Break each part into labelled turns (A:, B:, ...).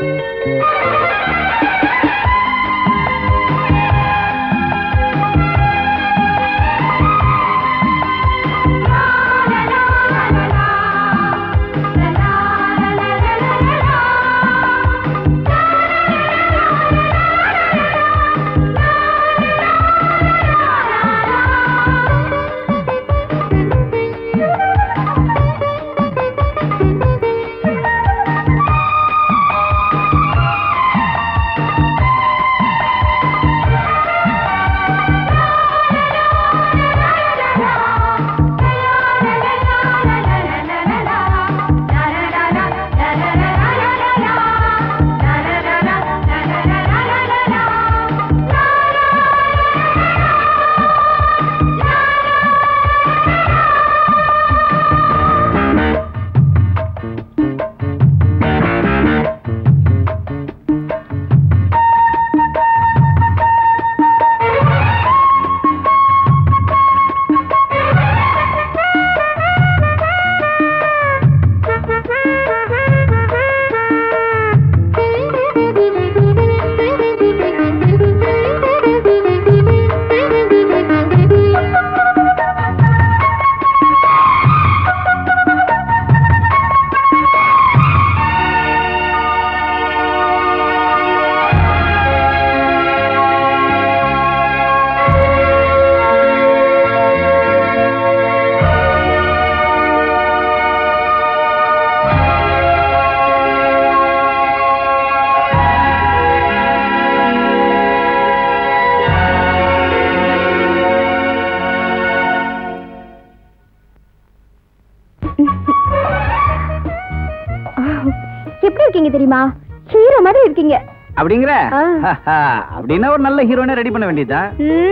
A: எப்படி இருக்கீங்க தெரியுமா ஹீரோ மாதிரி இருக்கீங்க
B: அப்படிங்கிற
A: ஆ.
B: அப்படின்னா ஒரு நல்ல ஹீரோனை ரெடி பண்ண வேண்டியதுதான்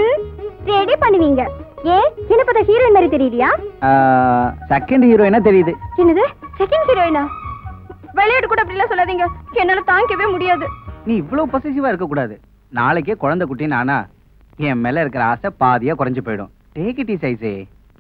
A: ரெடி பண்ணுவீங்க ஏன் என்ன பார்த்தா ஹீரோயின் மாதிரி தெரியலையா
B: செகண்ட் ஹீரோயினா தெரியுது
A: என்னது செகண்ட் ஹீரோயினா விளையாட்டு கூட அப்படிலாம் சொல்லாதீங்க என்னால தாங்கிக்கவே முடியாது
B: நீ இவ்வளவு பொசிசிவா இருக்க கூடாது நாளைக்கே குழந்தை குட்டி நானா என் மேல இருக்கிற ஆசை பாதியா குறைஞ்சு போயிடும் டேக் இட் இஸ் ஐசே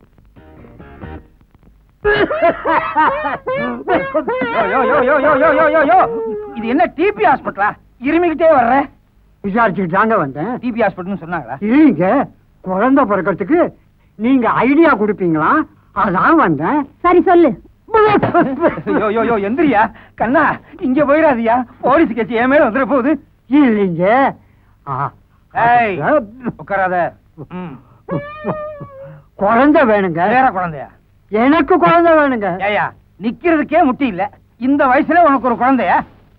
B: இது என்ன டிபி ஹாஸ்பிட்டலா இருமிக்கிட்டே வர்ற
C: விசாரிச்சுட்டு தாங்க வந்தேன்
B: டிபி ஹாஸ்பிட்டல்னு சொன்னாங்களா
C: இல்லைங்க குழந்தை பிறக்கிறதுக்கு நீங்க ஐடியா கொடுப்பீங்களா அதான் வந்தேன்
A: சரி சொல்லு
B: யோ யோ யோ எந்திரியா கண்ணா இங்க போயிடாதியா போலீஸ் கேச்சு என் மேல வந்துட போகுது
C: இல்லைங்க ஆ,
B: ஏய் உட்காராத ம்.
C: குழந்தை வேணுங்க
B: வேற குழந்தையா
C: எனக்கு குழந்தை வேணுங்க
B: ஏயா நிக்கிறதுக்கே முட்டி இல்ல இந்த வயசுல உனக்கு ஒரு குழந்தையா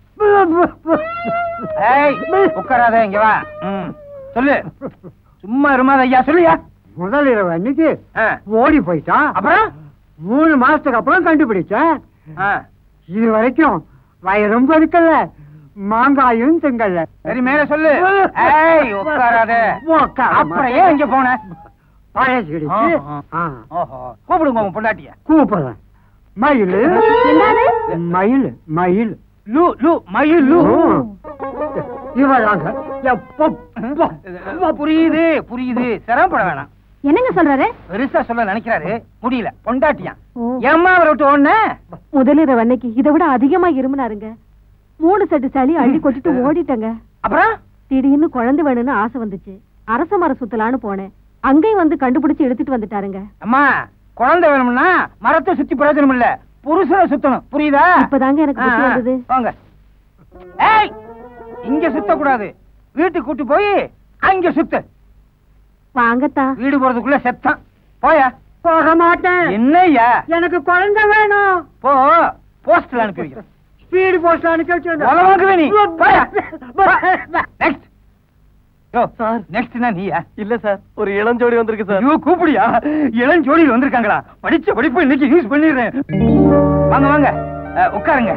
B: ஏய் உட்காராத இங்க வா ம். சொல்லு சும்மா இருமாத ஐயா சொல்லுயா
C: முதல் இரவு அன்னைக்கு
B: ஆ.
C: ஓடி போயிட்டான்
B: அப்புறம்
C: மூணு மாசத்துக்கு அப்புறம் கண்டுபிடிச்சேன்
B: ஆ.
C: இது வரைக்கும் வயிறும் பெருக்கல மாங்காயும் திங்கல
B: சரி மேல சொல்லு ஏய் உட்காராத
C: உட்கார
B: அப்புறம் ஏன் இங்க போன
C: பழசிடுச்சு
B: ஆ,
C: ஆ,
B: ஓஹோ கூப்பிடுங்க உங்க பொண்டாட்டிய
C: கூப்பிடுறேன் மயில்
A: என்னது?
C: மயில் மயில்
B: லூ லூ மயில் லூ
C: இவதாங்க எப்ப
B: புரியுது புரியுது சிரமப்பட வேணாம்
A: என்னங்க சொல்றாரு
B: பெருசா சொல்ல நினைக்கிறாரு முடியல பொண்டாட்டியான்
A: ஓ.
B: ஏம்மா அவரை விட்டு ஓடுன
D: முதலிரவு அன்னைக்கு இதை விட அதிகமா இருமுனாருங்க மூணு செட்டு சளி அள்ளி கொட்டிட்டு ஓடிட்டேங்க
B: அப்புறம்
D: திடீர்னு குழந்தை வேணும்னு ஆசை வந்துச்சு அரச மரம் சுத்தலான்னு போனேன் அங்கேயும் வந்து கண்டுபிடிச்சு எடுத்துட்டு வந்துட்டாருங்க
B: அம்மா குழந்தை வேணும்னா மரத்தை சுத்தி பிரயோஜனம் இல்ல புருஷனை சுத்தணும் புரியுதா
D: இப்பதாங்க எனக்கு புத்தி
B: ஆ, ஆ,
D: வந்தது.
B: வாங்க ஏய் இங்க சுத்த கூடாது வீட்டுக்கு கூட்டி போய் அங்க சுத்து
D: வாங்கத்தா
B: வீடு போறதுக்குள்ள செத்தான் போயா
C: போக மாட்டேன்
B: என்னய்யா
C: எனக்கு குழந்தை வேணும்
B: போ போஸ்ட்ல அனுப்பி வைக்கிறேன்
C: ஸ்பீடு போஸ்ட் அனுப்பி
B: உலகமாக்குவே நீ போயா
C: வச்சிருந்தேன்
B: நெக்ஸ்ட் யோ சார் நெக்ஸ்ட்னா நீயா
E: இல்ல சார் ஒரு இளஞ்சோடி வந்திருக்கு சார்
B: ஐயோ கூப்பிடியா இளஞ்சோடியில் வந்திருக்காங்களா படிச்ச படிப்பு இன்னைக்கு யூஸ் பண்ணிடுறேன் வாங்க வாங்க அஹ், உட்காருங்க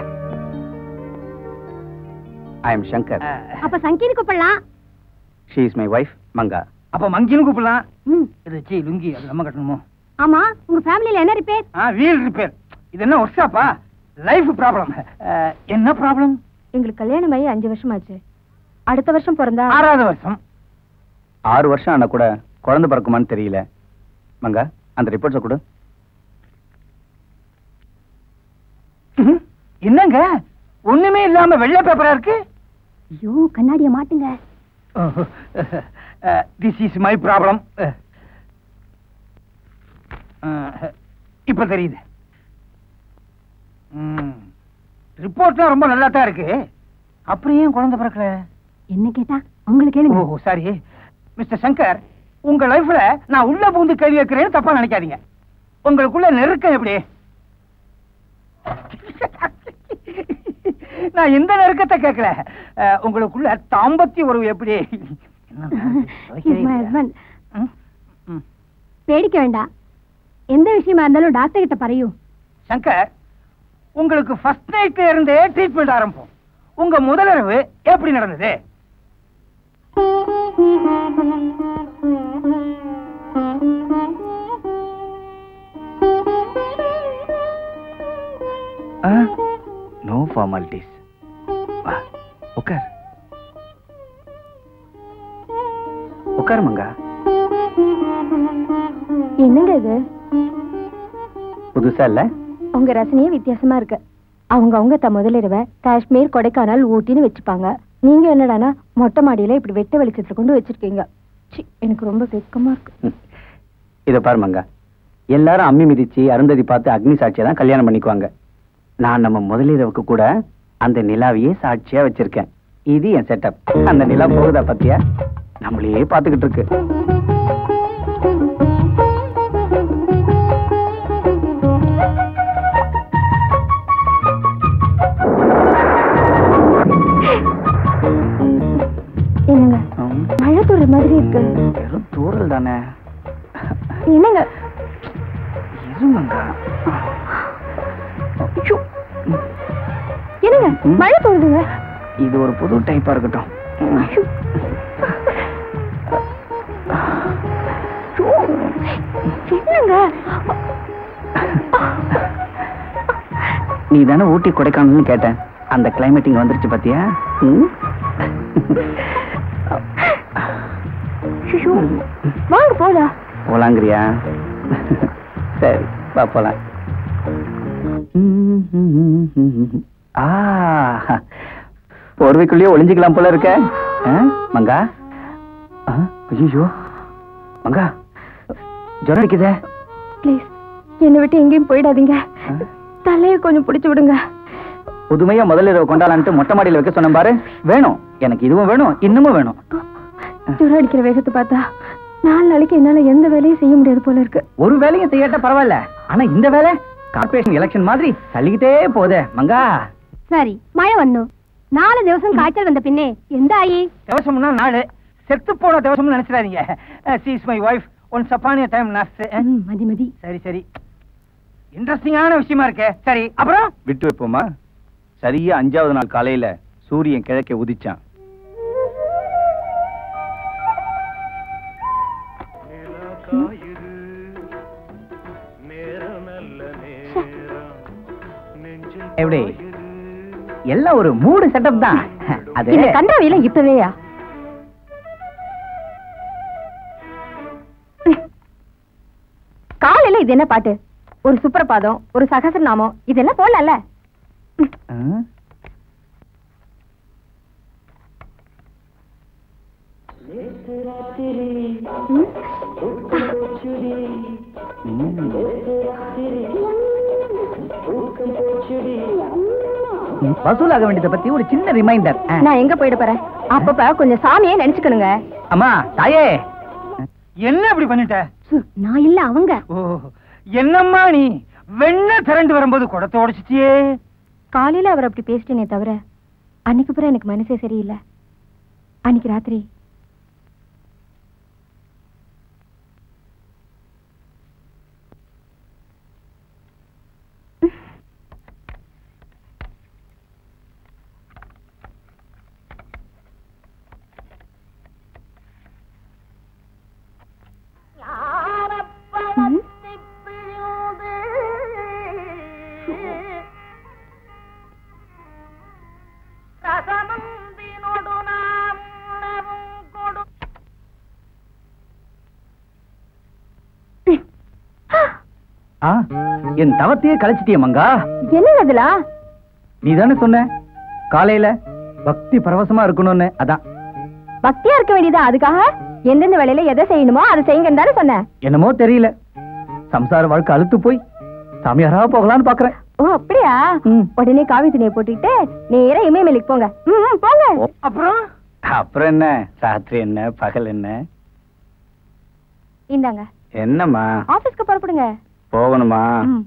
B: ஐ எம் சங்கர்
A: அப்ப சங்கீதி கூப்பிடலாம்
B: she is my wife Manga அப்ப மங்கின்னு கூப்பிடலாம்
A: ம்.
B: இது சீ லுங்கி அது நம்ம கட்டணுமோ
A: ஆமா உங்க ஃபேமிலில என்ன ரிப்பேர்
B: ஆ வீல் ரிப்பேர் இது என்ன ஒர்க் ஷாப்பா லைஃப் ப்ராப்ளம் என்ன ப்ராப்ளம்
A: எங்களுக்கு கல்யாணம் ஆகி அஞ்சு வருஷம் ஆச்சு அடுத்த வருஷம் பிறந்தா
B: ஆறாவது வருஷம் ஆறு வருஷம் ஆனா கூட குழந்தை பிறக்குமான்னு தெரியல மங்கா அந்த ரிப்போர்ட்ஸை கொடு என்னங்க
C: ஒண்ணுமே இல்லாம வெள்ளை பேப்பரா இருக்கு
A: ஐயோ கண்ணாடிய மாட்டுங்க
C: திஸ் இஸ் மை ப்ராப்ளம் இப்ப தெரியுது ரிப்போர்ட்லாம் ரொம்ப நல்லா தான் இருக்கு அப்புறம் ஏன் குழந்தை பிறக்கல
A: என்ன கேட்டா உங்களுக்கு கேளுங்க
C: ஓ சாரி மிஸ்டர் சங்கர் உங்க லைஃப்ல நான் உள்ள பூந்து கேள்வி வைக்கிறேன்னு தப்பா நினைக்காதீங்க உங்களுக்குள்ள நெருக்கம் எப்படி நான் எந்த நெருக்கத்தை கேட்கல அஹ், உங்களுக்குள்ள தாம்பத்திய உறவு எப்படி
A: He's my husband.
C: ம், ம்.
A: பேடிக்க வேண்டாம் எந்த விஷயமா இருந்தாலும் டாக்டர் கிட்ட பறையும்
C: சங்கர் உங்களுக்கு ஃபர்ஸ்ட் நைட்ல இருந்தே ட்ரீட்மெண்ட் ஆரம்பம் உங்க முதலிரவு எப்படி நடந்தது
B: நோ ஃபார்மாலிட்டிஸ் உட்கார் உட்கார் மங்கா
A: என்னங்க இது
B: புதுசா இல்ல
A: உங்க ரசனையே வித்தியாசமா இருக்கு அவங்க அவங்க த முதலிரவை காஷ்மீர் கொடைக்கானல் ஊட்டின்னு வச்சுப்பாங்க நீங்க என்னடானா மொட்டை மாடியில இப்படி வெட்ட வெளிச்சத்துல கொண்டு வச்சிருக்கீங்க சி, எனக்கு ரொம்ப வெக்கமா இருக்கு
B: இத பாரு மங்கா எல்லாரும் அம்மி மிதிச்சு அருந்ததி பார்த்து அக்னி சாட்சியா தான் கல்யாணம் பண்ணிக்குவாங்க நான் நம்ம முதலிரவுக்கு கூட அந்த நிலாவையே சாட்சியா வச்சிருக்கேன் இது என் செட்டப் அந்த நிலா போகுதா பாத்தியா நம்மளையே பாத்துக்கிட்டு இருக்கு
A: என்னங்க
B: ம்,
A: மழை தூர மாதிரி இருக்கு
B: வெறும் தூரல் தானே
A: என்னங்க
B: இரு மங்கா
A: ஐயோ. என்னங்க
B: ம்.
A: மழை தூருதுங்க
B: இது ஒரு புது டைப்பா இருக்கட்டும் ம்.
A: ஐயோ. என்னங்க
B: நீ தானே ஊட்டி கொடைக்கானல்னு கேட்டேன் அந்த கிளைமேட் இங்க வந்துருச்சு பாத்தியா ம்?
A: ஐயோ. வாங்க போலாம்
B: போலாங்கிறியா சரி வா போலாம் ஆ போர்வைக்குள்ளேயே ஒளிஞ்சுக்கலாம் போல இருக்க ஆ, மங்கா ஐயோ மங்கா ஜுரம் அடிக்குதே
A: ப்ளீஸ் என்னை விட்டு எங்கேயும் போயிடாதீங்க
B: ஆ?
A: தலையை கொஞ்சம் பிடிச்சு விடுங்க
B: புதுமையா முதல்ல இரவு கொண்டாடலான்ட்டு மொட்டை மாடியில வைக்க சொன்னேன் பாரு வேணும் எனக்கு இதுவும் வேணும் இன்னமும் வேணும்
A: ஜுரம் அடிக்கிற வேகத்தை பார்த்தா நாலு நாளைக்கு என்னால எந்த வேலையும் செய்ய முடியாது போல இருக்கு
B: ஒரு வேலையும் செய்யாட்ட பரவாயில்ல ஆனா இந்த வேலை கார்பரேஷன் எலெக்ஷன் மாதிரி தள்ளிக்கிட்டே போதே மங்கா
A: சரி மழை வந்தோம் நாலு திவசம் காய்ச்சல் வந்த பின்னே எந்த ஆயி
C: தேவசம்னா நாடு செத்து போன தேவசம்னு நினைச்சிடாதீங்க சீஸ் மை ஒய்ஃப் ஒன் சப்பானிய டைம் நர்ஸ்
A: ம், மதி மதி
C: சரி சரி இன்ட்ரெஸ்டிங்கான விஷயமா இருக்கே சரி அப்புறம்
B: விட்டு வைப்போமா சரியா அஞ்சாவது நாள் காலையில சூரியன் கிழக்கே உதிச்சான் எப்படி எல்லாம் ஒரு மூடு செட்டப் தான் அது
A: இந்த கண்டாவியில இப்பவேயா காலையில இது என்ன பாட்டு ஒரு சுப்ரபாதம் ஒரு சகசரநாமம் இதெல்லாம் போடலாம்ல
B: ஆ? ம். வசூலாக வேண்டியதை பத்தி ஒரு சின்ன ரிமைண்டர்
A: நான் எங்க போயிட போறேன் அப்பப்ப கொஞ்சம் சாமியே நினைச்சுக்கணுங்க
B: அம்மா தாயே
C: என்ன இப்படி பண்ணிட்ட
A: சு, நான் இல்ல அவங்க
C: ஓ என்னம்மா நீ வெண்ண திரண்டு வரும்போது குடத்தை உடைச்சிட்டியே
A: காலையில அவர் அப்படி பேசிட்டேனே தவிர அன்னைக்கு பிறகு எனக்கு மனசே சரியில்லை அன்னைக்கு ராத்திரி ம்?
B: ஆ, என் தவத்தையே கலைச்சிட்டிய மங்கா
A: என்னங்க அதுலா
B: நீ தானே சொன்ன காலையில பக்தி பரவசமா இருக்கணும்னு அதான்
A: பக்தியா இருக்க வேண்டியதா அதுக்காக எந்தெந்த வேலையில எதை செய்யணுமோ அதை செய்யுங்கன்னு தானே சொன்னேன்
B: என்னமோ தெரியல சம்சார வாழ்க்கை அழுத்து போய் சாமியாரா போகலான்னு பாக்குறேன்
A: ஓ அப்படியா
B: ம்.
A: உடனே காவி துணியை போட்டுக்கிட்டு நேரா இமயமலைக்கு போங்க ம், ம், போங்க
C: அப்புறம்
B: அப்புறம் என்ன ராத்திரி என்ன பகல் என்ன
A: இந்தாங்க
B: என்னம்மா
A: ஆபீஸ்க்கு புறப்படுங்க
B: போகணுமா
A: ம்.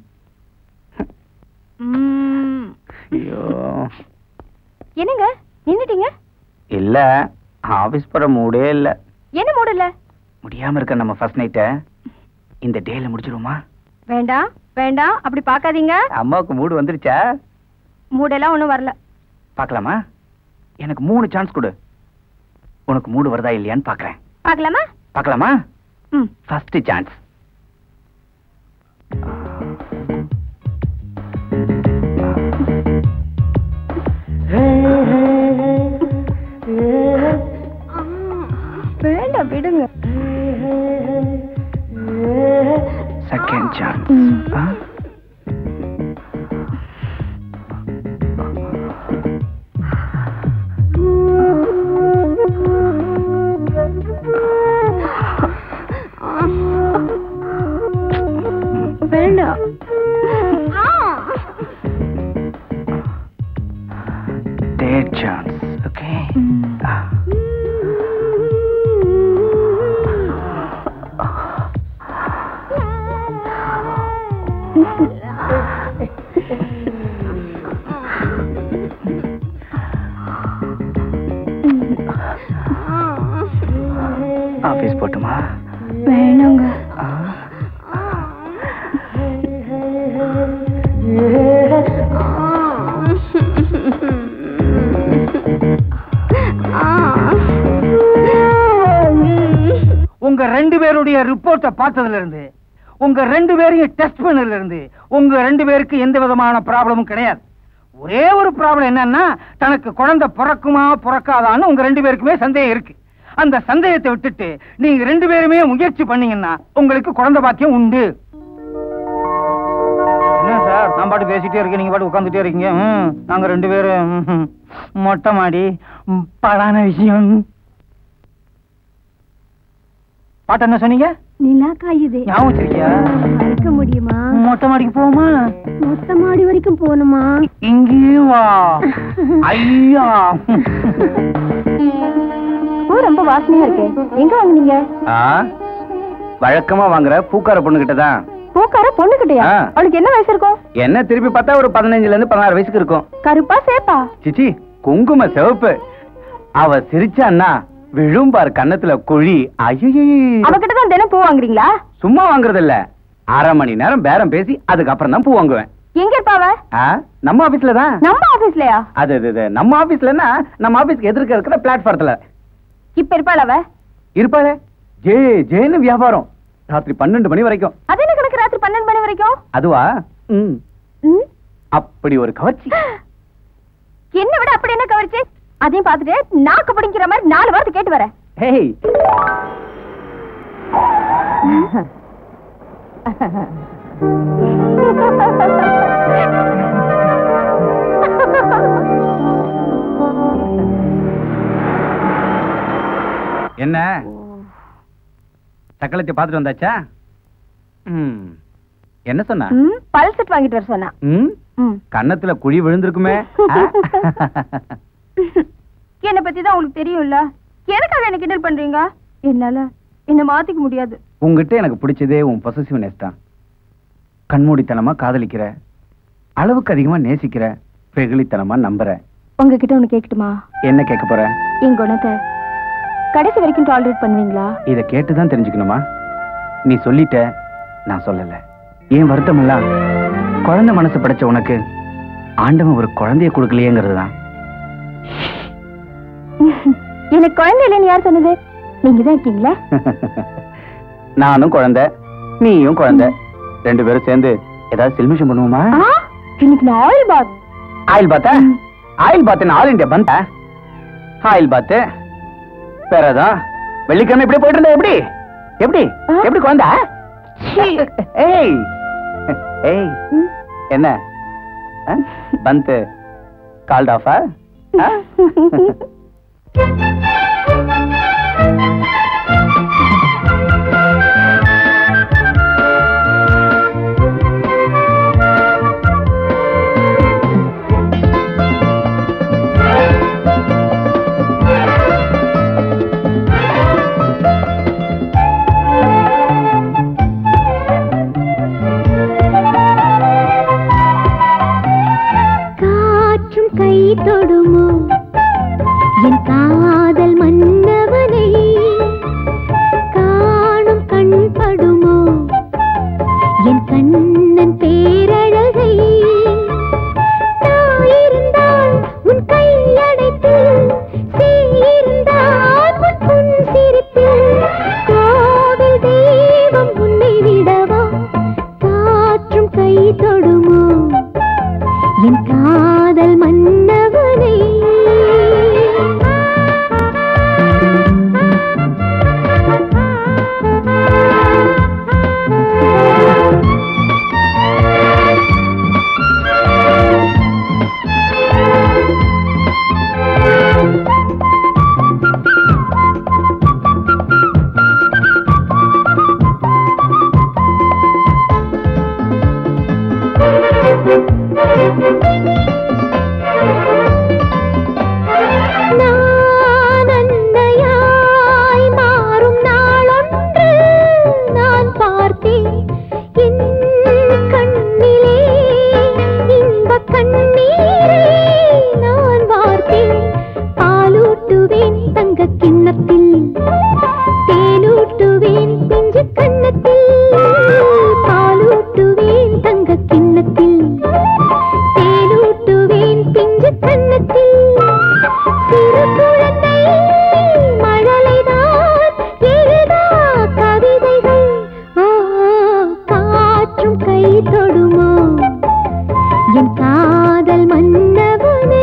A: ம்.
B: ஐயோ
A: என்னங்க நின்னுட்டீங்க
B: இல்ல ஆபீஸ் போற மூடே இல்ல
A: என்ன மூடல
B: முடியாம இருக்க நம்ம ஃபர்ஸ்ட் நைட்ட இந்த டேல முடிச்சிருவோமா
A: வேண்டாம் வேண்டாம் அப்படி பார்க்காதீங்க
B: அம்மாவுக்கு மூடு வந்துருச்சா
A: மூடெல்லாம் ஒண்ணும் வரல
B: பார்க்கலாமா எனக்கு மூணு சான்ஸ் கொடு உனக்கு மூடு வருதா இல்லையான்னு பார்க்கறேன்
A: பார்க்கலாமா
B: பார்க்கலாமா
A: ம்
B: ஃபர்ஸ்ட் சான்ஸ்
A: வேண்டாம் விடுங்க
B: செகண்ட் சான்ஸ்
A: ம். வேண்டாம்
B: தேர்ட் சான்ஸ் ஓகே ஆபீஸ் போட்டுமா
A: வேணாங்க
C: உங்க ரெண்டு பேருடைய ரிப்போர்ட்டை பார்த்ததுல இருந்து உங்க ரெண்டு பேரையும் டெஸ்ட் பண்ணதுல இருந்து உங்க ரெண்டு பேருக்கு எந்த விதமான ப்ராப்ளமும் கிடையாது ஒரே ஒரு ப்ராப்ளம் என்னன்னா தனக்கு குழந்தை பிறக்குமா பிறக்காதான்னு உங்க ரெண்டு பேருக்குமே சந்தேகம் இருக்கு அந்த சந்தேகத்தை விட்டுட்டு நீங்க ரெண்டு பேருமே முயற்சி பண்ணீங்கன்னா உங்களுக்கு குழந்தை பாக்கியம் உண்டு என்ன சார் நான் பாட்டு பேசிட்டே இருக்கேன் நீங்க பாட்டு உட்காந்துட்டே இருக்கீங்க ம், நாங்க ரெண்டு பேரும் ம், மொட்டை மாடி ம், படான விஷயம் பாட்டு என்ன சொன்னீங்க
A: நிலா காயுது
C: ஞாபகம் வச்சிருக்கியா
A: மறைக்க முடியுமா
C: மொட்டை மாடிக்கு போமா
A: மொத்த மாடி வரைக்கும் போகணுமா
C: இங்கேயும் வா ஐயா
A: பூ ரொம்ப வாசனையா இருக்கு எங்க வாங்குனீங்க
B: ஆ வழக்கமா வாங்குற பூக்கார பொண்ணு கிட்ட தான்
A: பூக்கார பொண்ணுகிட்டயா
B: ஆ.
A: அவளுக்கு என்ன வயசு இருக்கும்
B: என்ன திருப்பி பார்த்தா ஒரு பதினஞ்சுல இருந்து பதினாறு வயசுக்கு இருக்கும்
A: கருப்பா சேப்பா
B: சிச்சி குங்கும சிவப்பு அவ சிரிச்சான்னா விழும் பார் கன்னத்துல குழி ஐயோ
A: அவகிட்ட தான் தினம் பூ வாங்குறீங்களா
B: சும்மா வாங்குறது இல்ல அரை மணி நேரம் பேரம் பேசி அதுக்கப்புறம் தான் பூ வாங்குவேன்
A: எங்க இருப்பாவ
B: ஆ, நம்ம ஆபீஸ்ல தான்
A: நம்ம ஆபீஸ்லயா
B: அது அது, அது நம்ம ஆபீஸ்லன்னா நம்ம ஆபீஸ்க்கு எதிர்க்க இருக்கிற பிளாட்ஃபாரத்துல
A: இப்ப இருப்பாள் அவ
B: இருப்பாளே ஜே ஜேன்னு வியாபாரம் ராத்திரி பன்னெண்டு மணி வரைக்கும்
A: அது என்ன கணக்கு ராத்திரி பன்னெண்டு மணி வரைக்கும்
B: அதுவா ம்,
A: ம்?
B: அப்படி ஒரு கவர்ச்சி
A: என்ன விட அப்படி என்ன கவர்ச்சி அதையும் பார்த்துட்டு நாக்கு பிடிக்கிற மாதிரி நாலு வார்த்தை கேட்டு வரேன்
B: ஹேய் என்ன சக்கலத்தை பார்த்துட்டு வந்தாச்சா ம் என்ன சொன்னா
A: ம், பல் செட் வாங்கிட்டு வர சொன்னா
B: ம்
A: ம்.
B: கன்னத்துல குழி விழுந்திருக்குமே ஆ?
A: என்னை பத்தி தான் உங்களுக்கு தெரியும்ல எதுக்காக என்ன கிண்டல் பண்றீங்க என்னால என்ன மாத்திக்க முடியாது
B: உங்ககிட்ட எனக்கு பிடிச்சதே உன் பொசசிவ்னஸ் தான் கண்மூடித்தனமா காதலிக்கிற அளவுக்கு அதிகமா நேசிக்கிற வெகுளித்தனமா நம்புற
A: உங்ககிட்ட ஒண்ணு கேட்கட்டுமா
B: என்ன கேட்க போற
A: என் குணத்தை கடைசி வரைக்கும் டாலரேட் பண்ணுவீங்களா
B: இத கேட்டுதான் தெரிஞ்சுக்கணுமா நீ சொல்லிட்ட நான் சொல்லல ஏன் வருத்தம் எல்லாம் குழந்தை மனசு படைச்ச உனக்கு ஆண்டவன் ஒரு குழந்தைய கொடுக்கலையேங்கிறது தான்
A: எனக்கு குழந்தை இல்லைன்னு யார் சொன்னது நீங்க தான் இருக்கீங்களா
B: நானும் குழந்தை நீயும் குழந்தை ரெண்டு பேரும் சேர்ந்து ஏதாவது செல்மிஷம் பண்ணுவோமா
A: ஆ, இன்னைக்கு நான் ஆயில் பாத்
B: ஆயில் பாத்தா oil bath all India bandh oil bath வேறதான் வெள்ளிக்கிழமை இப்படி போயிட்டு இருந்தா எப்படி எப்படி
A: ஆ?
B: எப்படி குழந்தை ஏய் ஏய் என்ன பந்த் கால்ட் ஆஃபா ஆ?
F: காற்றும் கை தொடுமோ என் காதல் மன்னவனை காணும் கண் படுமோ என் கண்ணன் பேரழகை தாயிருந்தால் உன் கையடைத்து சீயிருந்தால் உன் புன் சிரிப்பில் கோவில் தெய்வம் உன்னை விடவா காற்றும் கை தொடுமோ என் காதல் மன்னவனை நான் அன்னையாய் மாறும் நாளொன்று நான் பார்த்தேன் என் கண்ணிலே இன்பக் கண்ணீரை நான் வார்த்தேன் பாலூட்டுவேன் தங்கக் கிண்ணத்தில் தேனூட்டுவேன் பிஞ்சு கண்ணத்தில் பாலூட்டுவேன் தங்கக் கிண்ணத்தில் தேனூட்டுவேன் பிஞ்சு கண்ணத்தில் சிறு குழந்தை மழலைதான் எழுதா கவிதைகள் ஓ காற்றும் கை தொடுமோ என் காதல் மன்னவனை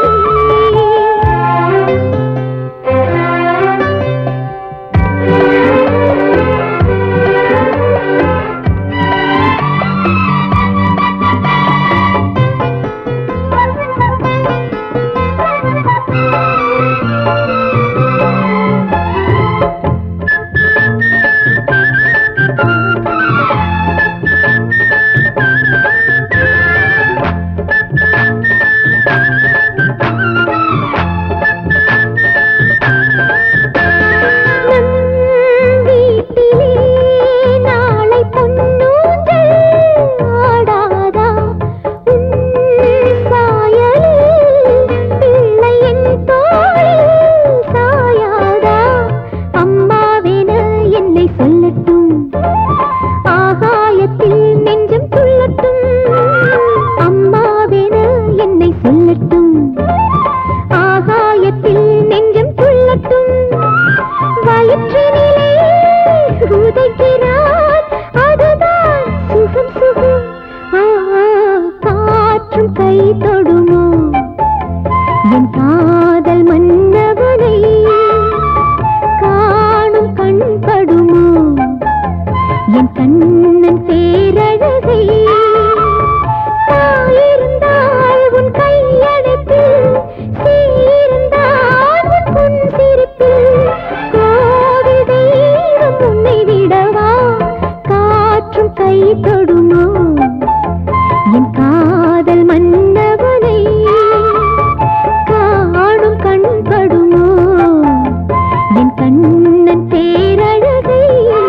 F: நம் வீட்டிலே நாளை பொன்னூஞ்சல் ஆடாதா உன் சாயலில் பிள்ளை என் தோளில் சாயாதா அம்மாவென என்னை சொல்லட்டும் ஆகாயத்தில் நெஞ்சம் துள்ளட்டும் அம்மாவென என்னை சொல்லட்டும் ஆகாயத்தில் நெஞ்சம் துள்ளட்டும் வயிற்றினிலே உதைக்கிறான் அதுதான் சுகம் சுகம் ஆ, காற்றும் கை தொடுமோ என் காதல் மன்னவனை காணும் கண் படுமோ என் கண்ணன் பேரழகை தாயிருந்தால் உன் கையடைப்பில் சீருந்தால் உன் புன் சிரிப்பில் கோவில் தெய்வம் உன்னை விடவா காற்றும் கை தொடுமோ என் காதல் மன்னவனை காணும் கண் படுமோ என் கண்ணன் பேரழகை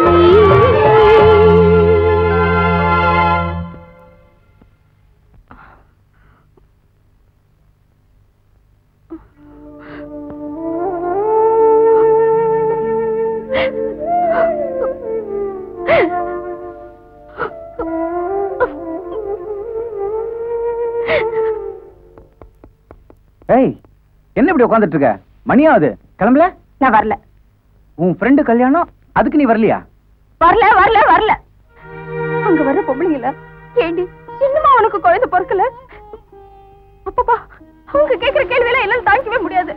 B: ஏய் என்ன இப்படி உட்கார்ந்துட்டு இருக்க மணியாவது கிளம்பல
A: நான் வரல
B: உன் ஃப்ரெண்டு கல்யாணம் அதுக்கு நீ வரலையா
A: வரல வரல வரல அங்க வர்ற பொம்பளைங்கள ஏண்டி இன்னுமா உனக்கு குழந்தை பிறக்கல அப்பப்பா அவங்க கேக்குற கேள்வி எல்லாம் என்னால தாங்கிக்கவே முடியாது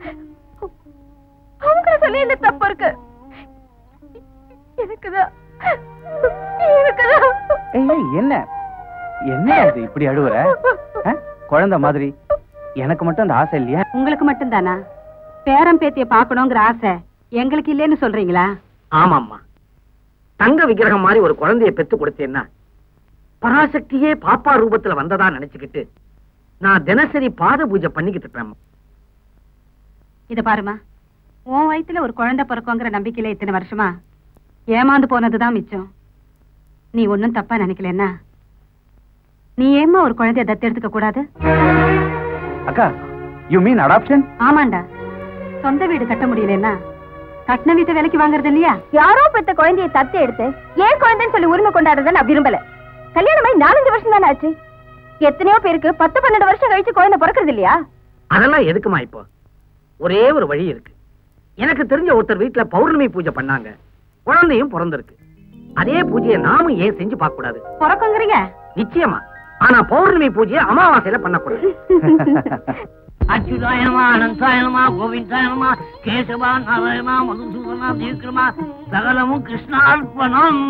A: அவங்க சொல்லி என்ன தப்பு இருக்கு எனக்குதான் எனக்குதான்
B: ஏய் ஏய், என்ன என்ன இது இப்படி அழுவுற ஆ? குழந்தை மாதிரி எனக்கு மட்டும் அந்த ஆசை இல்லையா
D: உங்களுக்கு மட்டும்தானா பேரம் பேத்திய பாக்கணுங்கிற ஆசை எங்களுக்கு இல்லைன்னு சொல்றீங்களா
C: ஆமாம்மா தங்க விக்கிரகம் மாதிரி ஒரு குழந்தைய பெத்து கொடுத்தேன்னா பராசக்தியே பாப்பா ரூபத்துல வந்ததா நினைச்சுக்கிட்டு நான் தினசரி பாத பூஜை பண்ணிக்கிட்டு இருப்பேன்
D: இத பாருமா உன் வயித்துல ஒரு குழந்தை பிறக்குங்கிற நம்பிக்கையில இத்தனை வருஷமா ஏமாந்து போனதுதான் மிச்சம் நீ ஒண்ணும் தப்பா நினைக்கலன்னா நீ ஏம்மா ஒரு குழந்தைய தத்தெடுத்துக்க கூடாது
B: அக்கா யூ மீன் அடாப்ஷன்
D: ஆமாண்டா சொந்த வீடு கட்ட முடியலன்னா கட்டின வீட்டை விலைக்கு வாங்குறது இல்லையா
A: யாரோ பெத்த குழந்தையை தத்து எடுத்து ஏன் குழந்தைன்னு சொல்லி உரிமை கொண்டாடுறத நான் விரும்பல கல்யாணம் ஆகி நாலஞ்சு வருஷம் தானே ஆச்சு எத்தனையோ பேருக்கு பத்து பன்னெண்டு வருஷம் கழிச்சு குழந்தை பிறக்கிறது இல்லையா
C: அதெல்லாம் எதுக்குமா இப்போ ஒரே ஒரு வழி இருக்கு எனக்கு தெரிஞ்ச ஒருத்தர் வீட்டுல பௌர்ணமி பூஜை பண்ணாங்க குழந்தையும் பிறந்திருக்கு அதே பூஜையை நாமும் ஏன் செஞ்சு பார்க்க கூடாது
D: பிறக்குங்கிறீங்க
C: நிச்சயமா ஆனா பௌர்ணமி பூஜையை அமாவாசையில பண்ணக்கூடாது
G: அச்சுதாயனமா அனந்தாயனமா கோவிந்தாயனமா கேசவா நாராயணா மதுசூதனா தீர்க்கமா சகலமும் கிருஷ்ணார்ப்பணம்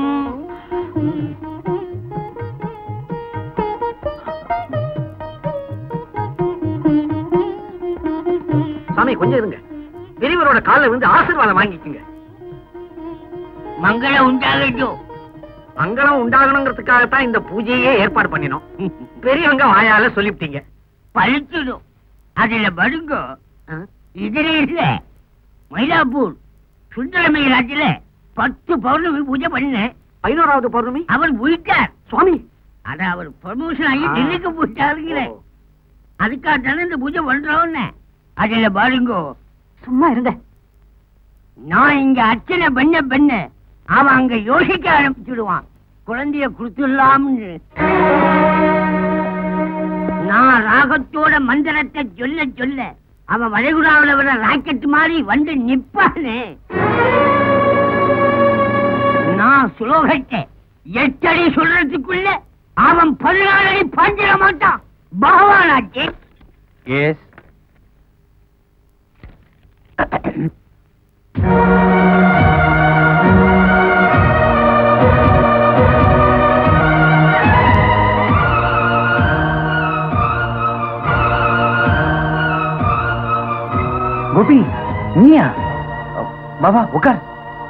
C: சாமி கொஞ்சம் இருங்க பெரியவரோட காலில் விழுந்து ஆசீர்வாதம் வாங்கிக்கோங்க
G: மங்கள உண்டாகட்டும்
C: மங்களம் உண்டாகணுங்கிறதுக்காகத்தான் இந்த பூஜையே ஏற்பாடு பண்ணினோம் பெரியவங்க வாயால சொல்லிவிட்டீங்க
G: பழுத்துடும் அதுல படுங்க இதுல இல்ல மயிலாப்பூர் சுந்தரமயிலாட்டில பத்து பௌர்ணமி பூஜை பண்ணேன்
C: பதினோராவது பௌர்ணமி
G: அவர் போயிட்டார்
C: சுவாமி
G: அத அவர் ப்ரமோஷன் ஆகி
C: ஆ.
G: டெல்லிக்கு போயிட்டாருங்கிறேன் அதுக்காக இந்த பூஜை பண்றோன்னு அதுல பாருங்க
D: சும்மா இருங்க
G: நான் இங்க அர்ச்சனை பண்ண பண்ண அவன் அங்க யோசிக்க ஆரம்பிச்சுடுவான் குழந்தைய கொடுத்துடலாம்னு நான் ராகத்தோட மந்திரத்தை சொல்ல சொல்ல அவன் வளைகுடாவுல வர ராக்கெட் மாதிரி வந்து நிப்பானே நான் சுலோகத்தை எட்டடி சொல்றதுக்குள்ள அவன் பதினாலு அடி பாஞ்சிட மாட்டான் பகவானாச்சே
B: எஸ் கோபி நீயா பாபா உட்கார்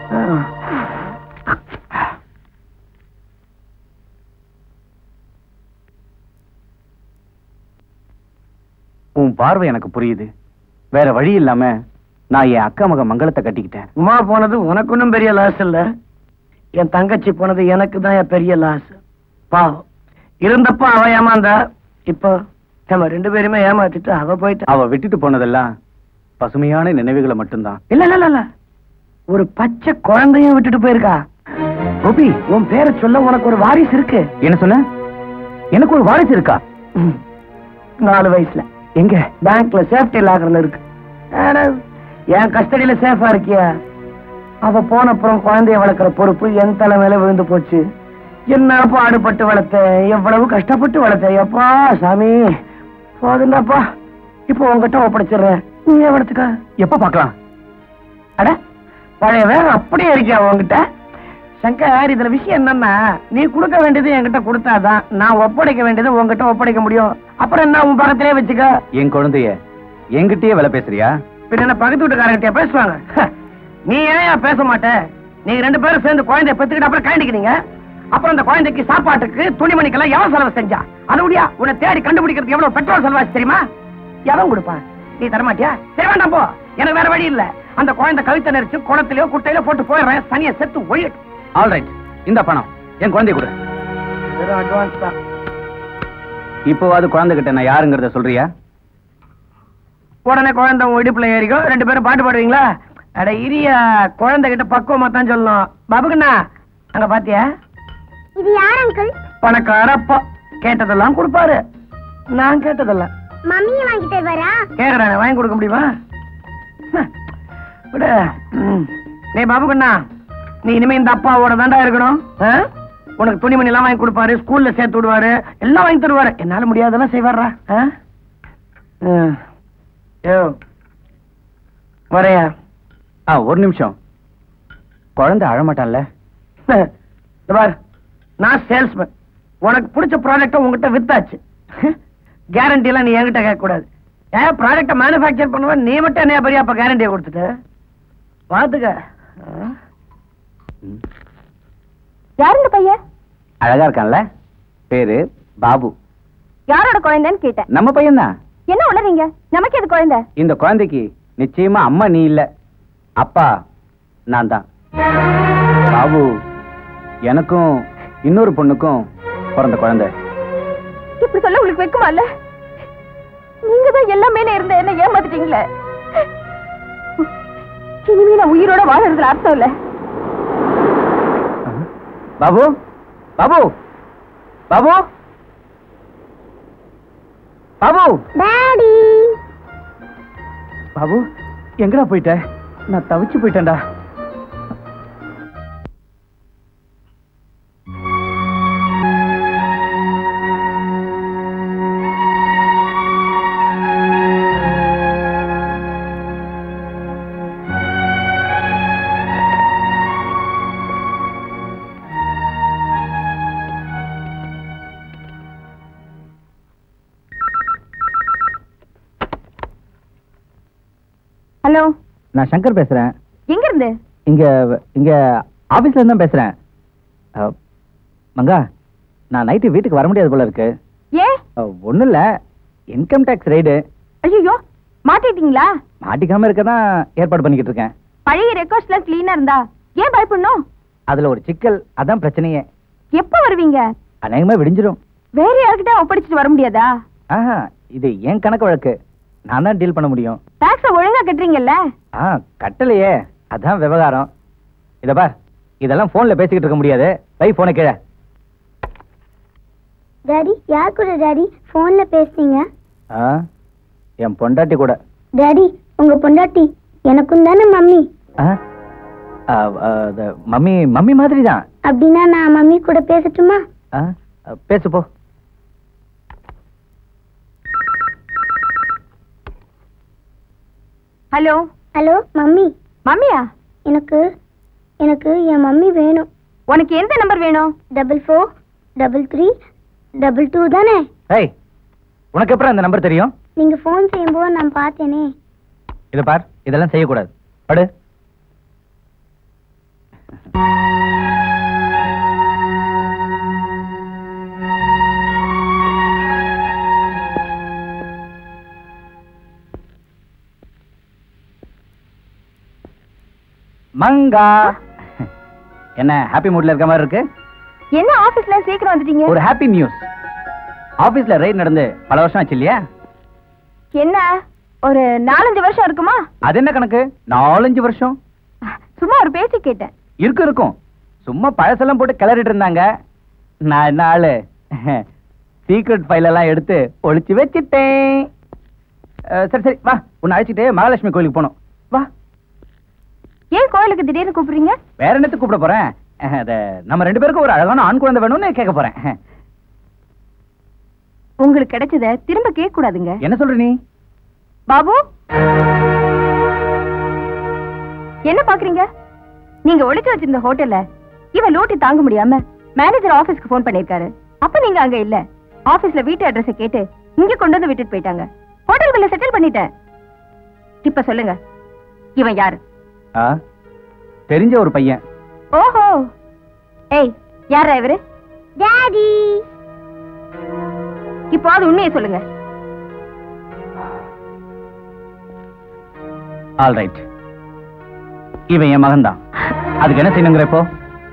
B: உன் பார்வை எனக்கு புரியுது வேற வழி இல்லாம நான் என் அக்கா மக மங்களத்தை கட்டிக்கிட்டேன்
C: உமா போனது உனக்கு ஒன்றும் பெரிய லாஸ் இல்ல என் தங்கச்சி போனது எனக்கு தான் என் பெரிய லாஸ் பாவம் இருந்தப்ப அவ ஏமாந்தா இப்போ நம்ம ரெண்டு பேருமே ஏமாத்திட்டு அவ போயிட்டா
B: அவ விட்டுட்டு போனதெல்லாம் பசுமையான நினைவுகளை மட்டும்தான்
C: இல்ல இல்ல இல்ல, இல்ல ஒரு பச்சை குழந்தையும் விட்டுட்டு போயிருக்கா
B: கோபி
C: உன் பேரை சொல்ல உனக்கு ஒரு வாரிசு இருக்கு
B: என்ன சொன்ன எனக்கு ஒரு வாரிசு இருக்கா
C: ம். நாலு வயசுல
B: எங்க
C: பேங்க்ல சேஃப்டி லாக்கர்ல இருக்கு அட, என் கஸ்டடியில சேஃபா இருக்கியா அவ போன அப்புறம் குழந்தைய வளர்க்குற பொறுப்பு என் தலை மேல விழுந்து போச்சு என்ன பாடுபட்டு வளர்த்தேன் எவ்வளவு கஷ்டப்பட்டு வளர்த்தேன் எப்பா சாமி போதுண்டாப்பா இப்போ உங்ககிட்ட ஒப்படைச்சிடுறேன் நீ எவ்வளத்துக்கா
B: எப்ப பார்க்கலாம்
C: அட பழைய வேகம் அப்படியே இருக்கியா உன்கிட்ட சங்கர் இதுல விஷயம் என்னன்னா நீ கொடுக்க வேண்டியது என்கிட்ட கொடுத்தாதான் நான் ஒப்படைக்க வேண்டியது உன்கிட்ட ஒப்படைக்க முடியும் அப்புறம் என்ன உன் பக்கத்திலே வச்சுக்க
B: என் குழந்தைய என்கிட்டயே வேலை பேசுறியா
C: பின்ன என்ன பக்கத்து வீட்டுக்காரங்கிட்ட பேசுவாங்க ஹ, நீ ஏன் பேச மாட்ட நீங்க ரெண்டு பேரும் சேர்ந்து குழந்தைய பெத்துக்கிட்டு அப்புறம் கழண்டிக்கிறீங்க அப்புறம் அந்த குழந்தைக்கு சாப்பாட்டுக்கு துணிமணிக்கெல்லாம் எவன் செலவு செஞ்சா அதுபடியா உன்னை தேடி கண்டுபிடிக்கிறதுக்கு எவ்வளவு பெட்ரோல் செலவாச்சு தெரியுமா எவன் கொடுப்பான் நீ தரமாட்டியா சரி வேண்டாம் போ எனக்கு வேற வழி இல்ல அந்த குழந்தை கவித்தை நெரிச்சு குளத்திலயோ குட்டையிலோ போட்டு போயிடுறேன் சனியை செத்து ஒழியட்டும்
B: ஆல்ரைட் இந்த பணம் என் குழந்தை கொடு
C: வெறும் அட்வான்ஸ் தான்
B: இப்போவாது குழந்தை கிட்ட நான் யாருங்கிறத சொல்றியா
C: உடனே குழந்தை உன் இடுப்புல ஏறிக்கும் ரெண்டு பேரும் பாட்டு பாடுவீங்களா அட இரியா குழந்தை கிட்ட பக்குவமா தான் சொல்லணும் பாபுக்கண்ணா அங்க பாத்தியா
F: இது யார் அங்கிள்
C: பணக்கார அப்பா கேட்டதெல்லாம் கொடுப்பாரு நான் கேட்டதெல்லாம்
F: மம்மியை வாங்கிட்டு வரா
C: கேக்குறானே வாங்கி கொடுக்க முடியுமா ஹ, விடு ம். டேய் பாபுக்கண்ணா நீ இனிமே இந்த அப்பாவோட தாண்டா இருக்கணும் ஆ? உனக்கு துணிமணி எல்லாம் வாங்கி கொடுப்பாரு ஸ்கூல்ல சேர்த்து விடுவாரு எல்லாம் வாங்கி தருவாரு என்னால முடியாதெல்லாம் செய்வாரா ஆ? ம். யோ வரையா
B: ஆ ஒரு நிமிஷம் குழந்தை அழமாட்டான்ல
C: இந்த பார் நான் சேல்ஸ்மேன் உனக்கு பிடிச்ச ப்ராடக்ட்டை உங்ககிட்ட வித்தாச்சு கேரண்டி எல்லாம் நீ என்கிட்ட கேட்க கூடாது
G: ஏன் ப்ராடக்ட மேனுஃபேக்சர் பண்ணுவேன் நீ மட்டும் என்ன பெரிய அப்ப கேரண்டியை கொடுத்துட்ட பாத்துக்க ஆ?
B: ம்.
A: யார் இந்த பையன்
B: அழகா இருக்கான்ல பேரு பாபு
A: யாரோட குழந்தைன்னு கேட்டேன்
B: நம்ம பையன்தான்
A: என்ன உளறீங்க நமக்கு எது குழந்தை
B: இந்த குழந்தைக்கு நிச்சயமா அம்மா நீ இல்ல அப்பா நான் தான் பாபு எனக்கும் இன்னொரு பொண்ணுக்கும் பிறந்த குழந்தை
A: இப்படி சொல்ல உங்களுக்கு வெக்குமா இல்ல நீங்க தான் எல்லாமே இருந்த என்ன ஏமாத்திட்டீங்களே இனிமே நான் உயிரோட வாழறதுல அர்த்தம் இல்ல
B: பாபு பாபு பாபு பாபு
F: டாடி
B: பாபு எங்கடா போயிட்ட நான் தவிச்சு போயிட்டேன்டா
A: ஹலோ
B: நான் சங்கர் பேசுறேன்
A: எங்க இருந்து
B: இங்க இங்க ஆபீஸ்ல இருந்து தான் பேசுறேன் அஹ், மங்கா நான் நைட்டு வீட்டுக்கு வர முடியாது போல இருக்கு
A: ஏன்
B: ஒன்றும் இல்லை இன்கம் டேக்ஸ் ரைடு
A: ஐயோ மாட்டிட்டீங்களா
B: மாட்டிக்காம இருக்க தான் ஏற்பாடு பண்ணிக்கிட்டு இருக்கேன்
A: பழைய ரெக்கார்ட்ஸ் எல்லாம் கிளீனா இருந்தா ஏன் பயப்படணும்
B: அதுல ஒரு சிக்கல் அதான் பிரச்சனையே
A: எப்ப வருவீங்க
B: அநேகமா விடிஞ்சிடும்
A: வேற யார்கிட்ட ஒப்படைச்சிட்டு வர முடியாதா
B: ஆஹா இது என் கணக்கு வழக்கு நான் தான் டீல் பண்ண முடியும்
A: டாக்ஸ ஒழுங்கா கட்டுறீங்கல்ல
B: ஆ கட்டலையே அதான் விவகாரம் இத பார் இதெல்லாம் போன்ல பேசிக்கிட்டு இருக்க முடியாது வை போனை கீழே
F: டாடி யார் கூட டாடி போன்ல பேசுறீங்க
B: ஆ என் பொண்டாட்டி கூட
F: டாடி உங்க பொண்டாட்டி எனக்கும் தானே மம்மி
B: ஆ? ஆ, ஆ, அது மம்மி மம்மி மாதிரி தான்
F: அப்படின்னா நான் மம்மி கூட பேசட்டுமா
B: பேசு போ
A: ஹலோ
F: ஹலோ மம்மி
A: மம்மியா
F: எனக்கு எனக்கு என் மம்மி வேணும்
A: உனக்கு எந்த நம்பர் வேணும்
F: double four double three double two தானே
B: ஏய் உனக்கு எப்பறம் அந்த நம்பர் தெரியும்
F: நீங்க ஃபோன் செய்யும்போது நான் பார்த்தேனே
B: இத பார் இதெல்லாம் செய்யக்கூடாது படு மங்கா என்ன ஹாப்பி மூட்ல இருக்க மாதிரி இருக்கு
A: என்ன ஆபீஸ்ல சீக்கிரம் வந்துட்டீங்க
B: ஒரு ஹாப்பி நியூஸ் ஆபீஸ்ல ரைட் நடந்து பல வருஷம் ஆச்சு இல்லையா
A: என்ன ஒரு நாலஞ்சு வருஷம் இருக்குமா
B: அது என்ன கணக்கு நாலஞ்சு வருஷம்
A: சும்மா ஒரு பேச்சு கேட்டேன்
B: இருக்கும் இருக்கும் சும்மா பழசெல்லாம் போட்டு கிளறிட்டு இருந்தாங்க நான் என்ன ஆளு சீக்ரெட் ஃபைல் எல்லாம் எடுத்து ஒளிச்சு வச்சிட்டேன் அஹ், சரி சரி வா உன்னை அழைச்சிட்டு மகாலட்சுமி கோயிலுக்கு போகணும் வா
A: ஏன் கோயிலுக்கு திடீர்னு கூப்பிடுறீங்க
B: வேற என்னத்துக்கு கூப்பிட போறேன் அஹ், அத நம்ம ரெண்டு பேருக்கும் ஒரு அழகான ஆண் குழந்தை வேணும்னு கேட்க போறேன்
A: உங்களுக்கு கிடைச்சத திரும்ப கேட்க கூடாதுங்க
B: என்ன சொல்ற நீ
A: பாபு என்ன பாக்குறீங்க நீங்க ஒளிச்சு வச்சிருந்த ஹோட்டல்ல இவன் லூட்டி தாங்க முடியாம மேனேஜர் ஆபீஸ்க்கு ஃபோன் பண்ணிருக்காரு அப்ப நீங்க அங்க இல்ல ஆபீஸ்ல வீட்டு அட்ரஸ் கேட்டு இங்க கொண்டு வந்து விட்டுட்டு போயிட்டாங்க ஹோட்டல் பில்ல செட்டில் பண்ணிட்டேன் இப்ப சொல்லுங்க இவன் யாரு
B: ஆ, தெரிஞ்ச ஒரு பையன்
A: ஓஹோ ஏய் யாரா இவரு
F: டாடி
A: இப்போ அது உண்மையை சொல்லுங்க
B: ஆல் ரைட் இவன் என் மகன் தான் அதுக்கு என்ன செய்யணுங்கிற இப்போ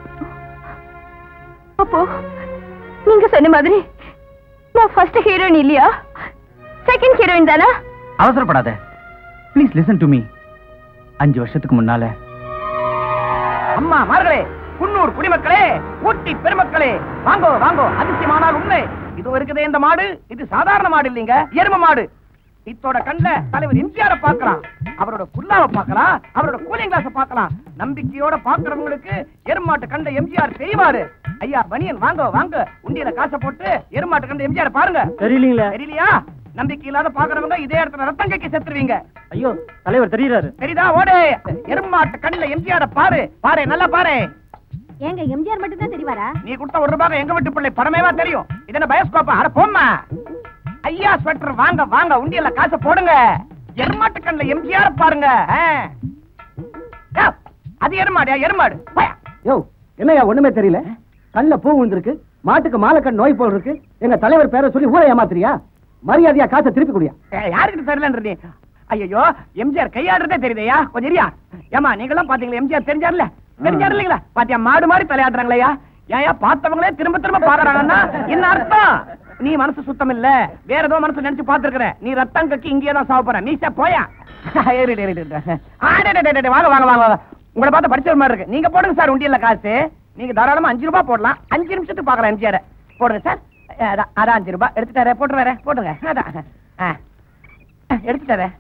A: அப்போ நீங்க சொன்ன மாதிரி நான் ஃபர்ஸ்ட் ஹீரோயின் இல்லையா செகண்ட் ஹீரோயின் தானா
B: அவசரப்படாத ப்ளீஸ் லிசன் டு மீ அஞ்சு வருஷத்துக்கு முன்னால
C: அம்மா மார்களே குன்னூர் குடிமக்களே ஊட்டி பெருமக்களே வாங்கோ வாங்கோ அதிசயமானால் உண்மை இது இருக்குதே இந்த மாடு இது சாதாரண மாடு இல்லைங்க எரும மாடு இத்தோட கண்ட தலைவர் எம்ஜிஆர பார்க்கலாம் அவரோட குல்லாவ பார்க்கலாம் அவரோட கூலிங் கிளாஸ பார்க்கலாம் நம்பிக்கையோட பாக்குறவங்களுக்கு எருமாட்டு கண்ட எம்ஜிஆர் தெரிவாரு ஐயா பனியன் வாங்க வாங்க உண்டியில காசை போட்டு எருமாட்டு கண்ட எம்ஜிஆர் பாருங்க
E: தெரியலீங்களே
C: தெரியலையா நம்பிக்கை இல்லாத பாக்குறவங்க இதே இடத்துல ரத்தம் கக்கி செத்துருவீங்க
E: ஐயோ தலைவர் தெரியுறாரு
C: தெரியுதா ஓடு எருமாட்டு கண்ணுல எம்ஜிஆர பாரு பாரு நல்லா பாரு
A: ஏங்க எம்ஜிஆர் மட்டும் தான் தெரிவாரா
C: நீ கொடுத்த ஒரு ரூபாய் எங்க வீட்டு பிள்ளை படமேவா தெரியும் இது என்ன பயோஸ்கோப்பா அட போம்மா ஐயா ஸ்வெட்டர் வாங்க வாங்க உண்டியல்ல காசை போடுங்க எருமாட்டு கண்ணுல எம்ஜிஆர் பாருங்க ஆ. ஆ, அது எருமாடியா எருமாடு போயா.
E: யோ என்னய்யா ஒண்ணுமே தெரியல கண்ணுல பூ விழுந்திருக்கு மாட்டுக்கு மாலைக்கண் நோய் போல் இருக்கு எங்க தலைவர் பேரை சொல்லி ஊரை ஏமாத்துறியா மரியாதையா காசை திருப்பி குடியா
C: ஏ, யாருக்கிட்ட தெரியலன்ற நீ ஐயோ எம்ஜிஆர் கையாடுறதே தெரியுதையா கொஞ்சம் இரியா ஏமா நீங்களும் பாத்தீங்களா எம்ஜிஆர் தெரிஞ்சார்ல தெரிஞ்சார் இல்லைங்களா பாத்தியா மாடு மாதிரி தலையாடுறாங்களேயா ஏயா பார்த்தவங்களே திரும்ப திரும்ப பாக்குறாங்கன்னா என்ன அர்த்தம் நீ மனசு சுத்தம் இல்ல வேற ஏதோ மனசு நினைச்சு பாத்துருக்கற நீ ரத்தம் கக்கி இங்கேயே தான் சாவ போற நீ போயா ஏறு, ஏறு, ஏறு, ஏறு. ஆ, டே, டே, டே, டே, வாங்க வாங்க வாங்க வாங்க. உங்களை பார்த்து படிச்ச மாதிரி இருக்கு நீங்க போடுங்க சார் உண்டியல்ல காசு நீங்க தாராளமா அஞ்சு ரூபாய் போடலாம் அஞ்சு நிமிஷத்துக்கு பாக்கலாம் எம்ஜிஆர் போடுங்க சார் அதான் அதான் அஞ்சு ரூபாய் எடுத்துட்டாரு போட்டு வரேன் போட்டுங்க அதான் ஆ. எடுத்துட்டாரே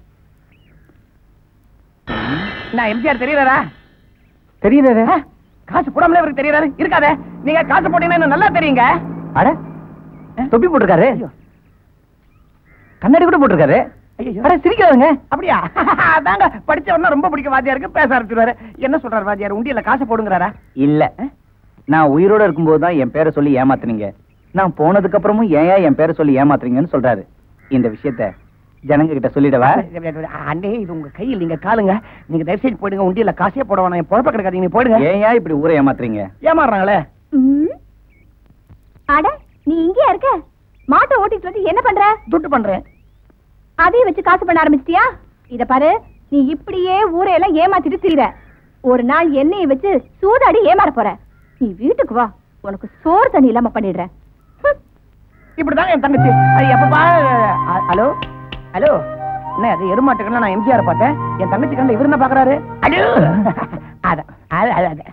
C: நான் எம்ஜிஆர் தெரியறாரா
E: தெரியுதே
C: ஆ, காசு போடாமலே இவருக்கு தெரியறாரு இருக்காதே நீங்க காசு போட்டீங்கன்னா இன்னும் நல்லா தெரியுங்க
E: அட தொப்பி போட்டிருக்காரு கண்ணாடி கூட போட்டிருக்காரு
C: ஐயோ.
E: அட சிரிக்காதுங்க
C: அப்படியா அதாங்க படிச்சவனா ரொம்ப பிடிக்க வாத்தியாருக்கு பேச ஆரம்பிச்சிருவாரு என்ன சொல்றாரு வாத்தியார் உண்டியல்ல காசு போடுங்கறாரா
B: இல்ல நான் உயிரோட இருக்கும்போது தான் என் பேரை சொல்லி ஏமாத்துனீங்க நான் போனதுக்கு அப்புறமும் ஏன் என் பேரை சொல்லி ஏமாத்துறீங்கன்னு சொல்றாரு இந்த விஷயத்த ஜனங்க கிட்ட சொல்லிடவா
C: அண்ணே இது உங்க கையில் நீங்க காலுங்க நீங்க தயவு செய்து போயிடுங்க உண்டியல்ல காசே போட வேணாம் என் பொழப்ப கிடைக்காதீங்க நீங்க போயிடுங்க
B: ஏன் இப்படி ஊரை ஏமாத்துறீங்க
C: ஏமாறுறாங்களே
A: ம். அட நீ இங்கேயா இருக்க மாட்டை ஓட்டிட்டு வந்து என்ன பண்ற
C: துட்டு பண்றேன்
A: அதையும் வச்சு காசு பண்ண ஆரம்பிச்சிட்டியா இத பாரு நீ இப்படியே ஊரையெல்லாம் ஏமாத்திட்டு திரிற ஒரு நாள் எண்ணெயை வச்சு சூதாடி ஏமாற போற நீ வீட்டுக்கு வா உனக்கு சோறு தண்ணி இல்லாம பண்ணிடுறேன் ஹம்.
C: இப்படிதாங்க என் தங்கச்சி அது எப்பப்பா அ- ஹலோ ஹலோ என்ன அது எருமாட்டுக்கெல்லாம் நான் எம்ஜிஆர் பார்த்தேன் என் தங்கச்சி கண்ணில் இவர் என்ன பாக்குறாரு ஹலோ அதான் அது அது அது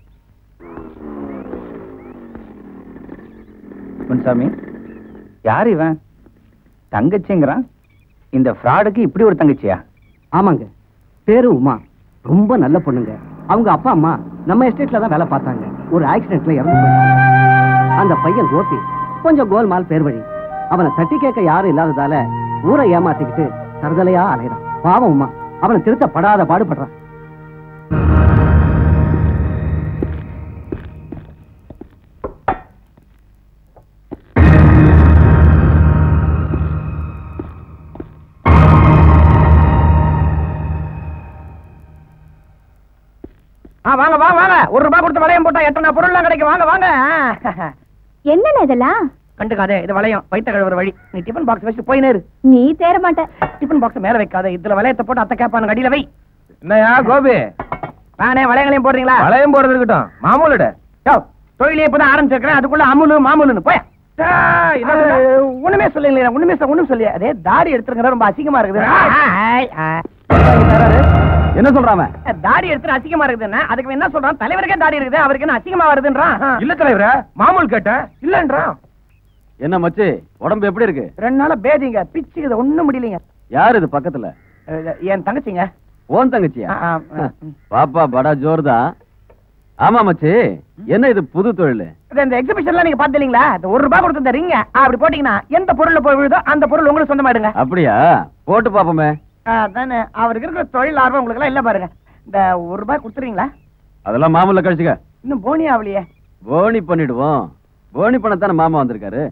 B: முன்சாமி யார் இவன் தங்கச்சிங்கிறான் இந்த ஃப்ராடுக்கு இப்படி ஒரு தங்கச்சியா
E: ஆமாங்க பேரு உமா ரொம்ப நல்ல பொண்ணுங்க அவங்க அப்பா அம்மா நம்ம எஸ்டேட்ல தான் வேலை பார்த்தாங்க ஒரு ஆக்சிடென்ட்ல இறந்து போயிட்டாங்க அந்த பையன் கோபி கொஞ்சம் கோல்மால் பேர் வழி அவனை தட்டி கேட்க யாரும் இல்லாததால ஊரை ஏமாத்திக்கிட்டு தருதலையா அலையறான் பாவம் உமா அவனை திருத்தப்படாத பாடுபடுறான்
C: ஆ வாங்க வாங்க வாங்க ஒரு ரூபாய் கொடுத்து வளையம் போட்டா எத்தனை பொருள்லாம் கிடைக்கும் வாங்க வாங்க ஆ.
A: என்னண்ணே இதெல்லாம்
C: கண்டுக்காதே இது வளையம் வயிற்ற கழுவுற வழி நீ டிஃபன் பாக்ஸ் வச்சு போய் நேரு
A: நீ தேர மாட்ட
C: டிஃபன் பாக்ஸ் மேல வைக்காத இதுல வளையத்தை போட்டு அத்தை கேப்பான கடியில வை
H: என்னையா கோபி
C: நானே வளையங்களையும் போடுறீங்களா
H: வளையம் போறது இருக்கட்டும் மாமூலுட
C: யோ, தொழிலே இப்பதான் ஆரம்பிச்சிருக்கிறேன் அதுக்குள்ள அமுலு மாமூலுன்னு போய் ஒண்ணுமே சொல்லல ஒண்ணுமே சொல்ல ஒண்ணும் சொல்லி அதே தாடி எடுத்துருங்க ரொம்ப அசிங்கமா இருக்குது ஆய், ஆய்.
H: என்ன சொல்றாம
C: தாடி எடுத்து அசிங்கமா இருக்குதுன்னா அதுக்கு என்ன சொல்றான் தலைவருக்கே தாடி இருக்குது அவருக்கு என்ன அசிங்கமா வருதுன்றான்
H: இல்ல தலைவர மாமூல் கேட்டேன்
C: இல்லன்றான்
H: என்ன மச்சி உடம்பு எப்படி இருக்கு
C: ரெண்டு நாளா பேதிங்க பிச்சுக்குது ஒண்ணும் முடியலைங்க
H: யார் இது பக்கத்துல
C: அஹ், என் தங்கச்சிங்க
H: ஓன் தங்கச்சியா
C: ஆ, ஆ, ஆ.
H: பாப்பா படா ஜோர்தான் ஆமா மச்சி என்ன இது புது தொழில்
C: இது இந்த எக்ஸிபிஷன்லாம் நீங்க பாத்து இல்லீங்களா இந்த ஒரு ரூபாய் கொடுத்து இந்த ரிங்க அப்படி போட்டீங்கன்னா எந்த பொருள்ல போய் விழுதோ அந்த பொருள் உங்களுக்கு சொந்தமாயிடுங்க
H: அப்படியா போட்டு பாப்போமே
C: அதானே அவருக்கு இருக்கிற தொழில் ஆர்வம் உங்களுக்கு எல்லாம் இல்ல பாருங்க இந்த ஒரு ரூபாய் கொடுத்துறீங்களா
H: அதெல்லாம் மாமூல கழிச்சுக்க
C: இன்னும் போனி ஆகலையே
H: போனி பண்ணிடுவோம் போனி பண்ணத்தானே மாமா வந்திருக்காரு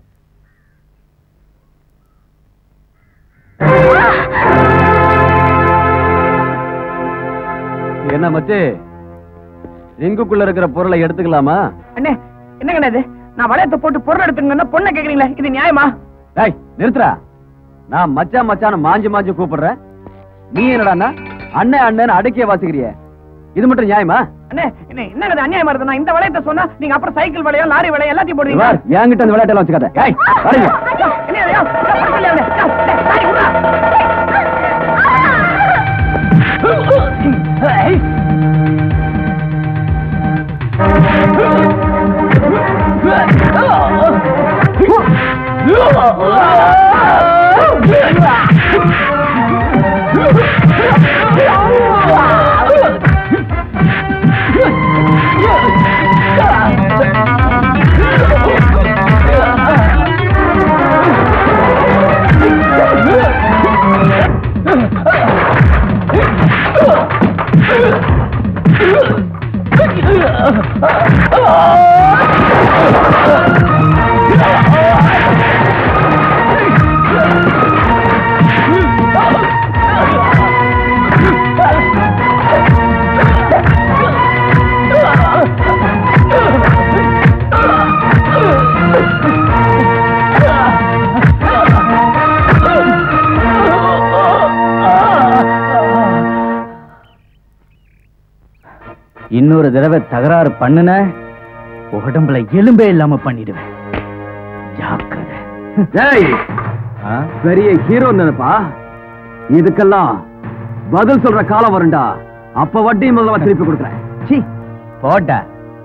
H: என்ன மச்சி ரிங்குக்குள்ள இருக்கிற பொருளை எடுத்துக்கலாமா
C: அண்ணே என்னங்கண்ணே இது நான் வளையத்தை போட்டு பொருள் எடுத்துங்கன்னா பொண்ணை கேக்குறீங்களே இது நியாயமா
H: டேய் நிறுத்துறா நான் மச்சான் மச்சான் மாஞ்சு மாஞ்சு கூப்பிடுறேன் நீ என்னடான்னா அண்ணன் அண்ணன் அடக்கிய வாசிக்கிறிய இது மட்டும் நியாயமா
C: அண்ணே என்ன என்னங்க இது அநியாயமா இருக்கு நான் இந்த வளையத்தை சொன்னா நீங்க அப்புறம் சைக்கிள் வளையம் லாரி வளையம் எல்லாத்தையும் போடுவீங்க
H: இவர், என்கிட்ட அந்த விளையாட்டெல்லாம் வச்சுக்காத ஏய், வரீங்க
C: ஐயோ, என்ன இது? ஐயோ, ஐயோ, பக்கத்துல அவனே. ஐயோ, டேய், தாடி விட்றா. ஏய்.
H: ஆ
B: இன்னொரு தடவை தகராறு பண்ணுன உடம்புல எலும்பே இல்லாம பண்ணிடுவேன் ஜாக்கிரதை
H: டேய் பெரிய ஹீரோ நினைப்பா இதுக்கெல்லாம் பதில் சொல்ற காலம் வரும்டா அப்ப வட்டி முதல்ல திருப்பி கொடுக்குறேன்
B: சி போட்டா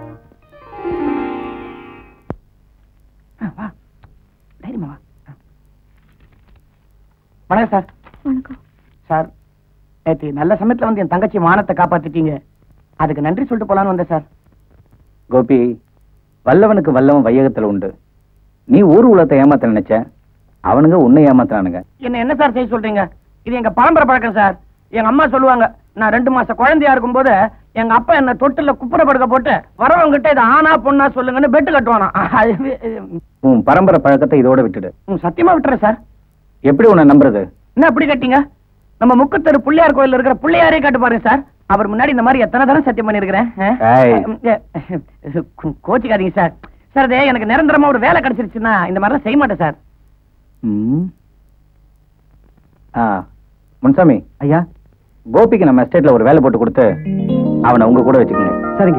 C: வா தைரியமா வா வணக்கம் சார்
A: வணக்கம்
C: சார் நேற்று நல்ல சமயத்துல வந்து என் தங்கச்சி மானத்தை காப்பாத்திட்டீங்க அதுக்கு நன்றி சொல்லிட்டு போலான்னு வந்தேன் சார்
B: கோபி வல்லவனுக்கு வல்லவன் வையகத்துல உண்டு நீ ஊர் உலகத்தை ஏமாத்த நினைச்ச அவனுங்க உன்னை ஏமாத்துறானுங்க
C: என்ன என்ன சார் செய்ய சொல்றீங்க இது எங்க பரம்பரை பழக்கம் சார் எங்க அம்மா சொல்லுவாங்க நான் ரெண்டு மாச குழந்தையா இருக்கும்போது எங்க அப்பா என்ன தொட்டில குப்புற படுக்க போட்டு வரவங்க கிட்ட இது ஆனா பொண்ணா சொல்லுங்கன்னு பெட்டு கட்டுவானா அது
B: உன் பரம்பரை பழக்கத்தை இதோட விட்டுடு
C: ம், சத்தியமா விட்டுறேன் சார்
B: எப்படி உன்னை நம்புறது
C: என்ன அப்படி கட்டிங்க நம்ம முக்கத்தெரு பிள்ளையார் கோயில்ல இருக்கிற பிள்ளையாரே காட்டு பாருங்க சார் அவர் முன்னாடி இந்த மாதிரி எத்தனை தடவை சத்தியம் பண்ணிருக்கிறேன்
B: ஏய்.
C: கோச்சிக்காதீங்க சார் சார் அதே எனக்கு நிரந்தரமா ஒரு வேலை கிடைச்சிருச்சுன்னா இந்த மாதிரிலாம் செய்ய மாட்டேன் சார்
B: ம். ஆ முன்சாமி
E: ஐயா
B: கோபிக்கு நம்ம எஸ்டேட்ல ஒரு வேலை போட்டு கொடுத்து அவனை உங்க கூட வச்சுக்கோங்க
E: சரிங்க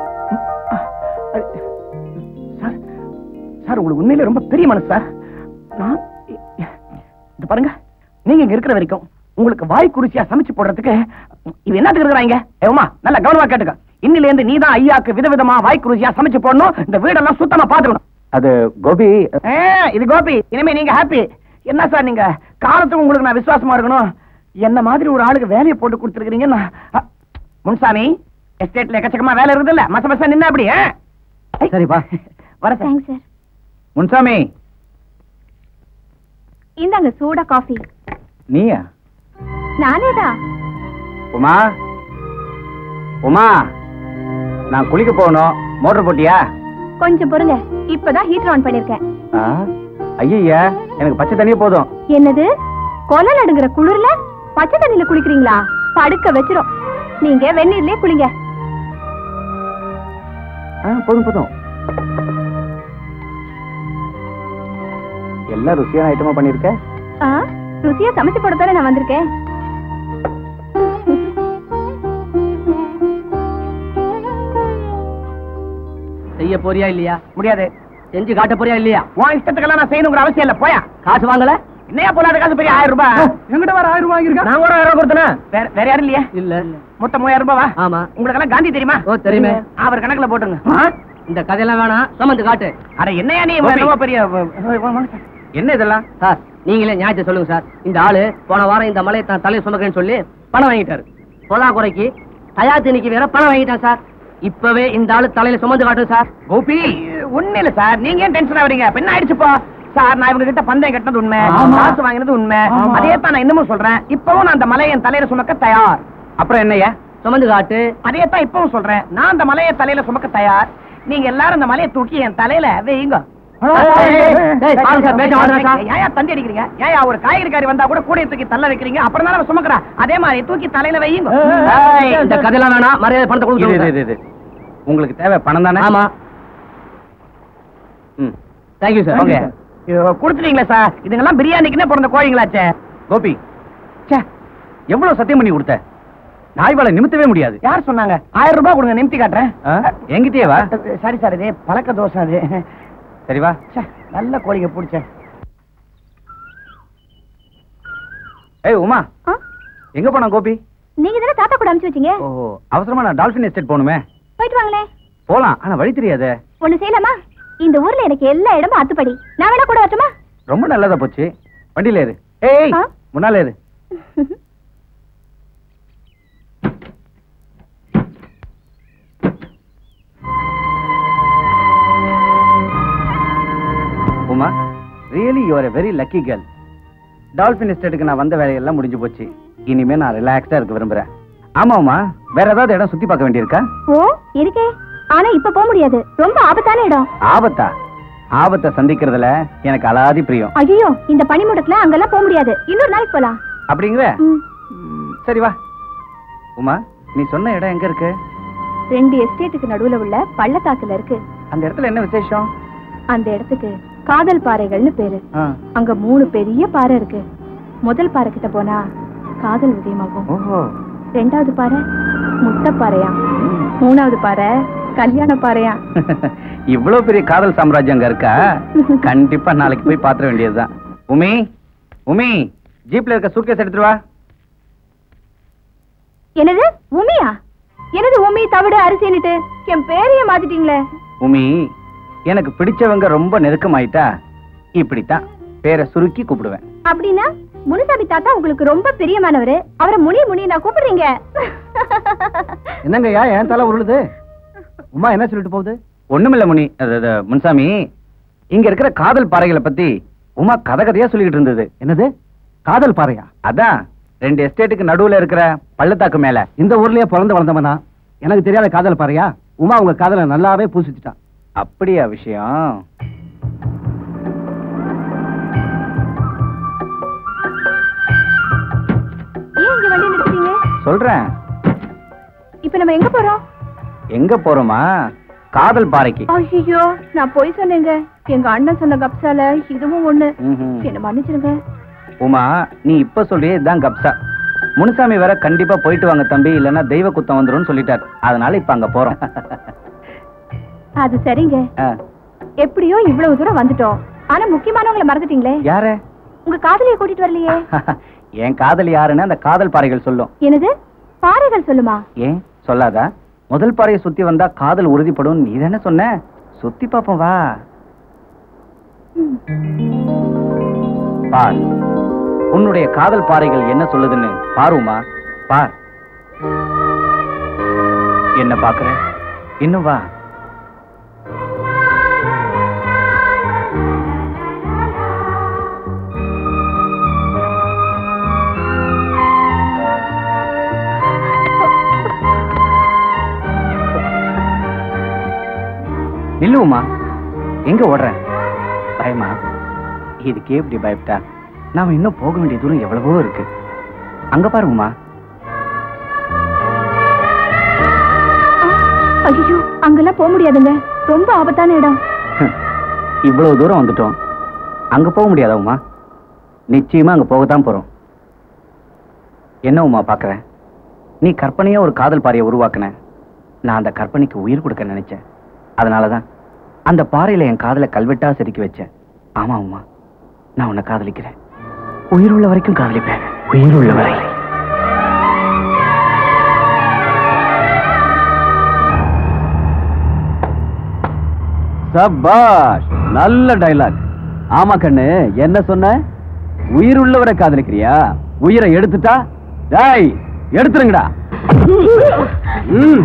C: சார் சார் உங்களுக்கு உண்மையிலே ரொம்ப பெரிய மனசு சார் நான் இது பாருங்க நீங்க இங்க இருக்கிற வரைக்கும் உங்களுக்கு வாய் குறிச்சியா சமைச்சு போடுறதுக்கு இது என்னத்துக்கு இருக்கிறாங்க ஏமா நல்லா கவனமா கேட்டுக்க இன்னில இருந்து நீதான் ஐயாக்கு விதவிதமா வாய் குறிச்சியா சமைச்சு போடணும் இந்த வீடெல்லாம் சுத்தமா பாத்துக்கணும்
B: அது கோபி
C: ஆ, இது கோபி இனிமே நீங்க ஹாப்பி என்ன சார் நீங்க காலத்துக்கு உங்களுக்கு நான் விசுவாசமா இருக்கணும் என்ன மாதிரி ஒரு ஆளுக்கு வேலையை போட்டு கொடுத்துருக்கீங்க முன்சாமி எஸ்டேட்ல எக்கச்சக்கமா வேலை இருக்குது இல்ல மச மச நின்னா அப்படி ஆ? ஐ.
E: சரிப்பா.
C: வர சார்
A: தேங்க்ஸ் சார்
B: முன்சாமி
A: இந்தாங்க சூடா காஃபி
B: நீயா
A: நானே தான்
B: உமா உமா நான் குளிக்க போகணும் மோட்டர் போட்டியா
A: கொஞ்சம் பொறுங்க இப்பதான் ஹீட்டர் ஆன் பண்ணிருக்கேன்
B: ஐயா எனக்கு பச்சை தண்ணியே போதும்
A: என்னது கொலை நடுங்குற குளிர்ல பச்சை தண்ணியில குளிக்கிறீங்களா படுக்க வச்சிரும் நீங்க வெந்நீர்லயே குளிங்க
B: ஆ, போதும் போதும் எல்லாம் ருசியான ஐட்டமா பண்ணிருக்க
A: ஆ, ருசியா சமைச்சு போட தானே நான் வந்திருக்கேன்
E: செய்ய போறியா இல்லையா
C: முடியாது
E: செஞ்சு காட்ட போறியா இல்லையா
C: உன் இஷ்டத்துக்கெல்லாம் நான் செய்யணுங்கிற அவசியம் இல்ல போயா
E: காசு வாங்கல
C: என்னையா போலாத காசு பெரிய ஆயிரம் ரூபாய்
E: எங்கிட்ட வர ஆயிரம் ரூபாய் இருக்கா
C: நான் கூட ஆயிரம் ரூபாய் கொடுத்தேனா வேற வேற யாரும் இல்லையா
E: இல்ல
C: மொத்தம் மூவாயிரம் ரூபாவா
E: ஆமா
C: உங்களுக்கெல்லாம் காந்தி தெரியுமா
E: ஓ, தெரியுமே.
C: அவர் கணக்குல போட்டுங்க ஆ?
E: இந்த கதையெல்லாம் வேணாம் சமந்து காட்டு
C: அட என்னையா நீ
B: கோபி.
C: என்னவோ பெரிய வ- வ- வாங்க சார்.
B: என்ன இதெல்லாம்
E: சார் நீங்களே நியாயத்தை சொல்லுங்க சார் இந்த ஆளு போன வாரம் இந்த மலையை தான் தலையை சுமக்கிறேன்னு சொல்லி பணம் வாங்கிட்டாரு பொலா குறைக்கு தயா திணிக்கு வேற பணம் வாங்கிட்டான் சார் இப்பவே இந்த ஆளு தலையில சுமந்து காட்டும் சார்
C: கோபி ஒண்ணு இல்ல சார் நீங்க ஏன் டென்ஷன் ஆவறீங்க இப்ப என்ன ஆயிடுச்சுப்பா சார் நான் இவங்க கிட்ட பந்தயம் கட்டினது உண்மை
E: ஆமா.
C: காசு வாங்கினது உண்மை
E: ஆமா.
C: அதே தான் நான் இன்னமும் சொல்றேன் இப்பவும் நான் அந்த மலையை என் தலையில சுமக்க தயார்
B: அப்புறம் என்னய்யா
E: சுமந்து காட்டு
C: அதே தான் இப்பவும் சொல்றேன் நான் அந்த மலையை தலையில சுமக்க தயார் நீங்க எல்லாரும் அந்த மலையை தூக்கி என் தலையில வைங்க
E: டேய், பாருங்க சார், பேச்ச வாங்குறேன் சார்.
C: ஏன் தந்தி அடிக்கிறீங்க ஏன் ஒரு காய்கறிக்காரி வந்தா கூட கூட தூக்கி தள்ள வைக்கிறீங்க அப்புறம் தான் அவன் சுமக்கிறா அதே மாதிரி தூக்கி தலையில வையுங்க
E: ஏய், இந்த கதையெல்லாம் வேணாம் மரியாதை பணத்தை
B: இது, இது,
E: கொடுக்க
B: இது, இது. உங்களுக்கு தேவை பணம் தானே
E: ஆமா
B: ம்.
E: தேங்க்யூ சார்
B: ஓகே
C: கொடுத்துட்டீங்களா சார் இதுங்கெல்லாம் பிரியாணிக்குன்னே பிறந்த கோழிங்களாச்சே
B: கோபி ச்சே எவ்வளவு சத்தியம் பண்ணி கொடுத்த நாய்வாலை நிமித்தவே முடியாது
C: யார் சொன்னாங்க ஆயிரம் ரூபாய் கொடுங்க நிமித்தி காட்டுறேன்
B: ஆ? என்கிட்டயே வா
C: சரி சார் இது பழக்க தோசை அது
B: சரி வா
C: ச்சே, நல்ல கோழிங்க பிடிச்சேன்
B: ஏய் உமா
A: ஆ?
B: எங்க போனா கோபி
A: நீங்க தானே தாத்தா கூட அனுப்பிச்சு வச்சீங்க
B: ஓ அவசரமா நான் டால்பின் எஸ்டேட் போகணுமே
A: போயிட்டு வாங்களே
B: போலாம் ஆனா வழி தெரியாதே
A: ஒண்ணு செய்யலாமா இந்த ஊர்ல எனக்கு எல்லா இடமும் அத்துப்படி நான் வேணா கூட வரட்டுமா
B: ரொம்ப நல்லதா போச்சு வண்டியில ஏறு ஏய்
A: ஆ?
B: முன்னால ஏறு Uma really you are a very lucky girl Dolphin எஸ்டேட்டுக்கு நான் வந்த வேலையெல்லாம் முடிஞ்சு போச்சு இனிமே நான் ரிலாக்ஸ்டா இருக்க விரும்புறேன் ஆமா உமா வேற ஏதாவது இடம் சுத்தி பார்க்க வேண்டியிருக்கா
A: ஓ இருக்கே ஆனா இப்ப போக முடியாது ரொம்ப ஆபத்தான இடம்
B: ஆபத்தா ஆபத்தை சந்திக்கிறதுல எனக்கு அலாதி பிரியம்
A: ஐயோ இந்த பனிமூட்டத்துல அங்கெல்லாம் போக முடியாது இன்னொரு நாளைக்கு போலாம்
B: அப்படிங்கிற
A: ம்.
B: ம், சரி வா உமா நீ சொன்ன இடம் எங்க இருக்கு
A: ரெண்டு எஸ்டேட்டுக்கு நடுவுல உள்ள பள்ளத்தாக்குல இருக்கு
B: அந்த இடத்துல என்ன விசேஷம்
A: அந்த இடத்துக்கு காதல் பாறைகள்னு பேரு
B: ஆ.
A: அங்க மூணு பெரிய பாறை இருக்கு முதல் பாறை கிட்ட போனா காதல் உதயமாகும்
B: ஓஹோ
A: ரெண்டாவது பாறை முட்டை பாறையா
B: ம்.
A: மூணாவது பாறை கல்யாண பாறையா
B: இவ்வளவு பெரிய காதல் சாம்ராஜ்யம் அங்க இருக்கா கண்டிப்பா நாளைக்கு போய் பாத்திர வேண்டியதுதான் உமி உமி ஜீப்ல இருக்க சூட்கேஸ் எடுத்துட்டு வா
A: என்னது உமியா என்னது உமி தவிடு அரிசின்னுட்டு என் பேரையே மாத்திட்டீங்களே
B: உமி எனக்கு பிடிச்சவங்க ரொம்ப நெருக்கமாயிட்டா இப்படித்தான் பேரை சுருக்கி கூப்பிடுவேன்
A: அப்படின்னா முனுசாமி தாத்தா உங்களுக்கு ரொம்ப பிரியமானவரு அவரை முனி முனி நான் கூப்பிடுறீங்க
E: என்னங்கய்யா என் தலை உருளுது உமா என்ன சொல்லிட்டு போகுது
B: ஒண்ணுமில்ல முனி அது, அது, முன்சாமி இங்க இருக்கிற காதல் பாறைகளை பத்தி உமா கதை கதையா சொல்லிக்கிட்டு இருந்தது
E: என்னது காதல் பாறையா
B: அதான் ரெண்டு எஸ்டேட்டுக்கு நடுவுல இருக்கிற பள்ளத்தாக்கு மேல
E: இந்த ஊர்லயே பிறந்து வளர்ந்தவனா எனக்கு தெரியாத காதல் பாறையா உமா உங்க காதலை நல்லாவே பூசிச்சுட்டான்
B: அப்படியா விஷயம்
A: ஏன் இங்க வண்டி நிறுத்துறீங்க
B: சொல்றேன்
A: இப்ப நம்ம எங்க போறோம்
B: எங்க போறோமா காதல் பாறைக்கு
A: ஐயோ நான் போய் சொன்னேங்க எங்க அண்ணன் சொன்ன கப்சால இதுவும் ஒண்ணு
B: ம்ஹும்.
A: என்ன மன்னிச்சிருங்க
B: உமா நீ இப்ப சொல்றியே இதுதான் கப்சா முனுசாமி வேற கண்டிப்பா போயிட்டு வாங்க தம்பி இல்லன்னா தெய்வ குத்தம் வந்துரும்னு சொல்லிட்டார் அதனால இப்ப அங்க போறோம்
A: அது சரிங்க
B: ஆ,
A: எப்படியோ இவ்வளவு தூரம் வந்துட்டோம் ஆனா முக்கியமானவங்கள மறந்துட்டீங்களே
B: யாரு
A: உங்க காதலிய கூட்டிட்டு வரலையே
B: என் காதல் யாருன்னு அந்த காதல் பாறைகள் சொல்லும்
A: என்னது பாறைகள் சொல்லுமா
B: ஏன் சொல்லாதா முதல் பாறையை சுத்தி வந்தா காதல் உறுதிப்படும் நீ தானே சொன்ன சுத்தி பாப்போம் வா பார் உன்னுடைய காதல் பாறைகள் என்ன சொல்லுதுன்னு பாருமா பார் என்ன பாக்குற இன்னும் வா நில்லுமா எங்க ஓடுற பயமா இதுக்கே இப்படி பயப்பட்டா நாம இன்னும் போக வேண்டிய தூரம் எவ்வளவோ இருக்கு அங்க பாருங்கம்மா
A: ஐயோ அங்கெல்லாம் போக முடியாதுங்க ரொம்ப ஆபத்தான இடம்
B: இவ்வளவு தூரம் வந்துட்டோம் அங்க போக முடியாதா உமா நிச்சயமா அங்க போகத்தான் போறோம் என்ன உமா பாக்குற நீ கற்பனையா ஒரு காதல் பாறையை உருவாக்குன நான் அந்த கற்பனைக்கு உயிர் கொடுக்க நினைச்சேன் அதனாலதான் அந்த பாறையில என் காதலை கல்வெட்டா செதுக்கி வச்சேன் ஆமா உமா நான் உன்னை காதலிக்கிறேன் உயிர் உள்ள வரைக்கும் காதலிப்பேன் உயிர் உள்ள வரை
H: சபாஷ் நல்ல டைலாக் ஆமா கண்ணு என்ன சொன்ன உயிர் உள்ளவரை காதலிக்கிறியா உயிரை எடுத்துட்டா டேய் எடுத்துருங்கடா ம்.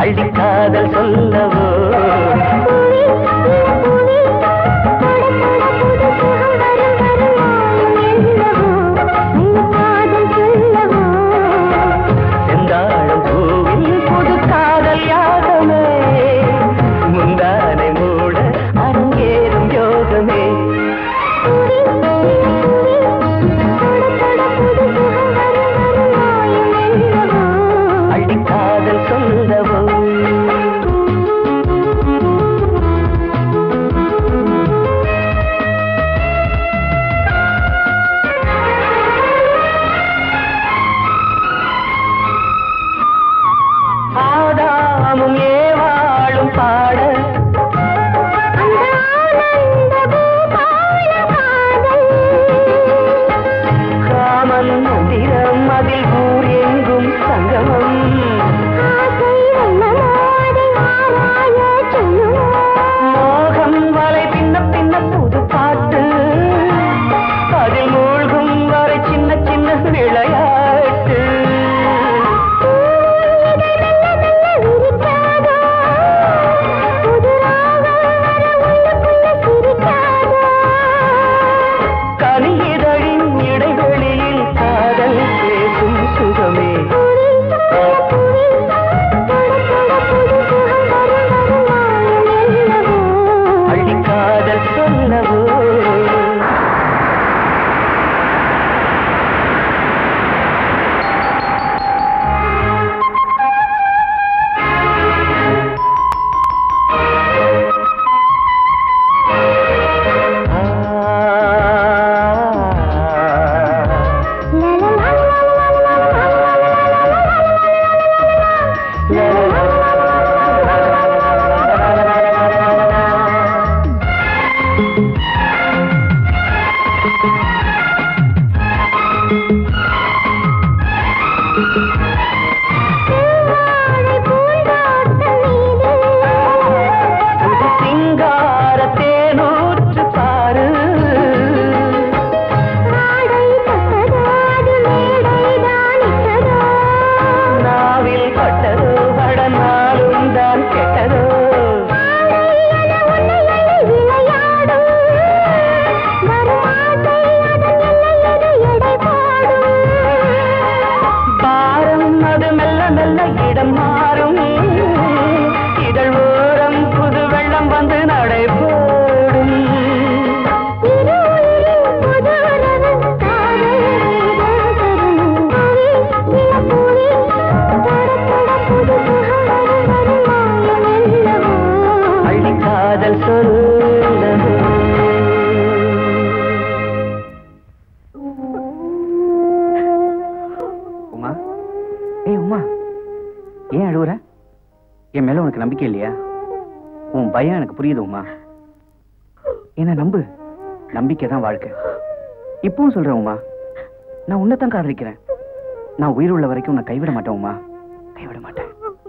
I: அள்ளிக்காதல் சொல்லவோ செந்தாழம் பூவில் புது காதல் யாகமே முந்தானை மூட அரங்கேறும் யோகமே அள்ளிக்காதல் சொல்லவோ ஆதாமும் ஏவாளும் பாட காமன் மந்திரம் அதில் ஊர் எங்கும் சங்கமம் மோகம் வலை பின்ன பின்ன புது பாட்டு அதில் மூழ்கும் வரை சின்ன சின்ன விளையாட்டு கனியிதழின் இடைவெளியில் காதல் பேசும் சுகமே அள்ளிக்காதல் சொல்லவோ சிங்கார தேனூற்று பாரு நாவில் பட்டதோ படனாலும் தான் கெட்டதோ பாரம் அது மெல்ல மெல்ல இடம் மாறும் இதழ் ஓரம் புது வெள்ளம் வந்து நடை போடும் அள்ளி காதல் சொல்லவோ
B: உமா ஏய் உமா ஏன் அழுவுற என் மேல உனக்கு நம்பிக்கை இல்லையா உன் பயம் எனக்கு புரியுது உமா என்ன நம்பு நம்பிக்கை தான் வாழ்க்கை இப்பவும் சொல்றேன் உமா நான் உன்னைத்தான் காதலிக்கிறேன் நான் உயிர் உள்ள வரைக்கும் உன்னை கைவிட மாட்டேன் உமா கைவிட மாட்டேன்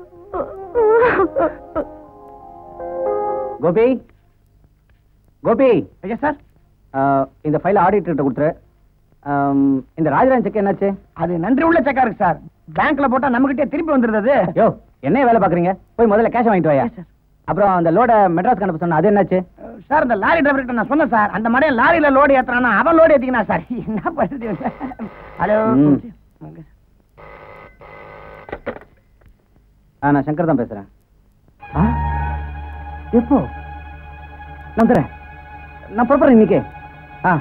B: கோபி கோபி
C: ஐயா சார்
B: இந்த ஃபைல் ஆடிட்டர்கிட்ட கொடுத்துரு ஆம், இந்த ராஜராஜன் செக் என்னாச்சு
C: அது நன்றி உள்ள செக்கா இருக்கு சார் பேங்க்ல போட்டா நம்மகிட்டே திருப்பி வந்துருது
B: யோ என்ன வேலை பாக்குறீங்க போய் முதல்ல கேஷ் வாங்கிட்டு வாயா அப்புறம் அந்த லோட மெட்ராஸ் அனுப்ப சொன்ன அது என்னாச்சு
C: சார் இந்த லாரி டிரைவர்கிட்ட நான் சொன்னேன் சார் அந்த மாதிரி லாரியில லோடு ஏத்துறானா அவன் லோடு ஏத்திக்கினா சார் என்ன பண்ணுறது ஹலோ
B: ம். ஆ நான் சங்கர் தான் பேசுறேன் ஆ எப்போ நான் தரேன் நான் புறப்படுறேன் இன்னைக்கு ஆ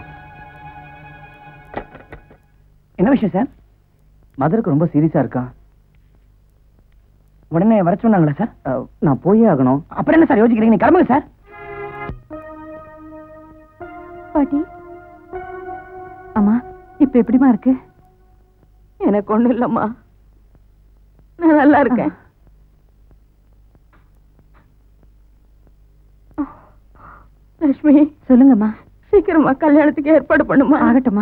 C: என்ன விஷயம் சார்
B: மதருக்கு ரொம்ப சீரியஸா இருக்கான்
C: உடனே வர சொன்னாங்களா சார்
B: ஆ, நான் போயே ஆகணும்
C: அப்புறம் என்ன சார் யோசிக்கிறீங்க நீங்க கிளம்புங்க சார்
A: பாட்டி அம்மா இப்ப எப்படிமா இருக்கு எனக்கு ஒண்ணும் இல்லம்மா நான் நல்லா இருக்கேன் லட்சுமி சொல்லுங்கம்மா சீக்கிரமா கல்யாணத்துக்கு ஏற்பாடு பண்ணுமா ஆகட்டுமா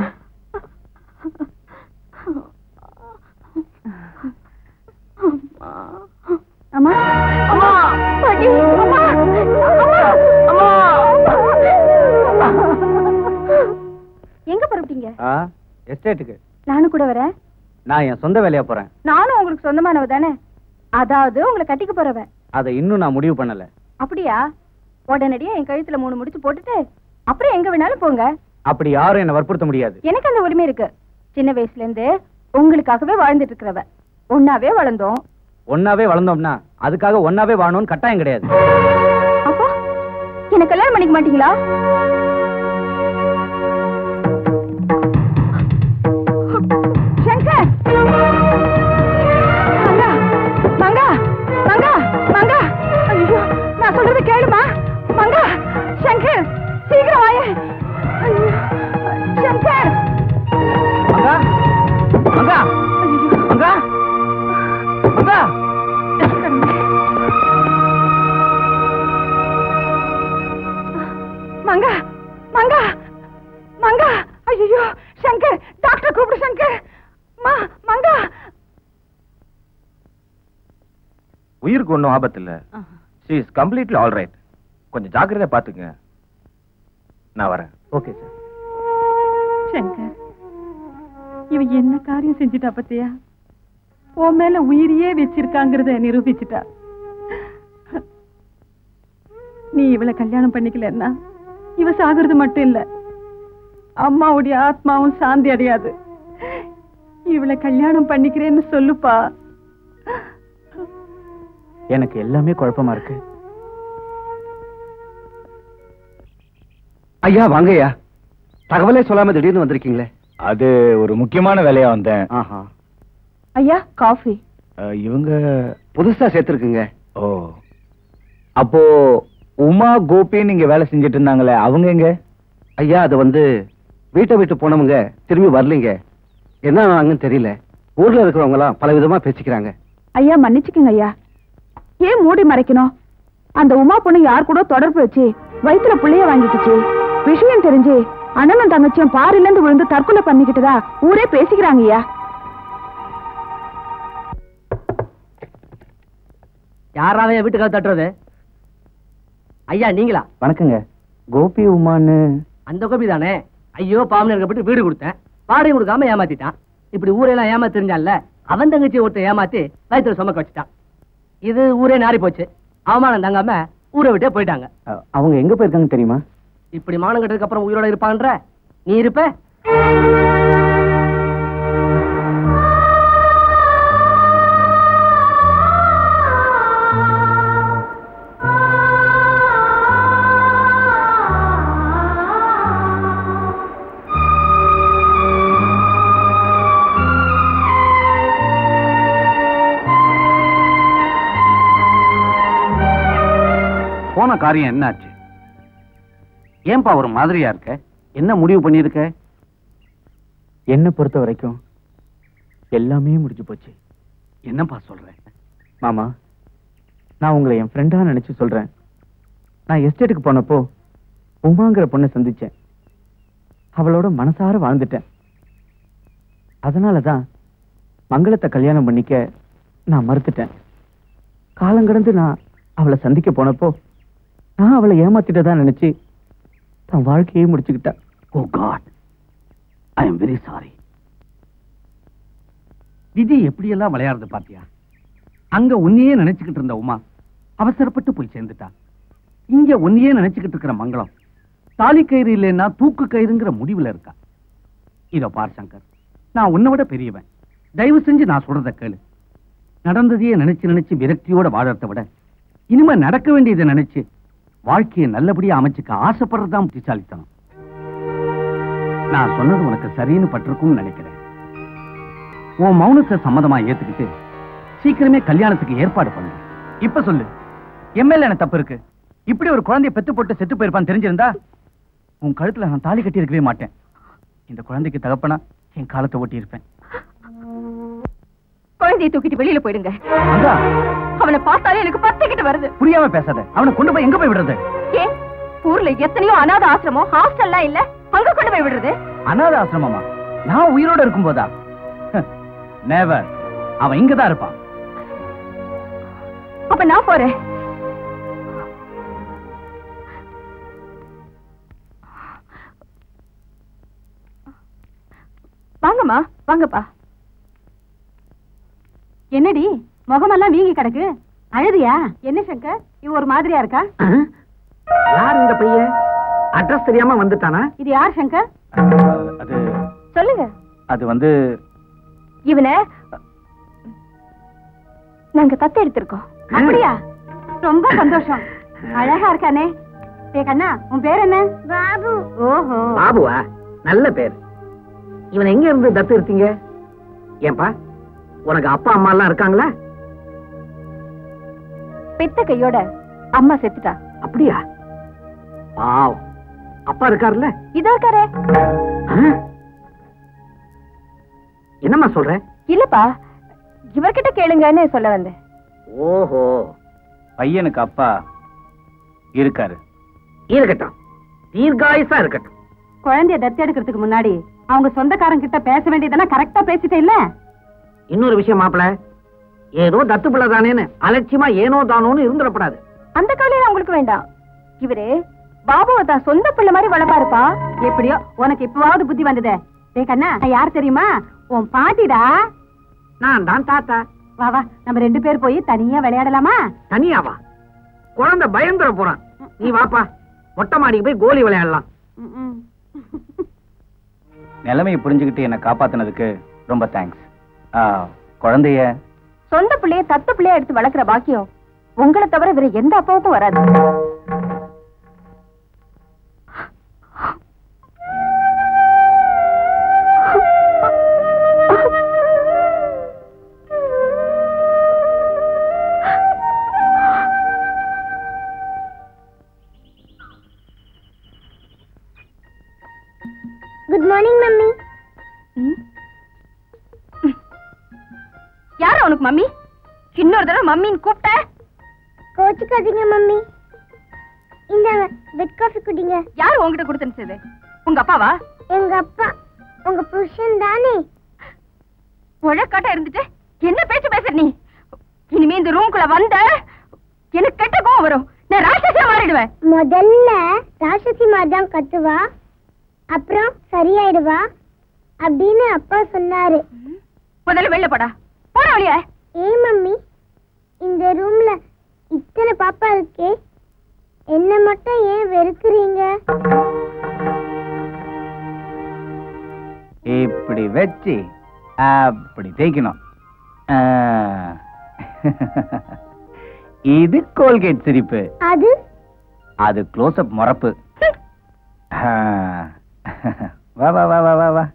A: அம்மா அம்மா பாட்டி அம்மா அம்மா அம்மா எங்க புறப்பட்டீங்க
B: ஆ எஸ்டேட்டுக்கு
A: நானும் கூட வரேன்
B: நான் என் சொந்த வேலையா போறேன்
A: நானும் உங்களுக்கு சொந்தமானவ தானே அதாவது உங்களை கட்டிக்க போறவ
B: அதை இன்னும் நான் முடிவு பண்ணல
A: அப்படியா உடனடியா என் கழுத்துல மூணு முடிச்சு போட்டுட்டு அப்புறம் எங்க வேணாலும் போங்க
B: அப்படி யாரும் என்ன வற்புறுத்த முடியாது
A: எனக்கு அந்த உரிமை இருக்கு சின்ன வயசுல இருந்து உங்களுக்காகவே வாழ்ந்துட்டு இருக்கிறவ ஒன்னாவே வளர்ந்தோம்
B: ஒன்னாவே வளர்ந்தோம்னா அதுக்காக ஒன்னாவே வாழணும்னு கட்டாயம் கிடையாது
A: அப்போ என்ன கல்யாணம் பண்ணிக்க மாட்டீங்களா சங்கர் மங்கா மங்கா மங்கா மங்கா ஐயோ நான் சொல்றது கேளுமா மங்கா சங்கர் சீக்கிரம் வாயே ஐயோ சங்கர்
B: மங்கா மங்கா மங்கா மங்கா
A: மங்கா மங்கா மங்கா ஐயோ சங்கர் டாக்டர் கூப்பிடு சங்கர் மா மங்கா
J: உயிருக்கு ஒன்றும் ஆபத்து இல்ல she is completely all right கொஞ்சம் ஜாக்கிரதையா பாத்துங்க நான் வரேன்
B: ஓகே சார்
D: சங்கர் இவன் என்ன காரியம் செஞ்சுட்டா பத்தியா உன் மேல உயிரியே வச்சிருக்காங்கிறத நிரூபிச்சுட்டா நீ இவளை கல்யாணம் பண்ணிக்கலன்னா இவ சாகுறது மட்டும் இல்ல அம்மாவுடைய ஆத்மாவும் சாந்தி அடையாது இவளை கல்யாணம் பண்ணிக்கிறேன்னு சொல்லுப்பா
B: எனக்கு எல்லாமே குழப்பமா இருக்கு
E: ஐயா வாங்க ஐயா தகவலே சொல்லாம திடீர்னு வந்திருக்கீங்களே
J: அது ஒரு முக்கியமான வேலையா வந்தேன்
E: ஆஹா
A: ஐயா காஃபி
J: அஹ், இவங்க
E: புதுசா சேர்த்திருக்குங்க
J: ஓ அப்போ உமா கோபின்னு இங்க வேலை செஞ்சுட்டு இருந்தாங்களே அவங்க எங்க
E: ஐயா அது வந்து வீட்டை விட்டு போனவங்க திரும்பி வரலீங்க என்ன ஆனாங்கன்னு தெரியல ஊர்ல இருக்கிறவங்க எல்லாம் பல விதமா பேசிக்கிறாங்க
A: ஐயா மன்னிச்சுக்கங்க ஐயா ஏன் மூடி மறைக்கணும் அந்த உமா பொண்ணு யார் கூட தொடர்பு வச்சு வயித்துல புள்ளைய வாங்கிக்கிச்சு விஷயம் தெரிஞ்சு அண்ணனும் தங்கச்சியும் பாரில இருந்து விழுந்து தற்கொலை பண்ணிக்கிட்டதா ஊரே பேசிக்கிறாங்க ஐயா
E: யாராவது என் வீட்டுக்காக தட்டுறது ஐயா நீங்களா
B: வணக்கங்க கோபி உமான்னு
E: அந்த கோபி தானே ஐயோ பாவம் இருக்கப்பட்டு வீடு கொடுத்தேன் வாடகை கொடுக்காம ஏமாத்திட்டான் இப்படி ஊரெல்லாம் ஏமா தெரிஞ்சான்ல அவன் தங்கச்சி ஒருத்தன் ஏமாத்தி வயித்துல சுமக்க வச்சுட்டான் இது ஊரே நாரி போச்சு அவமானம் தங்காம ஊரை விட்டே போயிட்டாங்க
B: அ- அவங்க எங்க போயிருக்காங்க தெரியுமா
E: இப்படி மானம் கட்டதுக்கு அப்புறம் உயிரோட இருப்பான்ற நீ இருப்ப
B: போன காரியம் என்னாச்சு ஏன்பா ஒரு மாதிரியா இருக்க என்ன முடிவு பண்ணிருக்க என்ன பொறுத்த வரைக்கும் எல்லாமே முடிஞ்சு போச்சு என்னப்பா சொல்றேன் மாமா நான் உங்களை என் ஃப்ரெண்டா நினைச்சு சொல்றேன் நான் எஸ்டேட்டுக்கு போனப்போ உமாங்கிற பொண்ணை சந்திச்சேன் அவளோட மனசார வாழ்ந்துட்டேன் அதனாலதான் மங்களத்தை கல்யாணம் பண்ணிக்க நான் மறுத்துட்டேன் காலங்கடந்து நான் அவளை சந்திக்க போனப்போ நான் அவளை ஏமாத்திட்டதா நினைச்சு தன் வாழ்க்கையே முடிச்சுக்கிட்டா oh God I am very sorry
E: விதி எப்படியெல்லாம் விளையாடுறது பாத்தியா அங்க உன்னையே நினைச்சுக்கிட்டு இருந்த உமா அவசரப்பட்டு போய் சேர்ந்துட்டா இங்க உன்னையே நினைச்சுக்கிட்டு இருக்கிற மங்களம் தாலி கயிறு இல்லைன்னா தூக்கு கயிறுங்கிற முடிவுல இருக்கா இதோ பார் சங்கர் நான் உன்னை விட பெரியவன் தயவு செஞ்சு நான் சொல்றத கேளு நடந்ததையே நினைச்சு நினைச்சு விரக்தியோட வாழறத விட இனிமே நடக்க வேண்டியதை நினைச்சு வாழ்க்கையை நல்லபடியா அமைச்சுக்க ஆசைப்படுறதுதான் புத்திசாலித்தனம் நான் சொன்னது உனக்கு சரின்னு பட்டிருக்கும்னு நினைக்கிறேன் உன் மௌனத்தை சம்மதமா ஏத்துக்கிட்டு சீக்கிரமே கல்யாணத்துக்கு ஏற்பாடு பண்ணு
C: இப்ப சொல்லு எம்எல்ஏ என்ன தப்பு இருக்கு இப்படி ஒரு குழந்தைய பெத்து போட்டு செத்து போயிருப்பான்னு தெரிஞ்சிருந்தா உன் கழுத்துல நான் தாலி கட்டி இருக்கவே மாட்டேன் இந்த குழந்தைக்கு தகப்பனா என் காலத்தை ஓட்டி இருப்பேன்
A: குழந்தையை தூக்கிட்டு வெளியில போயிடுங்க
C: அங்கா
A: அவனை பார்த்தாலே எனக்கு பத்திக்கிட்டு வருது
C: புரியாம பேசாத அவனை கொண்டு போய் எங்க போய் விடுறது
A: ஏன் ஊர்ல எத்தனையோ அனாத ஆசிரமம் ஹாஸ்டல்லாம் இல்ல அங்க கொண்டு போய் விடுறது
C: அனாத ஆசிரமமா நான் உயிரோட இருக்கும் போதா நேவர் அவன் இங்கதான் இருப்பான்
A: அப்ப நான் போறேன் வாங்கம்மா வாங்கப்பா என்னடி
D: முகமெல்லாம் வீங்கி கிடக்கு அழுதியா என்ன சங்கர் இவ ஒரு மாதிரியா இருக்கா
E: யார் இந்த பையன் அட்ரஸ் தெரியாம வந்துட்டானா
D: இது யார் சங்கர்
B: அது
A: சொல்லுங்க
B: அது வந்து
A: இவனை நாங்க தத்து எடுத்திருக்கோம்
D: அப்படியா ரொம்ப சந்தோஷம் அழகா இருக்கானே ஏ கண்ணா உன் பேர் என்ன
F: பாபு
D: ஓஹோ
E: பாபுவா நல்ல பேர் இவன் எங்க இருந்து தத்து எடுத்தீங்க ஏன்பா உனக்கு அப்பா அம்மா எல்லாம் இருக்காங்களா
A: பெத்த கையோட அம்மா செத்துட்டா
E: அப்படியா பாவம் அப்பா இருக்காருல்ல
A: இதோ இருக்காரே
E: ஆ? என்னம்மா சொல்ற
A: இல்லப்பா இவர்கிட்ட கேளுங்கன்னு சொல்ல வந்தேன்
E: ஓஹோ
B: பையனுக்கு அப்பா இருக்காரு
E: இருக்கட்டும் தீர்காயுசா இருக்கட்டும்
D: குழந்தைய தத்து எடுக்கிறதுக்கு முன்னாடி அவங்க சொந்தக்காரங்க கிட்ட பேச வேண்டியதெல்லாம் கரெக்டா பேசிட்டே இல்ல
E: இன்னொரு விஷயம் மாப்பிள ஏதோ தத்து பிள்ளை தானேன்னு அலட்சியமா ஏனோ தானோன்னு இருந்துடப்படாது
A: அந்த கவலையில உங்களுக்கு வேண்டாம் இவரு பாபுவை தான் சொந்த பிள்ளை மாதிரி வளர்ப்பாருப்பா
D: எப்படியோ உனக்கு இப்பவாவது புத்தி வந்ததே டே கண்ணா நான் யார் தெரியுமா உன் பாட்டிடா
E: நான் தான் தாத்தா
D: வா வா நம்ம ரெண்டு பேர் போய் தனியா விளையாடலாமா
E: தனியாவா குழந்தை பயந்துட போறான் நீ வாப்பா மொட்டை மாடிக்கு போய் கோலி விளையாடலாம்
D: ம், ம்.
B: நிலைமையை புரிஞ்சுக்கிட்டு என்னை காப்பாத்துனதுக்கு ரொம்ப தேங்க்ஸ் குழந்தைய
A: சொந்த பிள்ளைய தத்து பிள்ளைய எடுத்து வளர்க்குற பாக்கியம் உங்களை தவிர வேற எந்த அப்பாவுக்கும் வராது
F: குட் மார்னிங் மம்மி
A: யாரு உனக்கு மம்மி இன்னொரு தடவை மம்மின்னு கூப்பிட்ட
F: கோச்சுக்காதீங்க மம்மி இந்தாங்க பெட் காஃபி குடிங்க
A: யாரு உன்கிட்ட கொடுத்து அனுப்பிச்சது உங்க அப்பாவா
F: எங்க அப்பா உங்க புருஷன் தானே
A: உழக்காட்ட இருந்துட்டு என்ன பேச்சு பேசுற நீ இனிமே இந்த ரூம்குள்ள வந்த எனக்கு கெட்ட கோவம் வரும் நான் ராட்சசியா மாறிடுவேன்
F: முதல்ல ராட்சசி தான் கத்துவா அப்புறம் சரியாயிடுவா அப்படின்னு அப்பா சொன்னாரு
A: முதல்ல வெளில போடா போடா வழிய
F: ஏன் மம்மி இந்த ரூம்ல இத்தனை பாப்பா இருக்கே என்ன மட்டும் ஏன் வெறுக்கிறீங்க
B: இப்படி வச்சு அப்படி தேய்க்கணும் ஆ. இது கோல்கேட் சிரிப்பு
F: அது
B: அது க்ளோஸ் அப் முறப்பு ஆ. வா வா வா வா வா வா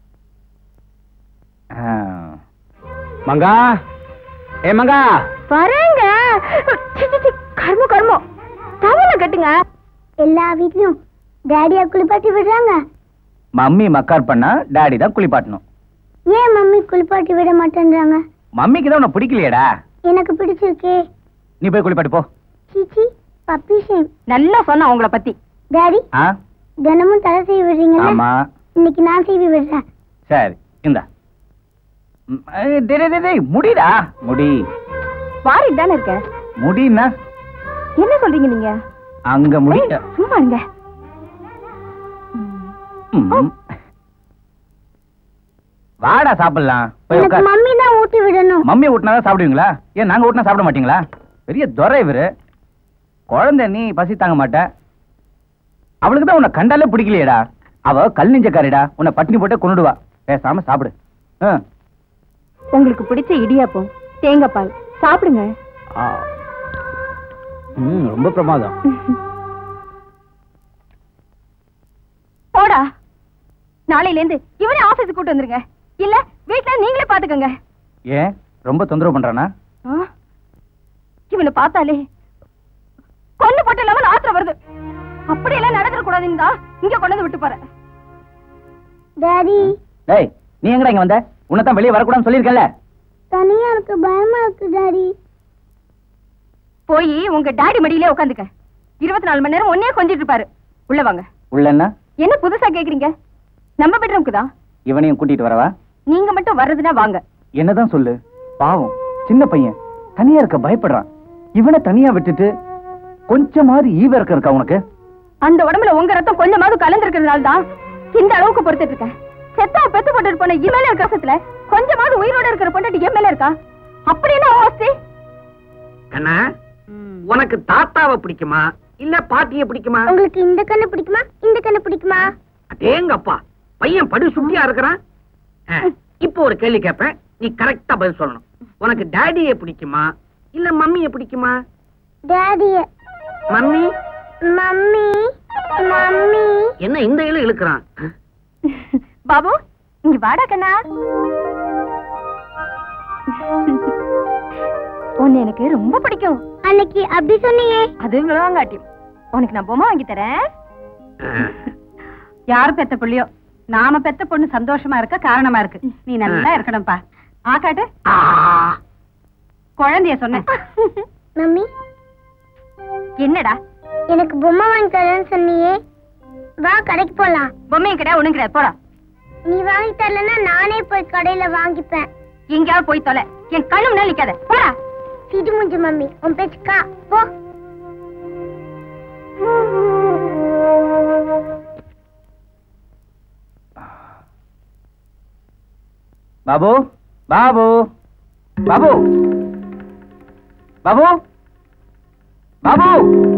B: ஆ. மங்கா ஏ மங்கா
F: வரேங்க கர்ம கர்மம் தவளை கட்டுங்க எல்லா வீட்லயும் டேடியா குளிப்பாட்டி விடுறாங்க
B: மம்மி மக்கார் பண்ணா டாடி தான் குளிப்பாட்டணும்
F: ஏன் மம்மி குளிப்பாட்டி விட மாட்டேன்றாங்க
B: மம்மிக்கு தான் உன்னை பிடிக்கலையேடா
F: எனக்கு பிடிச்சிருக்கே
B: நீ போய் குளிப்பாட்டு போ
F: சீச்சி பப்பி ஷேம்
A: நல்லா சொன்ன உங்களை பத்தி
F: டாடி
B: ஆ
F: தினமும் தலை செய்ய விடுறீங்கல்ல
B: ஆமா
F: இன்னைக்கு நான் செய்வி விடுறேன்
B: சரி இந்தா ம், ஏய், டேய், டேய், டேய், டேய், முடிடா முடி
A: வாரிட்டு தானே இருக்க
B: முடின்னா
A: என்ன சொல்றீங்க நீங்க
B: அங்க முடி
A: ஏய், சும்மா இருங்க
B: ம். வாடா சாப்பிடலாம் போய்
F: எனக்கு
B: உட்கார்
F: மம்மி தான் ஊட்டி விடணும்
B: மம்மி ஊட்டினா தான் சாப்பிடுவீங்களா ஏன் நாங்க ஊட்டினா சாப்பிட மாட்டீங்களா பெரிய துரை இவரு குழந்தை நீ பசி தாங்க மாட்ட அவளுக்கு தான் உன்னை கண்டாலே பிடிக்கலையேடா அவ கல் நெஞ்சக்காரிடா உன்னை பட்டினி போட்டு கொண்டுடுவா பேசாம சாப்பிடு ஆ.
A: உங்களுக்கு பிடிச்ச இடியாப்பம் தேங்காய் பால் சாப்பிடுங்க
B: ஆ. ம், ரொம்ப பிரமாதம்
A: போடா நாளையில இருந்து இவரே ஆபீஸ்க்கு கூட்டு வந்துருங்க இல்ல வீட்ல நீங்களே பாத்துக்கோங்க
B: ஏன் ரொம்ப தொந்தரவு பண்றானா
A: ஆ? இவனை பார்த்தாலே கொண்டு போட்டு இல்லாம ஆத்திரம் வருது அப்படியெல்லாம் நடந்துட கூடாதுன்னு தான் இங்க கொண்டு வந்து விட்டு போறேன்
F: டாடி
B: டேய் நீ எங்கடா இங்க வந்த உன்னை தான் வெளியே வரக்கூடாதுன்னு சொல்லியிருக்கேன்ல
F: தனியா இருக்கு பயமா இருக்கு டாடி
A: போய் உங்க டாடி மடியிலே உட்காந்துக்க இருபத்தி நாலு மணி நேரம் ஒன்னே கொஞ்சிட்டு இருப்பாரு உள்ள வாங்க
B: உள்ள என்ன
A: என்ன புதுசா கேக்குறீங்க நம்ம பெட்ரூம்க்கு தான்
B: இவனையும் கூட்டிட்டு வரவா
A: நீங்க மட்டும் வர்றதுன்னா வாங்க
B: என்னதான் சொல்லு பாவம் சின்ன பையன் தனியா இருக்க பயப்படுறான் இவனை தனியா விட்டுட்டு கொஞ்சமாவது ஈவ இருக்க இருக்கா உனக்கு
A: அந்த உடம்புல உங்க ரத்தம் கொஞ்சமாவது கலந்துருக்கிறதுனால தான் இந்த அளவுக்கு பொறுத்துட்டு இருக்கேன் செத்தா பெத்து போட்டு போன இமேல இருக்கிற கசத்துல கொஞ்சமாவது உயிரோட இருக்கிற பொண்டாட்டி என் மேல இருக்கா அப்படி என்ன ஆஸ்தி
G: கண்ணா உனக்கு தாத்தாவை பிடிக்குமா இல்ல பாட்டிய பிடிக்குமா
F: உங்களுக்கு இந்த கண்ணு பிடிக்குமா இந்த கண்ணு பிடிக்குமா
G: அடேங்கப்பா பையன் படு சுட்டியா இருக்கிறான் ஆ, இப்போ ஒரு கேள்வி கேட்பேன் நீ கரெக்டா பதில் சொல்லணும் உனக்கு டாடிய பிடிக்குமா இல்ல மம்மிய பிடிக்குமா
F: டாடிய
G: மம்மி
F: மம்மி மம்மி
G: என்ன இந்த இழு இழுக்கிறான்
A: பாபு இங்க வாடா கண்ணா உன்னை எனக்கு ரொம்ப பிடிக்கும்
F: அன்னைக்கு அப்படி சொன்னீங்க
A: அது விளவாங்காட்டியும் உனக்கு நான் பொம்மை வாங்கி தரேன்
D: யார் பெத்த புள்ளியோ நாம பெத்த பொண்ணு சந்தோஷமா இருக்க காரணமா இருக்கு நீ நல்லா இருக்கணும்ப்பா ஆக்காட்டு குழந்தைய சொன்னேன்
F: மம்மி
A: என்னடா
F: எனக்கு பொம்மை வாங்கி தரேன்னு சொன்னியே வா கடைக்கு போலாம்
A: பொம்மையை கிடையாது ஒண்ணும் கிடையாது போடா
F: நீ வாங்கி தரலன்னா நானே போய் கடையில வாங்கிப்பேன்
A: எங்கேயாவது போய் தொலை என் கண்ணு முன்னாடி நிக்காத போடா
F: சிடு முஞ்சு மம்மி உன் பேச்சுக்கா போ
B: பாபு பாபு பாபு பாபு பாபு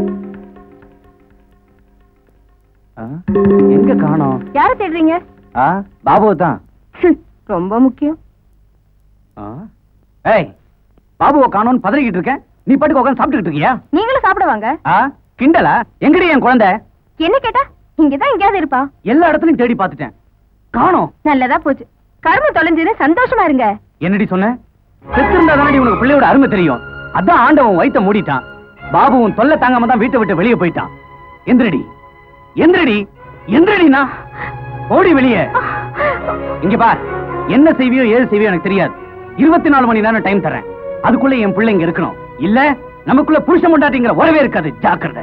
B: ஆ, எங்க காணோம்
A: யார தேடுறீங்க
B: ஆ பாபு தான்
A: ரொம்ப முக்கியம்
B: ஆ? ஏய் பாபுவை காணோம்னு பதறிக்கிட்டு இருக்கேன் நீ பாட்டுக்கு உட்காந்து சாப்பிட்டுக்கிட்டு இருக்கியா
A: நீங்களும் சாப்பிட வாங்க
B: ஆ கிண்டலா எங்கடி என் குழந்தை
A: என்ன கேட்டா இங்கதான் எங்கேயாவது இருப்பா
B: எல்லா இடத்துலயும் தேடி பார்த்துட்டேன் காணோம்
A: நல்லதா போச்சு கரும்பு தொலைஞ்சது சந்தோஷமா இருங்க
B: என்னடி சொன்ன செத்திருந்தா தானடி உனக்கு பிள்ளையோட அருமை தெரியும் அதான் ஆண்டவன் வயித்த மூடிட்டான் பாபுவும் தொல்லை தாங்காம தான் வீட்டை விட்டு வெளியே போயிட்டான் எந்திரடி எந்திரடி எந்திரடினா ஓடி வெளியே இங்க பார் என்ன செய்வியோ ஏது செய்வியோ எனக்கு தெரியாது இருபத்தி நாலு மணி நேரம் டைம் தரேன் அதுக்குள்ள என் பிள்ளை இங்க இருக்கணும் இல்ல நமக்குள்ள புருஷன் முண்டாட்டிங்கிற உறவே இருக்காது ஜாக்கிரதை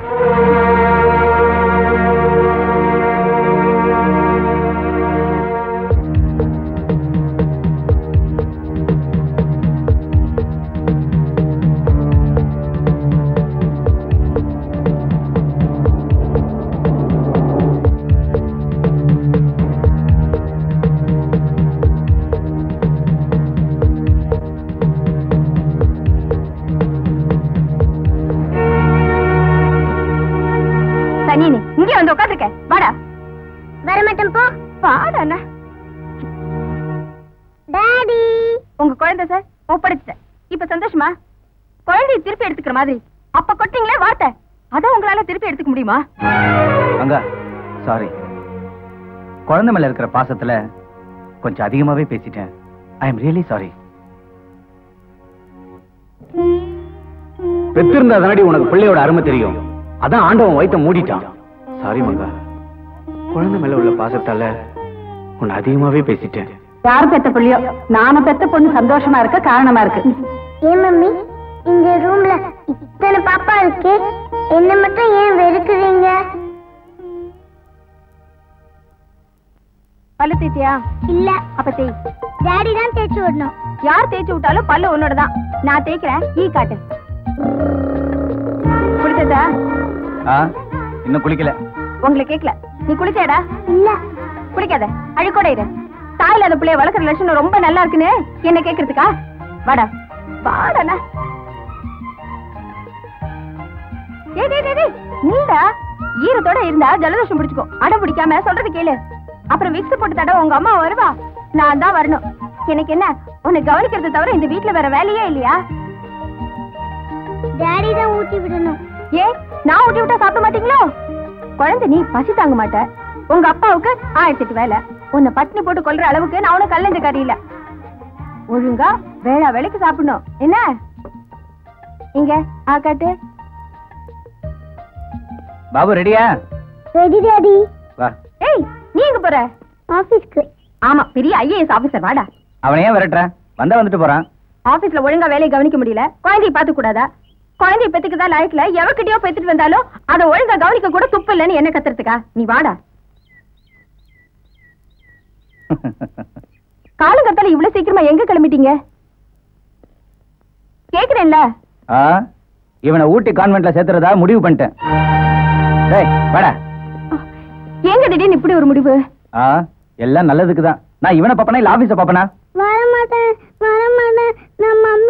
A: சனியனே இங்கே வந்து உட்காந்துருக்க வாடா
F: வரமாட்டேன் போ
A: வாடா
F: டாடி
A: உங்க குழந்தை சார் ஒப்படைச்சிட்டேன் இப்ப சந்தோஷமா குழந்தைய திருப்பி எடுத்துக்கிற மாதிரி அப்ப கொட்டிங்களே வார்த்தை அத உங்களால திருப்பி எடுத்துக்க முடியுமா
B: அங்க சாரி குழந்தை மேல இருக்கிற பாசத்துல கொஞ்சம் அதிகமாவே பேசிட்டேன் ஐ எம் ரியலி சாரி பெத்திருந்தா தானடி உனக்கு பிள்ளையோட அருமை தெரியும் அதான் ஆண்டவன் வயித்த மூடிட்டான் சாரி மங்கா குழந்தை மேல உள்ள பாசத்தால உன்னை அதிகமாவே பேசிட்டேன்
D: யார் பெத்த புள்ளியோ நாம பெத்த பொண்ணு சந்தோஷமா இருக்க காரணமா இருக்கு
F: ஏன் மம்மி இந்த ரூம்ல இத்தனை பாப்பா இருக்கு என்ன மட்டும் ஏன் வெறுக்குறீங்க
A: பல்லு தேய்ச்சியா
F: இல்ல
A: அப்ப தேய்
F: டாடி தான் தேய்ச்சி விடணும்
A: யார் தேய்ச்சி விட்டாலும் பல்லு உன்னோட தான் நான் தேய்க்கிறேன் ஈ காட்டு குளிச்சதா
B: ஆ இன்னும் குளிக்கல
A: உங்களை கேக்கல நீ குளிச்சேடா
F: இல்ல
A: குளிக்காத அழுக்கோட இரு தாயில அந்த பிள்ளைய வளர்க்குற லட்சணம் ரொம்ப நல்லா இருக்குன்னு என்ன கேக்குறதுக்கா வாடா வாடா டேய் டேய் டேய், டேய் நில்டா ஈரத்தோட இருந்தா ஜலதோஷம் பிடிச்சுக்கோ அடம் பிடிக்காம சொல்றது கேளு அப்புறம் விக்ஸ் போட்டு தடவை உங்க அம்மா வருவா நான் தான் வரணும் எனக்கு என்ன உன்னை கவனிக்கிறது தவிர இந்த வீட்ல வேற வேலையே இல்லையா
F: டாடி தான் ஊட்டி விடணும்
A: ஏ நான் ஊட்டி விட்டா சாப்பிட மாட்டீங்களோ குழந்தை நீ பசி தாங்க மாட்ட உங்க அப்பாவுக்கு ஆயிரத்தி எட்டு வேலை உன்னை பட்டினி போட்டு கொல்ற அளவுக்கு நான் உனக்கு கல்லஞ்ச கறியில ஒழுங்கா வேளா வேலைக்கு சாப்பிடணும் என்ன இங்க ஆ காட்டு
B: பாபு ரெடியா
F: ரெடி டாடி
B: வா
A: ஏய் நீ எங்க போற
F: ஆபீஸ்க்கு
A: ஆமா பெரிய ஐஏஎஸ் ஆபீசர் வாடா
B: அவனை ஏன் விரட்டுற வந்தா வந்துட்டு போறான்
A: ஆபீஸ்ல ஒழுங்கா வேலையை கவனிக்க முடியல குழந்தைய பாத்து கூடாதா குழந்தைய பெத்துக்கதா லாயக்கல எவகிட்டயோ பெத்துட்டு வந்தாலும் அதை ஒழுங்கா கவனிக்க கூட துப்பு இல்லைன்னு என்ன கத்துறதுக்கா நீ வாடா காலங்கத்தால இவ்வளவு சீக்கிரமா எங்க கிளம்பிட்டீங்க கேக்குறேன்ல
B: ஆ இவனை ஊட்டி கான்வென்ட்ல சேர்த்துறதா முடிவு பண்ணிட்டேன் டேய் வாடா
A: ஏங்க திடீர்னு இப்படி ஒரு முடிவு
B: ஆ எல்லாம் நல்லதுக்கு தான் நான் இவனை பாப்பனா இல்ல ஆபீஸ பாப்பனா
F: வரமாட்டேன் வரமாட்டேன் நான்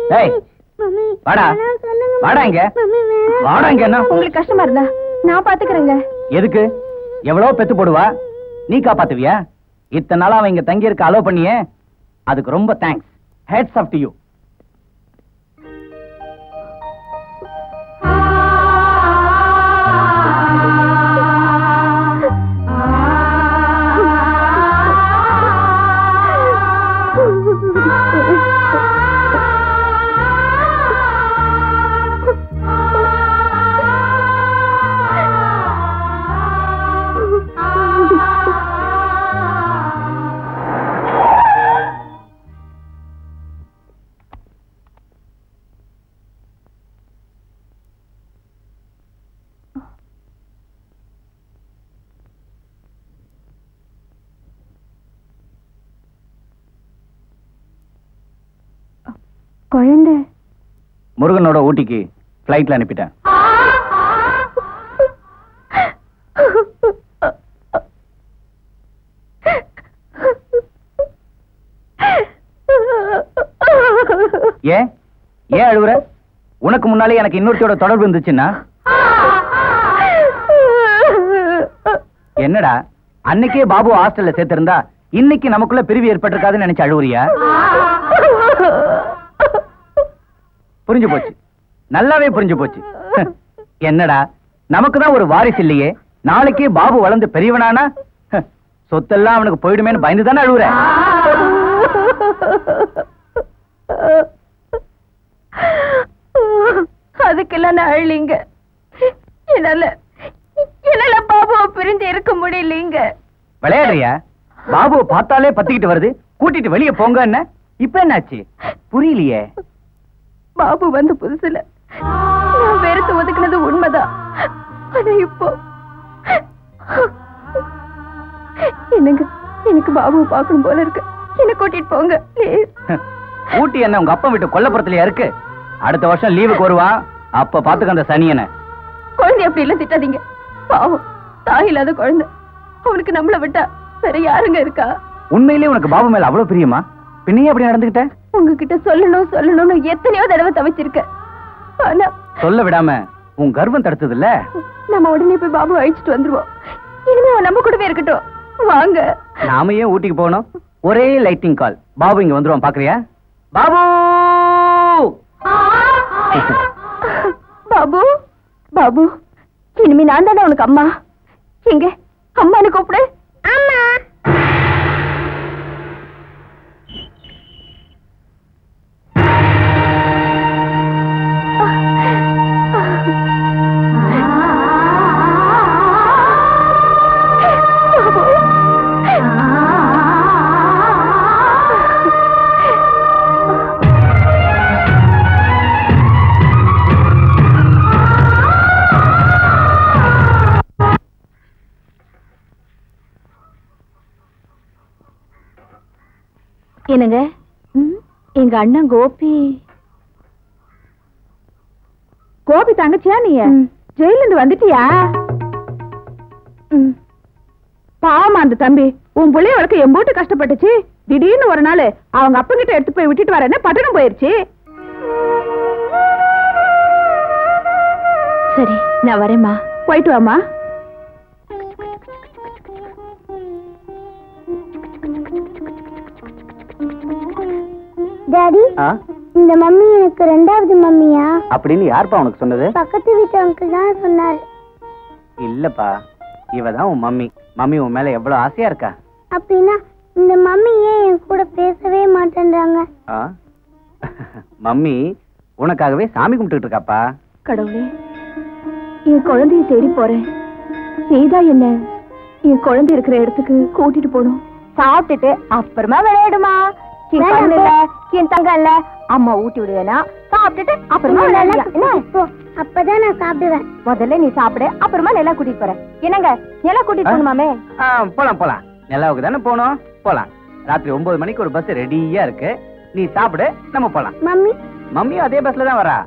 B: ஏய்
F: மம்மி
B: வாடா.
F: வேணாம் சொல்லுங்க
B: வாடா இங்க.
F: மம்மி வேணாம்
B: வாடா இங்க என்ன
A: உங்களுக்கு கஷ்டமா இருந்தா நான் பாத்துக்கிறேங்க
B: எதுக்கு எவ்வளவு பெத்து போடுவா நீ காப்பாத்துவியா இத்தனை நாளா அவன் இங்க தங்கி இருக்க அலோ பண்ணியே அதுக்கு ரொம்ப thanks hats off to you
A: குழந்தை
B: முருகனோட ஊட்டிக்கு ஃப்ளைட்ல அனுப்பிட்டேன் ஏன் ஏன் அழுவுற உனக்கு முன்னாலே எனக்கு இன்னொருத்தியோட தொடர்பு இருந்துச்சுன்னா என்னடா அன்னைக்கே பாபு ஹாஸ்டல்ல சேர்த்திருந்தா இன்னைக்கு நமக்குள்ள பிரிவு ஏற்பட்டிருக்காதுன்னு நினைச்சு அழுவுறியா புரிஞ்சு போச்சு நல்லாவே புரிஞ்சு போச்சு என்னடா நமக்கு தான் ஒரு வாரிசு இல்லையே நாளைக்கே பாபு வளர்ந்து பெரியவனானா சொத்தெல்லாம் அவனுக்கு போயிடுமேன்னு பயந்து தானே அழுவுற
A: அதுக்கெல்லாம் நான் அழலிங்க என்னால என்னால பாபுவை பிரிஞ்சு இருக்க முடியலீங்க
B: விளையாடுறியா பாபுவை பார்த்தாலே பத்திக்கிட்டு வருது கூட்டிட்டு வெளியே போங்க என்ன இப்ப என்னாச்சு புரியலையே
A: பாபு வந்த புதுசுல நான் வெறுத்து ஒதுக்குனது உண்மைதான் ஆனா இப்போ என்னங்க எனக்கு பாபுவை பார்க்கணும் போல இருக்கு என்ன கூட்டிட்டு போங்க please.
B: ஊட்டி என்ன உங்க அப்பா வீட்டு கொல்லப்புறத்துலயா இருக்கு அடுத்த வருஷம் லீவுக்கு வருவான் அப்ப பாத்துக்க அந்த சனியனை
A: குழந்தை அப்படி எல்லாம் திட்டாதீங்க பாவம் தாய் இல்லாத குழந்தை அவனுக்கு நம்மள விட்டா வேற யாருங்க இருக்கா
B: உண்மையிலேயே உனக்கு பாபு மேல அவ்வளவு பிரியமா பின்னையே அப்படி நடந்துகிட்ட
A: உங்ககிட்ட சொல்லணும் சொல்லணும்னு எத்தனையோ தடவை தவிச்சிருக்க ஆனா
B: சொல்ல விடாம உன் கர்வம் தடுத்தது இல்ல
A: நம்ம உடனே போய் பாபு அழிச்சிட்டு வந்துருவோம் இனிமே அவன் நம்ம கூடவே இருக்கட்டும் வாங்க
B: நாம ஏன் ஊட்டிக்கு போகணும் ஒரே லைட்டிங் கால் பாபு இங்க வந்துருவான் பாக்குறியா பாபு
A: பாபு பாபு இனிமே நான் தானே உனக்கு அம்மா எங்க அம்மானு கூப்பிடு அம்மா என்னங்க எங்க அண்ணன் கோபி கோபி தங்கச்சியா நீ ஜெயில இருந்து வந்துட்டியா பாவமா அந்த தம்பி உன் புள்ளைய வளர்க்க எம்போட்டு கஷ்டப்பட்டுச்சு திடீர்னு ஒரு நாள் அவங்க அப்பா கிட்ட எடுத்து போய் விட்டுட்டு வரேன்னு பட்டணம் போயிருச்சு சரி நான் வரேம்மா போயிட்டு வாமா
F: டாடி
B: ஆ?
F: இந்த மம்மி எனக்கு ரெண்டாவது மம்மியா
B: அப்படின்னு யாருப்பா உனக்கு சொன்னது
F: பக்கத்து வீட்டு அங்கிள் தான் சொன்னார்
B: இல்லப்பா இவ தான் உன் மம்மி மம்மி உன் மேல எவ்வளவு ஆசையா இருக்கா
F: அப்படின்னா இந்த மம்மி ஏன் என் கூட பேசவே மாட்டேன்றாங்க
B: ஆ? மம்மி உனக்காகவே சாமி கும்பிட்டுட்டு இருக்காப்பா
A: கடவுளே என் குழந்தைய தேடி போறேன் நீதான் என்ன என் குழந்தை இருக்கிற இடத்துக்கு கூட்டிட்டு போகணும் சாப்பிட்டுட்டு அப்புறமா விளையாடுமா என்
F: வேணாம்,
A: கண்ணு இல்ல என் தங்கம் இல்ல அம்மா ஊட்டி விடுவேனா சாப்பிட்டுட்டு அப்புறமா விளையாடலாம் என்ன
F: போ அப்பதான் நான் சாப்பிடுவேன்
A: முதல்ல நீ சாப்பிடு அப்புறமா நிலா கூட்டிட்டு போறேன் என்னங்க நிலா கூட்டிட்டு
B: ஆ?
A: போகணுமாமே
B: ஆ, போலாம் போலாம் நிலாவுக்கு தானே போனோம் போலாம் ராத்திரி ஒன்பது மணிக்கு ஒரு பஸ் ரெடியா இருக்கு நீ சாப்பிடு நம்ம போலாம்
F: மம்மி
B: மம்மியும் அதே பஸ்ல தான் வரா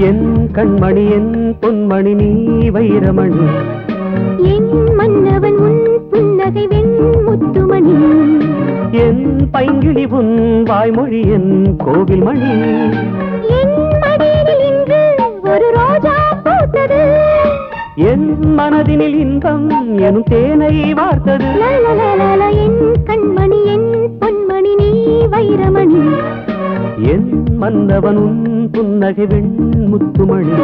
I: என் கண்மணி என் பொன்மணி நீ வைரமணி
F: என் மன்னவன் உன் புன்னகை வெண் முத்துமணி
I: என் பைங்கிழி உன் வாய்மொழி என் கோவில் மணி
F: என் மடியில் இன்று ஒரு ரோஜா பூத்தது
I: என் மனதினில் இன்பம் எனும் தேனை வார்த்தது
F: லலலலல, என் கண்மணி என் பொன்மணி நீ வைரமணி
I: என் மன்னவன் உன் புன்னகை வெண் முத்துமணி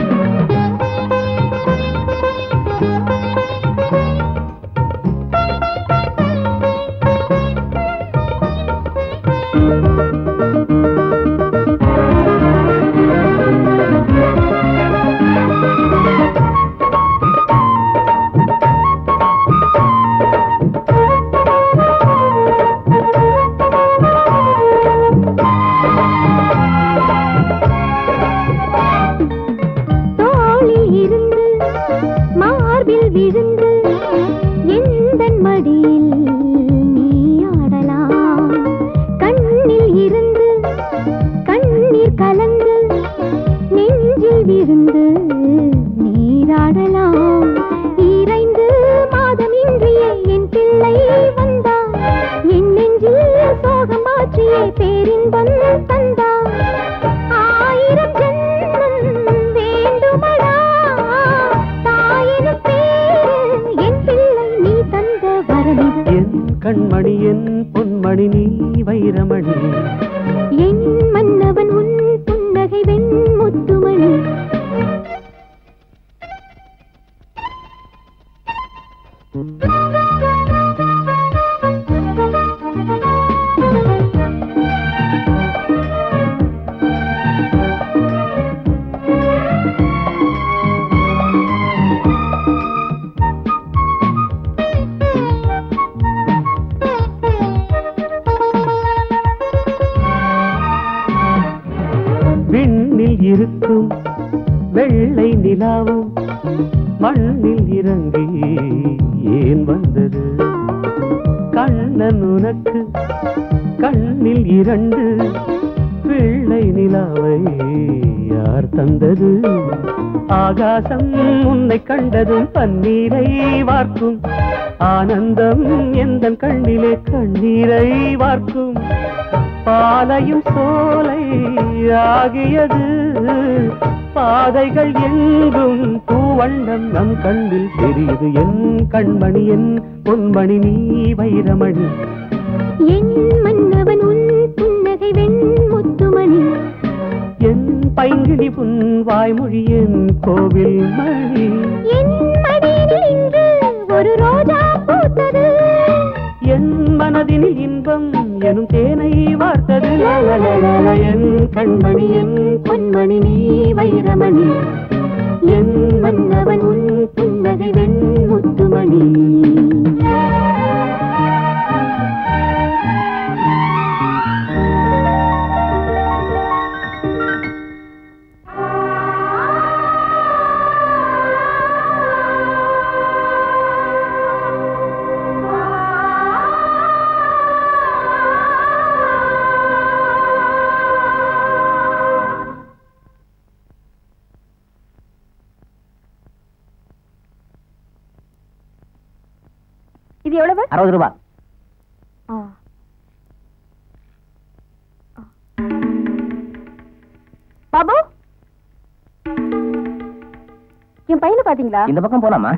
F: தோளில் இருந்து மார்பில் விழுந்து எந்தன் மடியில் நீ ஆடலாம் கண்ணில் இருந்து கண்ணீர் கலந்து நெஞ்சில் விழுந்து நீராடலாம் இறைந்து மாதம் இன்றியே என் பிள்ளை வந்தான் என் நெஞ்சில் சோகம் மாற்றியே பேரின்பம் தந்தான் ஆயிரம் ஜென்மம் வேண்டுமடா தாயினும் பேரு என் பிள்ளை நீ தந்த வரமிது
I: என் கண்மணி என் பொன்மணி நீ வைரமணி
F: என் மன்னவன் உன் புன்னகை வெண் முத்துமணி
I: விண்ணில் இருக்கும் வெள்ளை நிலாவும் மண்ணில் இறங்கி ஏன் வந்தது கண்ணன் உனக்கு கண்ணில் இரண்டு வெள்ளை நிலாவை யார் தந்தது ஆகாசம் உன்னை கண்டதும் பன்னீரை வார்க்கும் ஆனந்தம் எந்த கண்ணிலே கண்ணீரை வார்க்கும் பாலையும் சோலை ஆகியது பாதைகள் எங்கும் பூவண்ணம் நம் கண்ணில் தெரியுது என் கண்மணி என் பொன்மணி நீ வைரமணி
F: என் மன்னவன் உன் புன்னகை வெண் முத்துமணி
I: என் பைங்கிழி புன் வாய்மொழி என் கோவில் மணி
F: என் மடியில் இன்று ஒரு ரோஜா பூத்தது
I: என் மனதினில் இன்பம் எனும் தேனை வார்த்தது லலலலல, என் கண்மணி என் பொன்மணி நீ வைரமணி என் மன்னவன் உன் புன்னகை வெண் முத்துமணி
A: இது எவ்வளவு
E: அறுபது ரூபாய்
A: ஆ. பாபு என் பையனை பாத்தீங்களா
E: இந்த பக்கம் போலாமா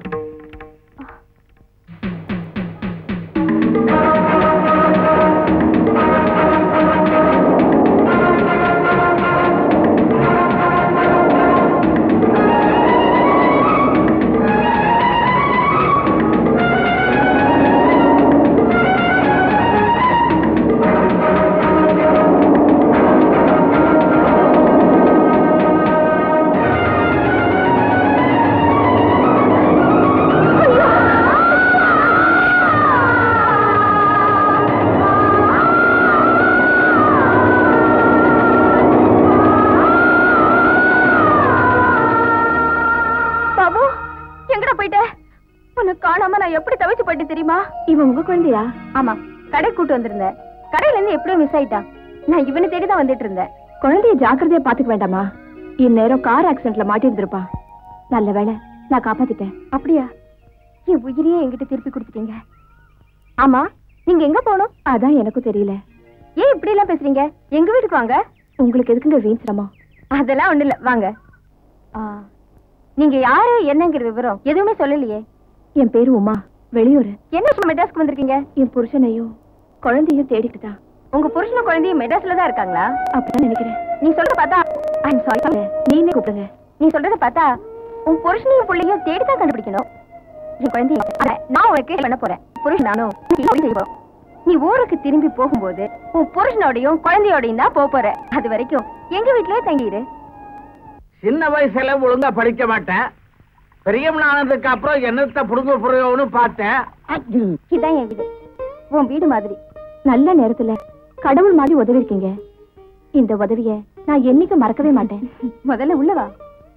A: பாபு எங்கடா போயிட்ட உன்னை காணாம நான் எப்படி தவிச்சு போயிட்டேன் தெரியுமா இவன் உங்க குழந்தையா ஆமா கடை கூட்டு வந்திருந்தேன் கடையில இருந்து எப்படியோ மிஸ் ஆயிட்டான் நான் இவனை தேடி தான் வந்துட்டு இருந்தேன் குழந்தைய ஜாக்கிரதையா பாத்துக்க வேண்டாமா இந்நேரம் கார் ஆக்சிடென்ட்ல மாட்டிருந்திருப்பான் நல்ல வேளை நான் காப்பாத்திட்டேன் அப்படியா என் உயிரையே என்கிட்ட திருப்பி கொடுத்துட்டீங்க ஆமா நீங்க எங்க போகணும் அதான் எனக்கும் தெரியல ஏன் இப்படி எல்லாம் பேசுறீங்க எங்க வீட்டுக்கு வாங்க உங்களுக்கு எதுக்குங்க வீண் சிரமம் அதெல்லாம் ஒண்ணு இல்ல வாங்க ஆ, நீங்க யாரு என்னங்கிற விவரம் எதுவுமே சொல்லலையே என் பேரு உமா வெளியூர் என்ன விஷயம் மெட்ராஸ்க்கு வந்திருக்கீங்க என் புருஷனையும் குழந்தையும் தேடிட்டு தான் உங்க புருஷனும் குழந்தையும் மெட்ராஸ்ல தான் இருக்காங்களா அப்படிதான் நினைக்கிறேன் நீ சொல்றத பார்த்தா ஐம் சாரி நீனே கூப்பிடுங்க நீ சொல்றத பார்த்தா உன் புருஷனையும் பிள்ளையும் தேடி தான் கண்டுபிடிக்கணும் என் குழந்தைய அட, நான் உனக்கு help பண்ண போறேன் புருஷன் நானும் நீ செய்ய போறோம். நீ ஊருக்கு திரும்பி போகும்போது உன் புருஷனோடையும் குழந்தையோடையும் தான் போக போற அது வரைக்கும் எங்க வீட்லயே தங்கிடு
G: சின்ன வயசுல ஒழுங்கா படிக்க மாட்டேன் பெரியவன் ஆனதுக்கு அப்புறம் என்னத்த புடுங்க புரியவனு பார்த்தேன்
A: இதான் என் வீடு உன் வீடு மாதிரி நல்ல நேரத்துல கடவுள் மாதிரி உதவி இருக்கீங்க இந்த உதவிய நான் என்னைக்கு மறக்கவே மாட்டேன் முதல்ல உள்ள வா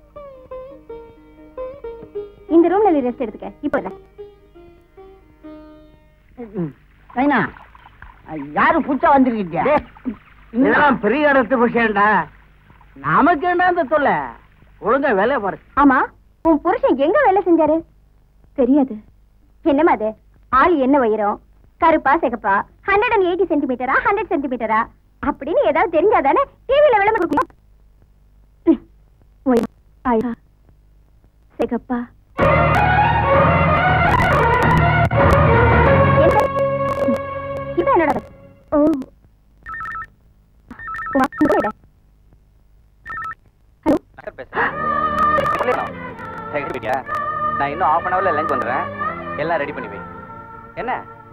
A: இந்த ரூம்ல நீ ரெஸ்ட் எடுத்துக்க இப்போ இல்ல.
G: சைனா யாரு புச்சா வந்திருக்கீங்க இதெல்லாம் பெரிய இடத்து விஷயம்டா நமக்கு என்ன இந்த தொல்லை ஒழுங்கா வேலையை பாரு
A: ஆமா உன் புருஷன் எங்க வேலை செஞ்சாரு தெரியாது என்னமா அது ஆள் என்ன உயரம் கருப்பா சிகப்பா ஹண்ட்ரட் அண்ட் எயிட்டி சென்டிமீட்டரா ஹண்ட்ரட் சென்டிமீட்டரா அப்படின்னு ஏதாவது தெரிஞ்சாதானே டிவியில விளம்பரம் கொடுக்கணும் ம், உயரம், அழகா, சிகப்பா என்ன? ம், இதான் என்னோட பஸ். ஓ உன் அங்க போயிடு. ஹலோ
B: நான் இன்னும் half அன் ஹவர்ல லஞ்ச் வந்துடுறேன் எல்லாம் ரெடி பண்ணி வை என்ன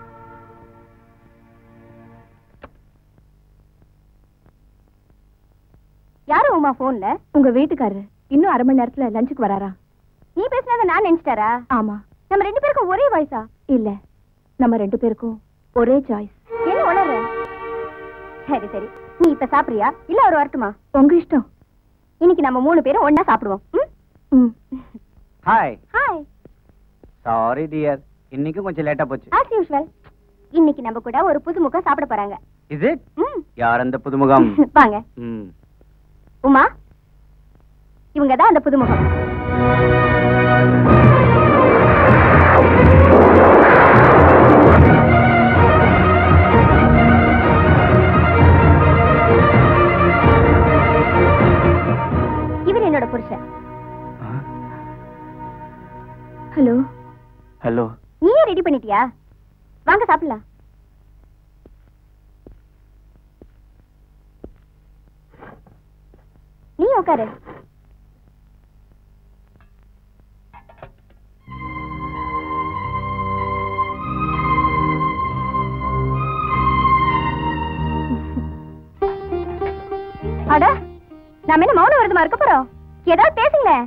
A: யாரு உமா போன்ல உங்க வீட்டுக்காரரு இன்னும் அரை மணி நேரத்துல லஞ்சுக்கு வராரா நீ பேசுனத நான் நினைச்சிட்டாரா ஆமா நம்ம ரெண்டு பேருக்கும் ஒரே வாய்ஸா இல்ல நம்ம ரெண்டு பேருக்கும் ஒரே சாய்ஸ் என்ன உணர்ற சரி சரி நீ இப்ப சாப்பிடுறியா இல்ல அவர் வரட்டுமா உங்க இஷ்டம் இன்னைக்கு நம்ம மூணு பேரும் ஒண்ணா சாப்பிடுவோம் ம்
B: ஹாய்
A: ஹாய்
B: சாரி டியர் இன்னைக்கும் கொஞ்சம் லேட்டா போச்சு
A: ஆஸ் யூஷுவல் இன்னைக்கு நம்ம கூட ஒரு புது முகம் சாப்பிட போறாங்க
B: இது
A: ம்
B: யார் அந்த புதுமுகம்
A: வாங்க
B: ம்
A: உமா இவங்க தான் அந்த புதுமுகம் இவர் என்னோட புருஷன் ஹலோ
B: ஹலோ
A: நீயே ரெடி பண்ணிட்டியா வாங்க சாப்பிடலாம் நீ உட்காரு அட நாம என்ன மௌன விரதமா இருக்க போறோம் ஏதாவது பேசுங்களேன்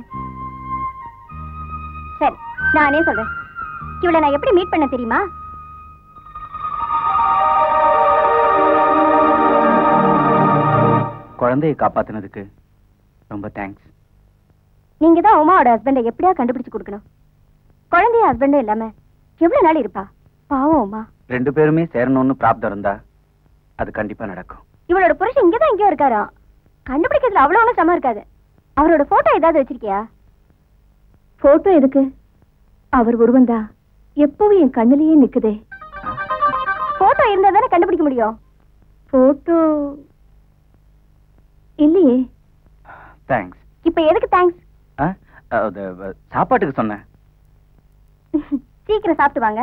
A: சரி நானே சொல்றேன் இவளை நான் எப்படி மீட் பண்ண தெரியுமா
B: குழந்தையை காப்பாத்துனதுக்கு ரொம்ப தேங்க்ஸ்
A: நீங்க தான் உமாவோட ஹஸ்பண்டை எப்படியா கண்டுபிடிச்சு கொடுக்கணும் குழந்தைய ஹஸ்பண்டும் இல்லாம எவ்வளவு நாள் இருப்பா பாவம் உமா
B: ரெண்டு பேருமே சேரணும்னு பிராப்தம் இருந்தா அது கண்டிப்பா நடக்கும்
A: இவளோட புருஷன் இங்கதான் எங்கேயோ இருக்காராம் கண்டுபிடிக்கிறதுல அவ்வளவு ஒண்ணும் சமம் இருக்காது அவரோட போட்டோ ஏதாவது வச்சிருக்கியா போட்டோ எதுக்கு அவர் உருவம் தான் எப்பவும் என் கண்ணிலேயே நிக்குதே போட்டோ இருந்தா தானே கண்டுபிடிக்க முடியும் போட்டோ இல்லையே
B: தேங்க்ஸ்
A: இப்ப எதுக்கு தேங்க்ஸ்
B: அது அஹ், சாப்பாட்டுக்கு சொன்னேன்
A: சீக்கிரம் சாப்பிட்டு வாங்க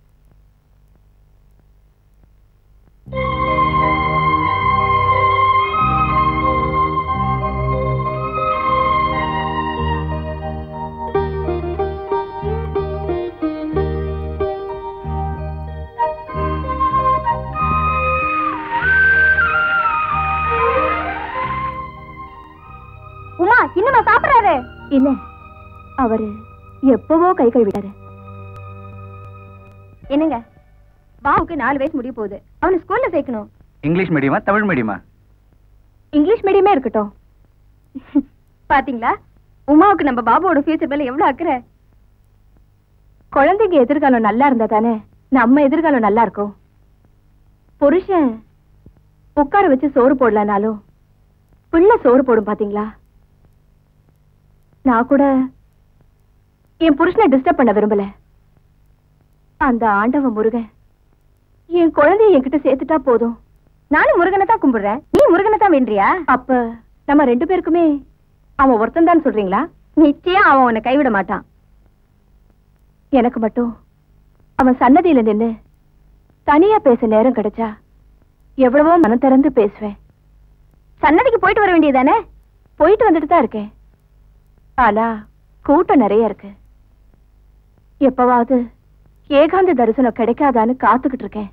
A: உமா இன்னுமா சாப்பிடுறாரு இல்ல அவரு எப்பவோ கை கழுவிட்டாரு என்னங்க பாவுக்கு நாலு வயசு முடிய போகுது அவனை ஸ்கூல்ல சேர்க்கணும்
B: இங்கிலீஷ் மீடியமா தமிழ் மீடியமா
A: இங்கிலீஷ் மீடியமே இருக்கட்டும் பாத்தீங்களா உமாவுக்கு நம்ம பாபுவோட ஃபியூச்சர் மேல எவ்வளவு அக்கறை குழந்தைங்க எதிர்காலம் நல்லா இருந்தா தானே நம்ம எதிர்காலம் நல்லா இருக்கும் புருஷன் உட்கார வச்சு சோறு போடலனாலும் பிள்ளை சோறு போடும் பாத்தீங்களா நான் கூட என் புருஷனை டிஸ்டர்ப் பண்ண விரும்பல அந்த ஆண்டவ முருகன் என் குழந்தைய என்கிட்ட சேர்த்துட்டா போதும் நானும் முருகனை தான் கும்பிடுறேன் நீ முருகனை தான் வேண்டியா அப்ப நம்ம ரெண்டு பேருக்குமே அவன் ஒருத்தன் தான் சொல்றீங்களா நிச்சயம் அவன் உன்னை கைவிட மாட்டான் எனக்கு மட்டும் அவன் சன்னதியில நின்னு தனியா பேச நேரம் கிடைச்சா எவ்வளவோ மனம் திறந்து பேசுவேன் சன்னதிக்கு போயிட்டு வர வேண்டியதானே போயிட்டு வந்துட்டு தான் இருக்கேன் ஆனா கூட்டம் நிறைய இருக்கு எப்பவாவது ஏகாந்த தரிசனம் கிடைக்காதான்னு காத்துக்கிட்டு இருக்கேன்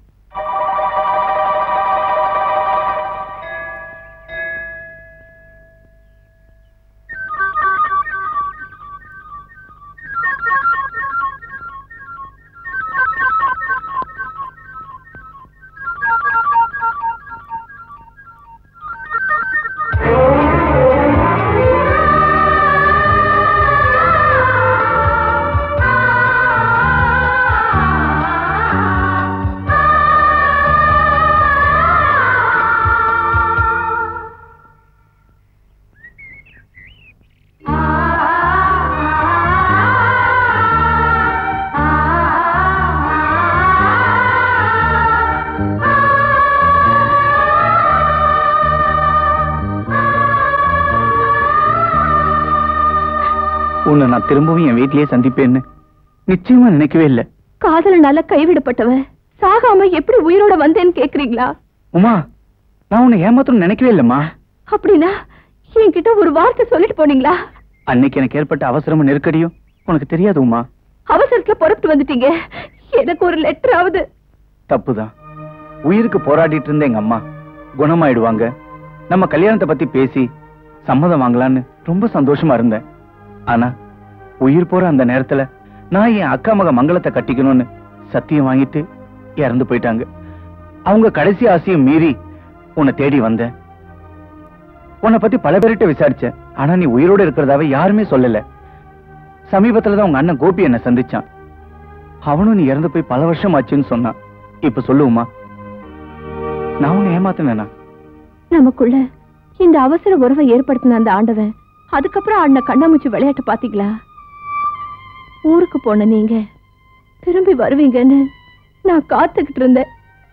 B: உன்னை நான் திரும்பவும் என் வீட்லயே சந்திப்பேன்னு நிச்சயமா நினைக்கவே இல்லை
A: காதலனால கைவிடப்பட்டவன் சாகாம எப்படி உயிரோட வந்தேன்னு கேக்குறீங்களா
B: உமா நான் உன்னை ஏமாத்தணும்னு நினைக்கவே இல்லம்மா
A: அப்படின்னா என்கிட்ட ஒரு வார்த்தை சொல்லிட்டு போனீங்களா
B: அன்னைக்கு எனக்கு ஏற்பட்ட அவசரமும் நெருக்கடியும் உனக்கு தெரியாது உமா
A: அவசரத்துல புறப்பட்டு வந்துட்டீங்க எனக்கு ஒரு லெட்டர் ஆகுது
B: தப்புதான் உயிருக்கு போராடிட்டு இருந்த எங்க அம்மா குணமாயிடுவாங்க நம்ம கல்யாணத்தை பத்தி பேசி சம்மதம் வாங்கலான்னு ரொம்ப சந்தோஷமா இருந்தேன் ஆனா உயிர் போற அந்த நேரத்துல நான் என் அக்கா மக மங்களத்தை கட்டிக்கணும்னு சத்தியம் வாங்கிட்டு இறந்து போயிட்டாங்க அவங்க கடைசி ஆசையை மீறி உன்னை தேடி வந்தேன் உன்னை பத்தி பல பேர்கிட்ட விசாரிச்சேன் ஆனா நீ உயிரோட இருக்கிறதாவே யாருமே சொல்லல சமீபத்துல தான் உங்க அண்ணன் கோபி என்ன சந்திச்சான் அவனும் நீ இறந்து போய் பல வருஷம் ஆச்சுன்னு சொன்னான் இப்ப சொல்லுவோமா நான் உன்னை ஏமாத்தினேனா
A: நமக்குள்ள இந்த அவசர உறவை ஏற்படுத்தின அந்த ஆண்டவன் அதுக்கப்புறம் ஆடின கண்ணாமூச்சி விளையாட்டு பாத்தீங்களா ஊருக்கு போன நீங்க திரும்பி வருவீங்கன்னு நான் காத்துக்கிட்டு இருந்தேன்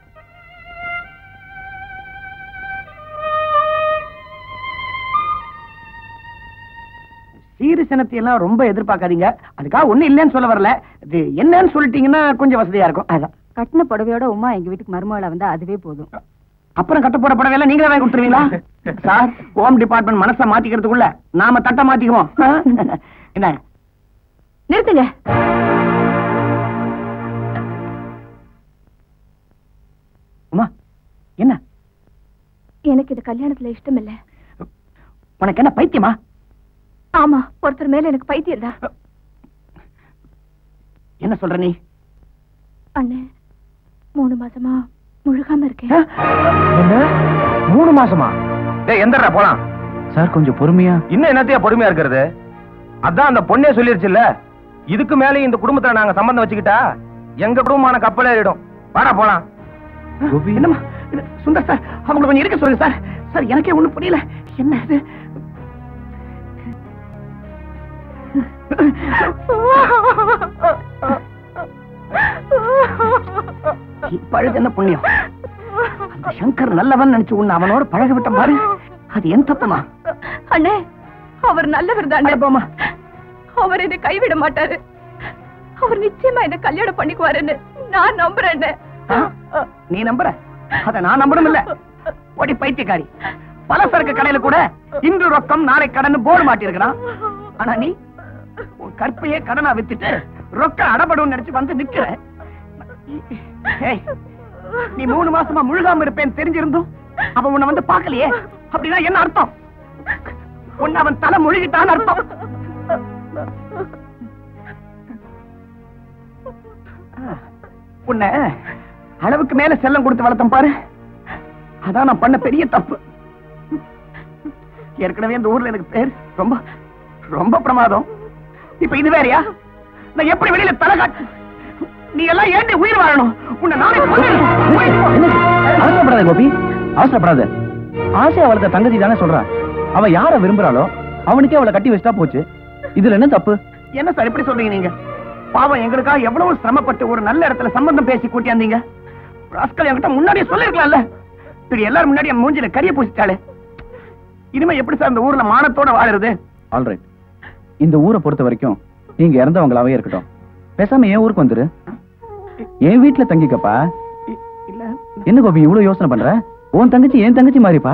C: சீரசனத்தை எல்லாம் ரொம்ப எதிர்பார்க்காதீங்க அதுக்காக ஒண்ணு இல்லைன்னு சொல்ல வரல இது என்னன்னு சொல்லிட்டீங்கன்னா கொஞ்சம் வசதியா இருக்கும் அதான்
D: கட்டின புடவையோட உமா எங்க வீட்டுக்கு மருமகளா வந்தா அதுவே போதும்
C: அப்புறம் கட்ட போற புடவை எல்லாம் நீங்களே வாங்கி கொடுத்துருவீங்களா சார் ஹோம் டிபார்ட்மெண்ட் மனசை மாத்திக்கிறதுக்குள்ள நாம தட்ட மாத்திக்குவோம் ஆ? என்ன
A: நிறுத்துங்க
C: உமா என்ன
A: எனக்கு இது கல்யாணத்துல இஷ்டம் இல்ல
C: உனக்கு என்ன பைத்தியமா
A: ஆமா ஒருத்தர் மேல எனக்கு பைத்தியம் தான்
C: என்ன சொல்ற நீ
A: அண்ணே மூணு மாசமா முழுகாம இருக்கேன்
J: என்ன மூணு மாசமா டேய் எந்தடா போலாம்
B: சார் கொஞ்சம் பொறுமையா
J: இன்னும் என்னத்தையா பொறுமையா இருக்கிறது அதான் அந்த பொண்ணே சொல்லிருச்சுல்ல இதுக்கு மேலே இந்த குடும்பத்துல நாங்க சம்பந்தம் வச்சுக்கிட்டா எங்க குடும்பமான கப்பலே ஏறிடும் வாடா போலாம்
B: கோபி
C: என்னம்மா இது, சுந்தர் சார் அவங்களை கொஞ்சம் இருக்க சொல்லுங்க சார் சார் எனக்கே ஒண்ணும் புரியல என்ன இது இப்பழுது என்ன புண்ணியம் அந்த சங்கர் நல்லவன் நினைச்சு உன்னை அவனோட பழக விட்ட பாரு அது என் தப்புமா
A: அண்ணே அவர் நல்லவர்
C: அட போம்மா.
A: அவர் என்னை கைவிட மாட்டாரு அவர் நிச்சயமா என்ன கல்யாணம் பண்ணிக்குவாருன்னு நான் நம்புறேன்
C: ஆ? நீ நம்புற அத நான் நம்பணும் இல்ல ஒடி பைத்தியக்காரி பலசரக்கு கடையில கூட இன்று ரொக்கம் நாளை கடன் போர்டு மாட்டிருக்கிறான் ஆனா நீ உன் கற்பையே கடனா வித்துட்டு ரொக்க அடபடும் நினைச்சு வந்து நிக்கிற ஏய், நீ மூணு மாசமா முழுகாம இருப்பேன்னு தெரிஞ்சிருந்தும் அவன் உன்னை வந்து பார்க்கலையே அப்படின்னா என்ன அர்த்தம் உன்னை அவன் தலை முழுகிட்டான்னு அர்த்தம் உன்னை அளவுக்கு மேல செல்லம் கொடுத்து வளர்த்தம் பாரு அதான் நான் பண்ண பெரிய தப்பு ஏற்கனவே இந்த ஊர்ல எனக்கு பேர் ரொம்ப ரொம்ப பிரமாதம் இப்ப இது வேறயா நான் எப்படி வெளியில தலை காட்டு நீ எல்லாம் ஏண்டி உயிர் வாழணும் உன்னை நானே கொன்னுடுவேன்.
B: அவசரப்படாத கோபி அவசரப்படாத ஆசை அவளுக்கு தங்கச்சி தானே சொல்றான் அவ யார விரும்புறாளோ அவனுக்கே அவளை கட்டி வச்சுட்டா போச்சு இதுல என்ன தப்பு
C: என்ன சார் இப்படி சொல்றீங்க நீங்க பாவம் எங்களுக்காக எவ்வளவு சிரமப்பட்டு ஒரு நல்ல இடத்துல சம்பந்தம் பேசி கூட்டியாந்தீங்க ராஸ்கல் என்கிட்ட முன்னாடியே சொல்லிருக்கலாம்ல இப்படி எல்லாரும் முன்னாடி என் மூஞ்சில கரிய பூசிட்டாளே இனிமே எப்படி சார் இந்த ஊர்ல மானத்தோட வாழுறது
B: ஆல்ரைட் இந்த ஊரை பொறுத்த வரைக்கும் நீங்க இறந்தவங்களாவே இருக்கட்டும் பேசாம என் ஊருக்கு வந்துரு என் வீட்டுல தங்கிக்கப்பா
C: இ- இல்ல
B: என்ன கோபி இவ்வளவு யோசனை பண்ற உன் தங்கச்சி என் தங்கச்சி மாதிரிப்பா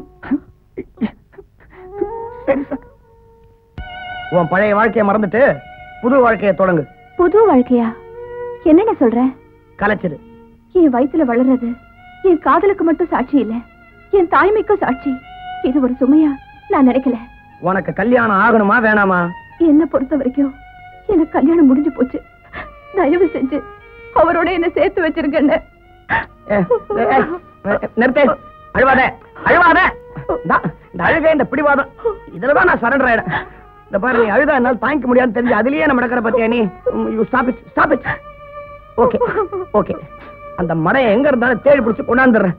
C: சரி சார் உன் பழைய வாழ்க்கையை மறந்துட்டு புது வாழ்க்கையை தொடங்கு
A: புது வாழ்க்கையா என்னென்ன சொல்ற
C: கலைச்சிரு
A: என் வயித்துல வளர்றது என் காதலுக்கு மட்டும் சாட்சி இல்ல என் தாய்மைக்கும் சாட்சி இது ஒரு சுமையா நான் நினைக்கல
C: உனக்கு கல்யாணம் ஆகணுமா வேணாமா
A: என்ன பொறுத்த வரைக்கும் எனக்கு கல்யாணம் முடிஞ்சு போச்சு தயவு செஞ்சு அவரோட என்ன சேர்த்து வச்சிருக்கேன்னு
C: ஏ, ஏ, ஏ, நிறுத்து அழுவாத அழுவாத இந்தா, இந்த அழுகை இந்த பிடிவாதம் இதுலதான் நான் சரண்டர் ஆயிடும் இந்த பாரு நீ அழுதா என்னால தாங்கிக்க முடியாதுன்னு தெரிஞ்சு அதுலயே நம்ம நடக்கிற பத்தியா நீ you stop it stop it okay okay அந்த மடையை எங்க இருந்தாலும் தேடி பிடிச்சு கொண்டாந்துடுறேன்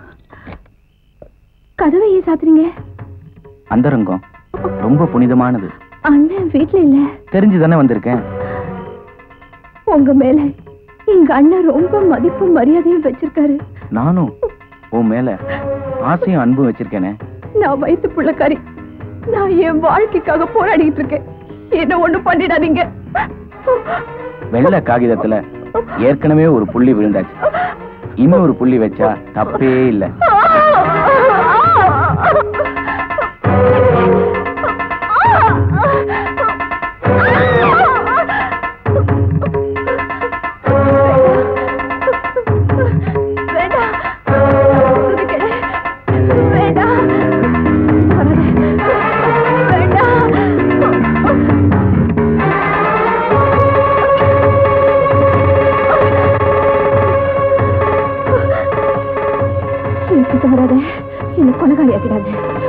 A: கதவை ஏன் சாத்துறீங்க
B: அந்தரங்கம் ரொம்ப புனிதமானது
A: அண்ணன் வீட்ல இல்ல
B: தெரிஞ்சு தானே வந்திருக்கேன்
A: உங்க மேல எங்க அண்ணன் ரொம்ப மதிப்பும் மரியாதையும் வச்சிருக்காரு
B: நானும் உன் மேல ஆசையும் அன்பும் வச்சிருக்கேனே
A: நான் வயித்து புள்ளக்காரி நான் என் வாழ்க்கைக்காக போராடிட்டு இருக்கேன் என்ன ஒண்ணு பண்ணிடாதீங்க
B: வெள்ளை காகிதத்துல ஏற்கனவே ஒரு புள்ளி விழுந்தாச்சு இன்னும் ஒரு புள்ளி வச்சா தப்பே இல்ல
A: வேண்டாம் சுடுகேடு. வேண்டாம் வேண்டாம் கிட்ட வராத என்ன கொலகாளி ஆக்கிடாத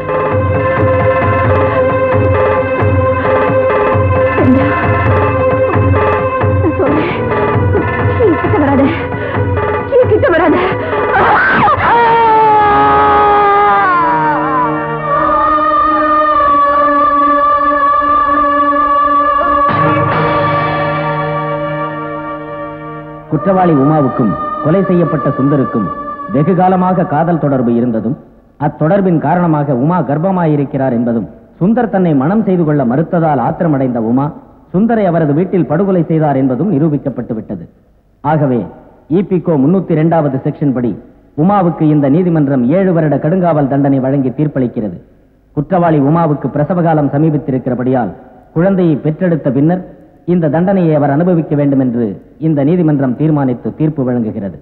A: வேண்டாம். நான் சொல்றேன். என் கிட்ட வராத என் கிட்ட வராத
E: குற்றவாளி உமாவுக்கும் கொலை செய்யப்பட்ட சுந்தருக்கும் வெகு காலமாக காதல் தொடர்பு இருந்ததும் அத்தொடர்பின் காரணமாக உமா கர்ப்பமாயிருக்கிறார் என்பதும் சுந்தர் தன்னை மனம் செய்து கொள்ள மறுத்ததால் ஆத்திரமடைந்த உமா சுந்தரை அவரது வீட்டில் படுகொலை செய்தார் என்பதும் நிரூபிக்கப்பட்டு விட்டது ஆகவே இபிகோ முன்னூத்தி இரண்டாவது செக்ஷன் படி உமாவுக்கு இந்த நீதிமன்றம் ஏழு வருட கடுங்காவல் தண்டனை வழங்கி தீர்ப்பளிக்கிறது குற்றவாளி உமாவுக்கு பிரசவகாலம் சமீபித்திருக்கிறபடியால் குழந்தையை பெற்றெடுத்த பின்னர் இந்த தண்டனையை அவர் அனுபவிக்க வேண்டும் என்று இந்த நீதிமன்றம் தீர்மானித்து தீர்ப்பு வழங்குகிறது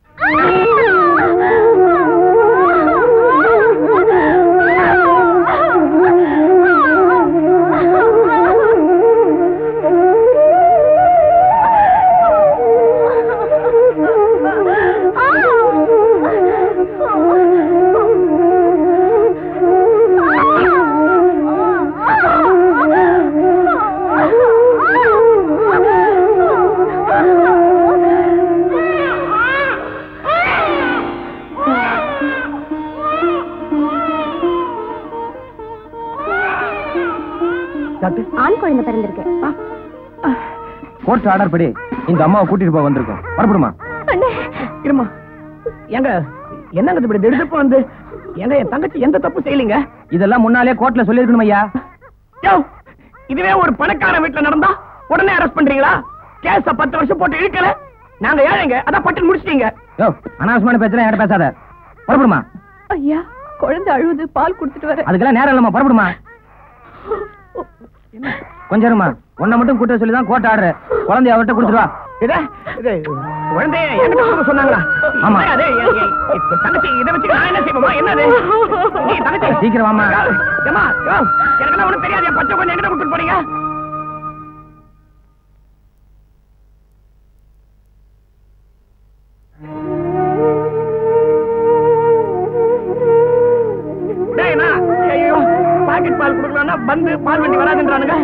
C: டாக்டர்
A: ஆண் குழந்தை பிறந்திருக்கு
B: கோர்ட் ஆர்டர் படி இந்த அம்மாவை கூட்டிட்டு போக வந்திருக்கோம் வரப்படுமா
A: அண்ணே
C: இருமா ஏங்க என்னங்க இப்படி திடுப்பு வந்து ஏங்க என் தங்கச்சி எந்த தப்பு செய்யலீங்க
B: இதெல்லாம் முன்னாலே கோர்ட்ல சொல்லிருக்கணும் ஐயா
C: யோ இதுவே ஒரு பணக்கார வீட்டுல நடந்தா உடனே அரெஸ்ட் பண்றீங்களா கேஸ பத்து வருஷம் போட்டு இழுக்கல நாங்க ஏழைங்க அதான் பட்டு முடிச்சிட்டீங்க
B: யோ அனாவசியமான பேச்சுலாம் என்கிட்ட பேசாத புறப்படுமா
A: ஐயா குழந்தை அழுவுது பால் கொடுத்துட்டு வர
B: அதுக்கெல்லாம் நேரம் இல்லம்மா புறப்படுமா கொஞ்சம் இருமா உன்னை மட்டும் கூட்ட சொல்லி தான் கோர்ட் ஆர்டர் குழந்தைய அவர்கிட்ட கொடுத்துருவா
C: இது இது குழந்தைய என்கிட்ட கொடுக்க சொன்னாங்களா
B: ஆமா.
C: அது எ- எ- இப்ப தங்கச்சி இதை வச்சு நான் என்ன செய்வோமா என்னது நீ தங்கச்சி
B: சீக்கிரம் வாம்மா.
C: ஏம்மா, யோ, எனக்கெல்லாம் ஒண்ணும் தெரியாது என் பச்சை கொஞ்சம் என்கிட்ட கொடுத்துட்டு போறீங்க டேய், அண்ணா, ஐயோ, பாக்கெட் பால் கொடுக்கலாம்னா பந்து பால் வண்டி வராதுன்றானுங்க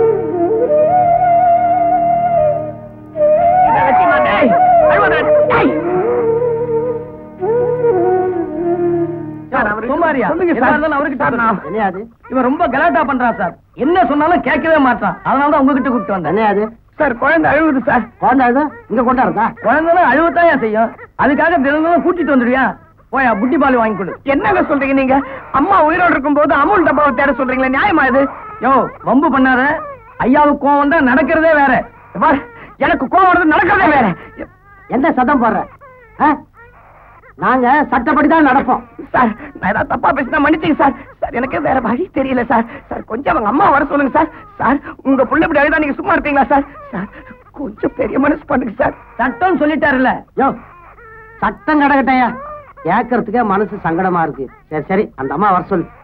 C: இதை வச்சு நான், டேய், அழுவாத, டேய். சார் அவரு
E: சும்மாரியா
C: சொல்லுங்க
E: எதா
C: சார்
E: இருந்தாலும் அவர்கிட்ட
C: சார், நான்-
E: என்ன அது இவன் ரொம்ப கலாட்டா பண்றான் சார் என்ன சொன்னாலும் கேட்கவே மாட்டான் அதனால தான் உங்ககிட்ட கூப்பிட்டு வந்தேன் என்ன அது
C: சார் குழந்தை அழுகுது சார்
E: குழந்தை அழுதா இங்க கொண்டாடுறதா குழந்தைலாம் அழுவத்தான் ஏன் செய்யும் அதுக்காக தினமும் கூட்டிட்டு வந்துடுவியா போயா புட்டி பால் வாங்கி கொடு
C: என்னங்க சொல்றீங்க நீங்க அம்மா உயிரோடு இருக்கும் போது அமுல் டப்பாவை தேட சொல்றீங்களே நியாயமா இது
E: யோ வம்பு பண்ணாத ஐயாவுக்கு கோவம் வந்தா நடக்கிறதே வேற
C: பார், எனக்கு கோவம் வருது நடக்கிறதே வேற
E: எந்த சத்தம் போடுற ஆ? நாங்க சட்டப்படி தான் நடப்போம்
C: சார் நான் ஏதாவது தப்பா பேசினா மன்னிச்சுங்க சார் சார் எனக்கு வேற வழி தெரியல சார் சார் கொஞ்சம் அவங்க அம்மா வர சொல்லுங்க சார் சார் உங்க புள்ள இப்படி அழுதா நீங்க சும்மா இருப்பீங்களா சார் சார் கொஞ்சம் பெரிய மனசு பண்ணுங்க சார்
E: சட்டம் சொல்லிட்டாருல்ல யோ சட்டம் கிடக்கட்டையா கேட்கறதுக்கே மனசு சங்கடமா இருக்கு சரி சரி அந்த அம்மா வர சொல்லு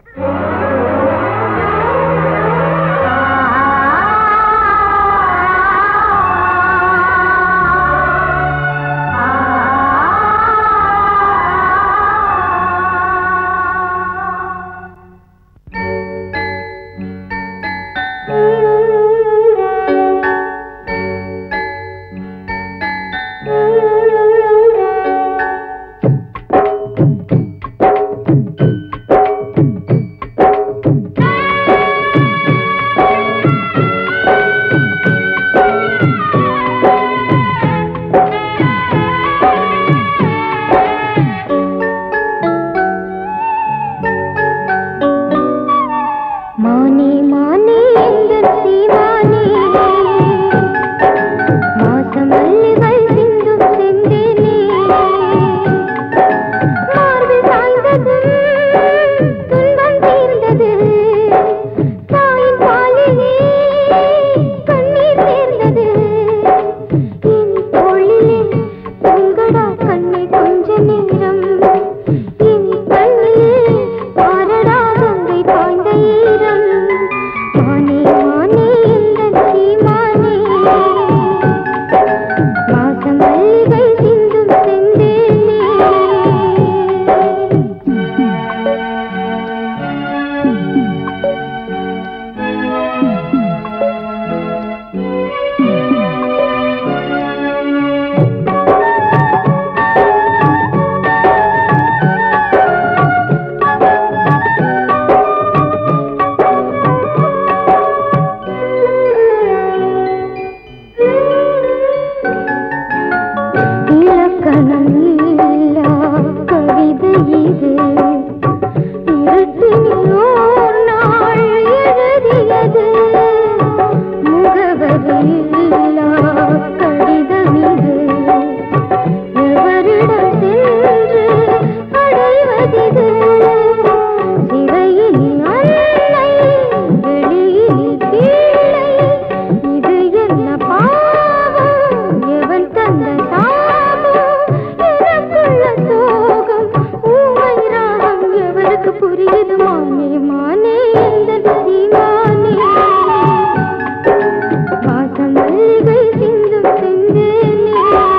F: மானே மானே எந்தன் சீமானே மாசம் மல்லிகள் சிந்தும் செந்தேனே மார்பில் சாய்ந்ததும் துன்பம் தீர்ந்தது தாயின் பாலிலே கண்ணீர் சேர்ந்தது என் தோளிலே உங்கடா கண்ணை கொஞ்ச நேரம் என் கண்ணிலே பாரடா கங்கை பாய்ந்த ஈரம் மானே மானே எந்தன் சீமானே மாசம் மல்லிகை சிந்தும் செந்தேனே இலக்கணம் இல்லா கவிதை இது இருட்டினில் ஓர் நாள் எழுதியது முகவரி இல்லா கடிதம் இது எவரிடம் சென்று அடைவதிது சிறையில் அன்னை வெளியில் பிள்ளை இது என்ன பாவம் எவன் தந்த சாபம் எனக்குள்ள சோகம் ஊமை ராகம் எவருக்கு புரியுது மானே மானே எந்த சீமானே வாசம் மல்லிகை சிந்தும் செந்தேனே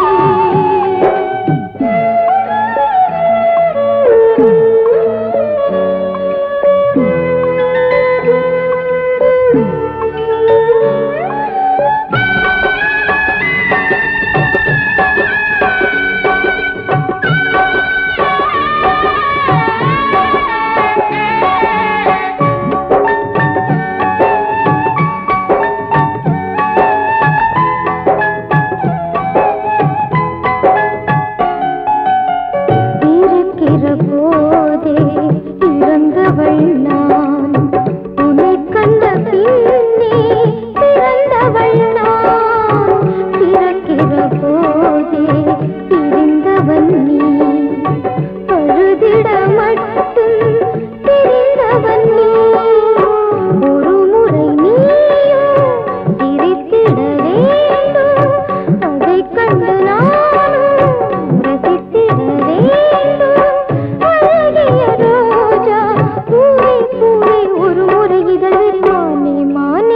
F: இருக்கிற போதே இறந்தவள் நான் உன்னை கண்ட பின்னே பிறந்தவள் நான் பிறக்கிற போதே பிரிந்தவன் நீ பழுதிட மட்டும் தெரிந்தவன் நீ ஒரு முறை நீயும் சிரித்திட வேண்டும் அதைக் கண்டு நானும் ரசித்திட வேண்டும் அழகிய ரோஜா பூவே பூவே ஒரு முறை இதழ் மானே மானே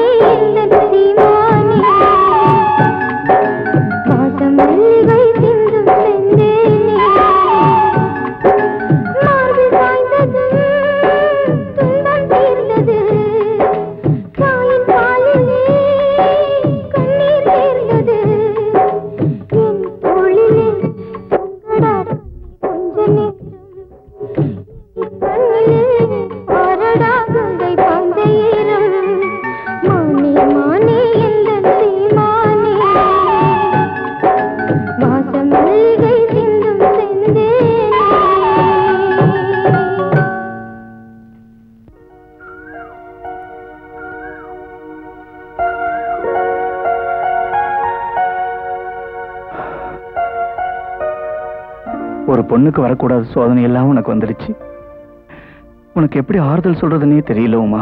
B: பொண்ணுக்கு வரக்கூடாத சோதனை எல்லாம் உனக்கு வந்துருச்சு உனக்கு எப்படி ஆறுதல் சொல்றதுன்னே தெரியல உமா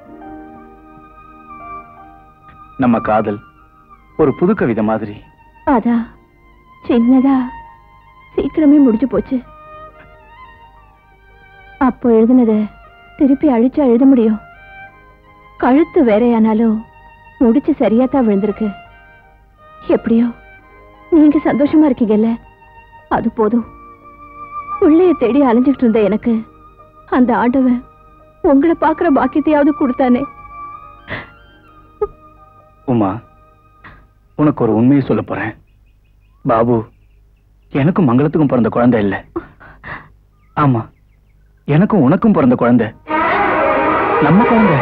B: நம்ம காதல் ஒரு புது கவிதை மாதிரி
A: அதான் சின்னதா சீக்கிரமே முடிஞ்சு போச்சு அப்போ எழுதுனத திருப்பி அழிச்சா எழுத முடியும் கழுத்து வேறையானாலும் முடிச்சு சரியா தான் விழுந்திருக்கு எப்படியோ நீங்க சந்தோஷமா இருக்கீங்கல்ல அது போதும் உள்ளே தேடி அலைஞ்சுக்கிட்டு இருந்த எனக்கு அந்த ஆண்டவன் உங்களை பாக்குற பாக்கியத்தையாவது கொடுத்தானே
B: உமா உனக்கு ஒரு உண்மையை சொல்ல போறேன் பாபு எனக்கும் மங்களத்துக்கும் பிறந்த குழந்தை இல்ல ஆமா எனக்கும் உனக்கும் பிறந்த குழந்தை நம்ம குழந்தை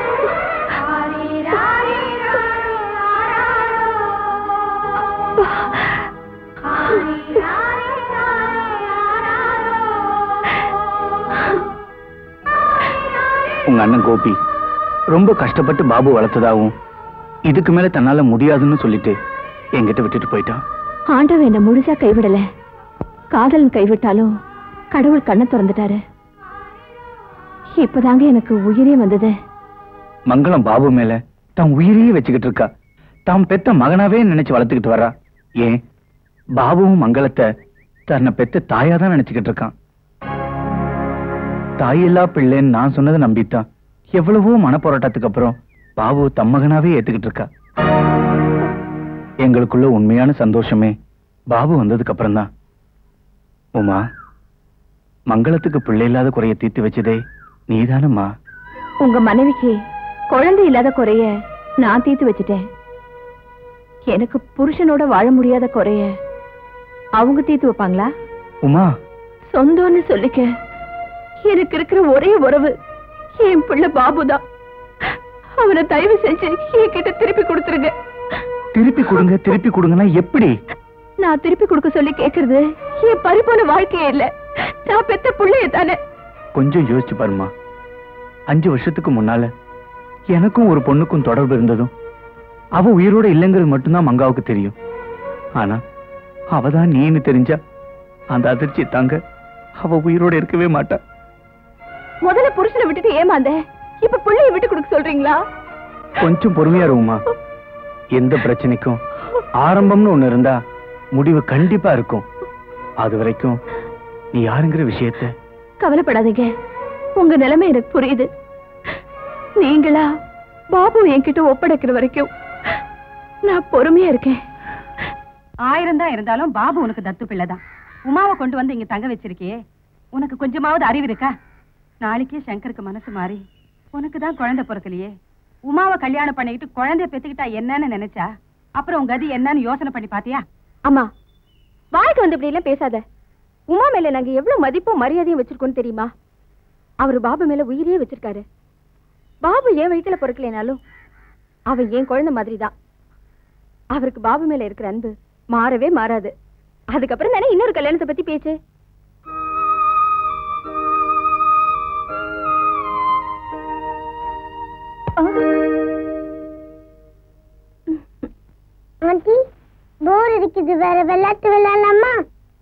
B: உங்க அண்ணன் கோபி ரொம்ப கஷ்டப்பட்டு பாபு வளர்த்ததாவும் இதுக்கு மேல தன்னால முடியாதுன்னு சொல்லிட்டு என்கிட்ட விட்டுட்டு போயிட்டான்
A: ஆண்டவன் என்ன முழுசா கைவிடல காதலன் கைவிட்டாலும் கடவுள் கண்ணை திறந்துட்டாரு இப்பதாங்க எனக்கு உயிரே வந்தது
B: மங்களம் பாபு மேல தான் உயிரையே வச்சுக்கிட்டு இருக்கா தாம் பெத்த மகனாவே நினைச்சு வளர்த்துக்கிட்டு வர்றா ஏன் பாபுவும் மங்களத்தை தன்னை பெத்த தாயா தான் நினைச்சுக்கிட்டு இருக்கான் தாயில்லா பிள்ளைன்னு நான் சொன்னதை நம்பித்தான் எவ்வளவோ மனப்போராட்டத்துக்கு அப்புறம் பாபு தம் மகனாவே ஏத்துக்கிட்டு இருக்கா எங்களுக்குள்ள உண்மையான சந்தோஷமே பாபு வந்ததுக்கு அப்புறம் தான் உமா மங்களத்துக்கு பிள்ளை இல்லாத குறைய தீர்த்து வச்சதே நீதானம்மா
A: உங்க மனைவிக்கு குழந்தை இல்லாத குறைய நான் தீர்த்து வச்சுட்டேன் எனக்கு புருஷனோட வாழ முடியாத குறைய அவங்க தீர்த்து வைப்பாங்களா
B: உமா
A: சொந்தம்னு சொல்லிக்க எனக்கு இருக்கிற ஒரே உறவு என் பிள்ளை பாபுதான் அவனை தயவு செஞ்சு என்கிட்ட திருப்பி கொடுத்துருங்க
B: திருப்பி கொடுங்க திருப்பி கொடுங்கன்னா எப்படி
A: நான் திருப்பி கொடுக்க சொல்லி கேக்குறது என் பறிப்போன வாழ்க்கையே இல்ல நான் பெத்த பிள்ளைய தானே
B: கொஞ்சம் யோசிச்சு பாருமா அஞ்சு வருஷத்துக்கு முன்னால எனக்கும் ஒரு பொண்ணுக்கும் தொடர்பு இருந்ததும் அவ உயிரோட இல்லைங்கிறது மட்டும்தான் மங்காவுக்கு தெரியும் ஆனா அவதான் நீன்னு தெரிஞ்சா அந்த அதிர்ச்சி தாங்க அவ உயிரோட இருக்கவே மாட்டா
A: முதல்ல புருஷனை விட்டுட்டு ஏமாந்த இப்ப பிள்ளைய விட்டு கொடுக்க சொல்றீங்களா
B: கொஞ்சம் பொறுமையா இருமா எந்த பிரச்சனைக்கும் ஆரம்பம்னு ஒண்ணு இருந்தா முடிவு கண்டிப்பா இருக்கும் அது வரைக்கும் நீ யாருங்கிற விஷயத்த
A: கவலைப்படாதீங்க உங்க நிலைமை எனக்கு புரியுது நீங்களா பாபு என்கிட்ட ஒப்படைக்கிற வரைக்கும் நான் பொறுமையா இருக்கேன்
D: ஆயிரம் தான் இருந்தாலும் பாபு உனக்கு தத்து பிள்ளைதான் உமாவை கொண்டு வந்து இங்க தங்க வச்சிருக்கியே உனக்கு கொஞ்சமாவது அறிவு இருக்கா நாளைக்கே சங்கருக்கு மனசு மாறி உனக்கு தான் குழந்தை பிறக்கலையே உமாவை கல்யாணம் பண்ணிக்கிட்டு குழந்தைய பெத்துக்கிட்டா என்னன்னு நினைச்சா அப்புறம் உன் கதி என்னன்னு யோசனை பண்ணி பாத்தியா
A: அம்மா வாய்க்கு வந்து இப்படி எல்லாம் பேசாத உமா மேல நாங்க எவ்வளவு மதிப்பும் மரியாதையும் வச்சிருக்கோம் தெரியுமா அவரு பாபு மேல உயிரையே வச்சிருக்காரு பாபு ஏன் வயித்துல பிறக்கலைனாலும் அவன் ஏன் குழந்தை மாதிரி தான் அவருக்கு பாபு மேல இருக்கிற அன்பு மாறவே மாறாது அதுக்கப்புறம் தானே இன்னொரு கல்யாணத்தை பத்தி பேச்சு
F: ஆண்டி போர் அடிக்குது வேற விளையாட்டு விளையாடலாமா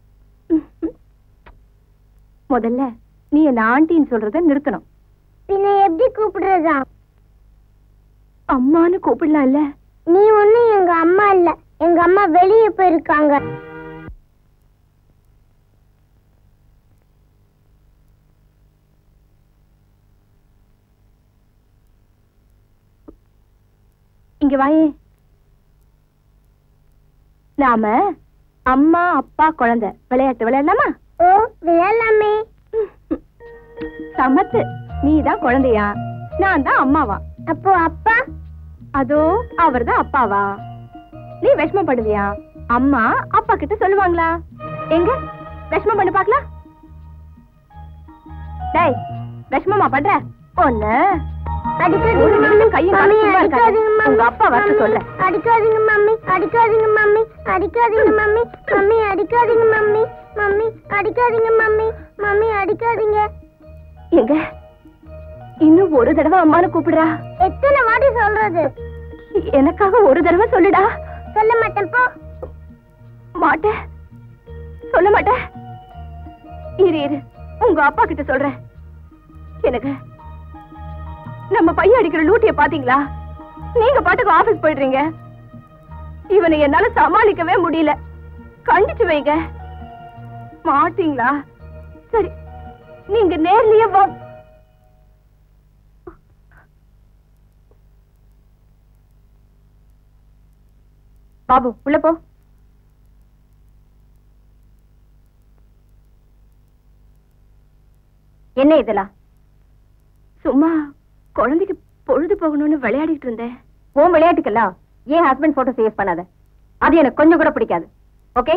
A: முதல்ல நீ என்ன ஆண்டின்னு சொல்றத நிறுத்தணும்
F: பின்ன எப்படி கூப்பிடுறதா
A: அம்மான்னு கூப்பிடலாம்ல
F: நீ ஒண்ணும் எங்க அம்மா இல்ல எங்க அம்மா வெளியே போயிருக்காங்க
A: இங்க வாயே நாம அம்மா அப்பா குழந்தை விளையாட்டு விளையாடலாமா
F: ஓ விளையாடலாமே
A: சமத்து நீ தான் குழந்தையா நான் தான் அம்மாவா
F: அப்போ அப்பா
A: அதோ அவர்தான் அப்பாவா நீ விஷமம் பண்ணுவியா அம்மா அப்பா கிட்ட சொல்லுவாங்களா எங்க விஷமம் பண்ணி பாக்கலாம் டேய் விஷமமா பண்ற ஒண்ணு
F: அடிக்காதீங்க
A: ஒரு
F: மம்மி
A: நிமிஷம் கையை
F: மம்மி
A: கால சும்மா இருக்காத.
F: அடிக்காதீங்க மம்மி
A: உங்க அப்பா வரட்டும்
F: மம்மி,
A: சொல்றேன்.
F: அடிக்காதீங்க மம்மி அடிக்காதீங்க மம்மி அடிக்காதீங்க மம்மி மம்மி அடிக்காதீங்க மம்மி மம்மி அடிக்காதீங்க மம்மி மம்மி அடிக்காதீங்க
A: எங்க இன்னும் ஒரு தடவை அம்மானு கூப்பிடுறா
F: எத்தனை வாட்டி சொல்றது
A: எனக்காக ஒரு தடவை சொல்லுடா
F: சொல்ல மாட்டேன் போ
A: மாட்டேன் சொல்ல மாட்டேன் இரு இரு உங்க அப்பா கிட்ட சொல்றேன் எனக்கு நம்ம பையன் அடிக்கிற லூட்டிய பாத்தீங்களா நீங்க பாட்டுக்கு ஆபீஸ் போயிடுறீங்க இவனை என்னால சமாளிக்கவே முடியல கண்டிச்சு வைங்க மாட்டீங்களா சரி நீங்க நேர்லயே வா பாபு உள்ள போ என்ன இதெல்லாம் சும்மா குழந்தைக்கு பொழுது போகணும்னு விளையாடிட்டு இருந்தேன் உன் விளையாட்டுக்கெல்லாம் ஏன் ஹஸ்பண்ட் போட்டோ சேவ் பண்ணாத அது எனக்கு கொஞ்சம் கூட பிடிக்காது ஓகே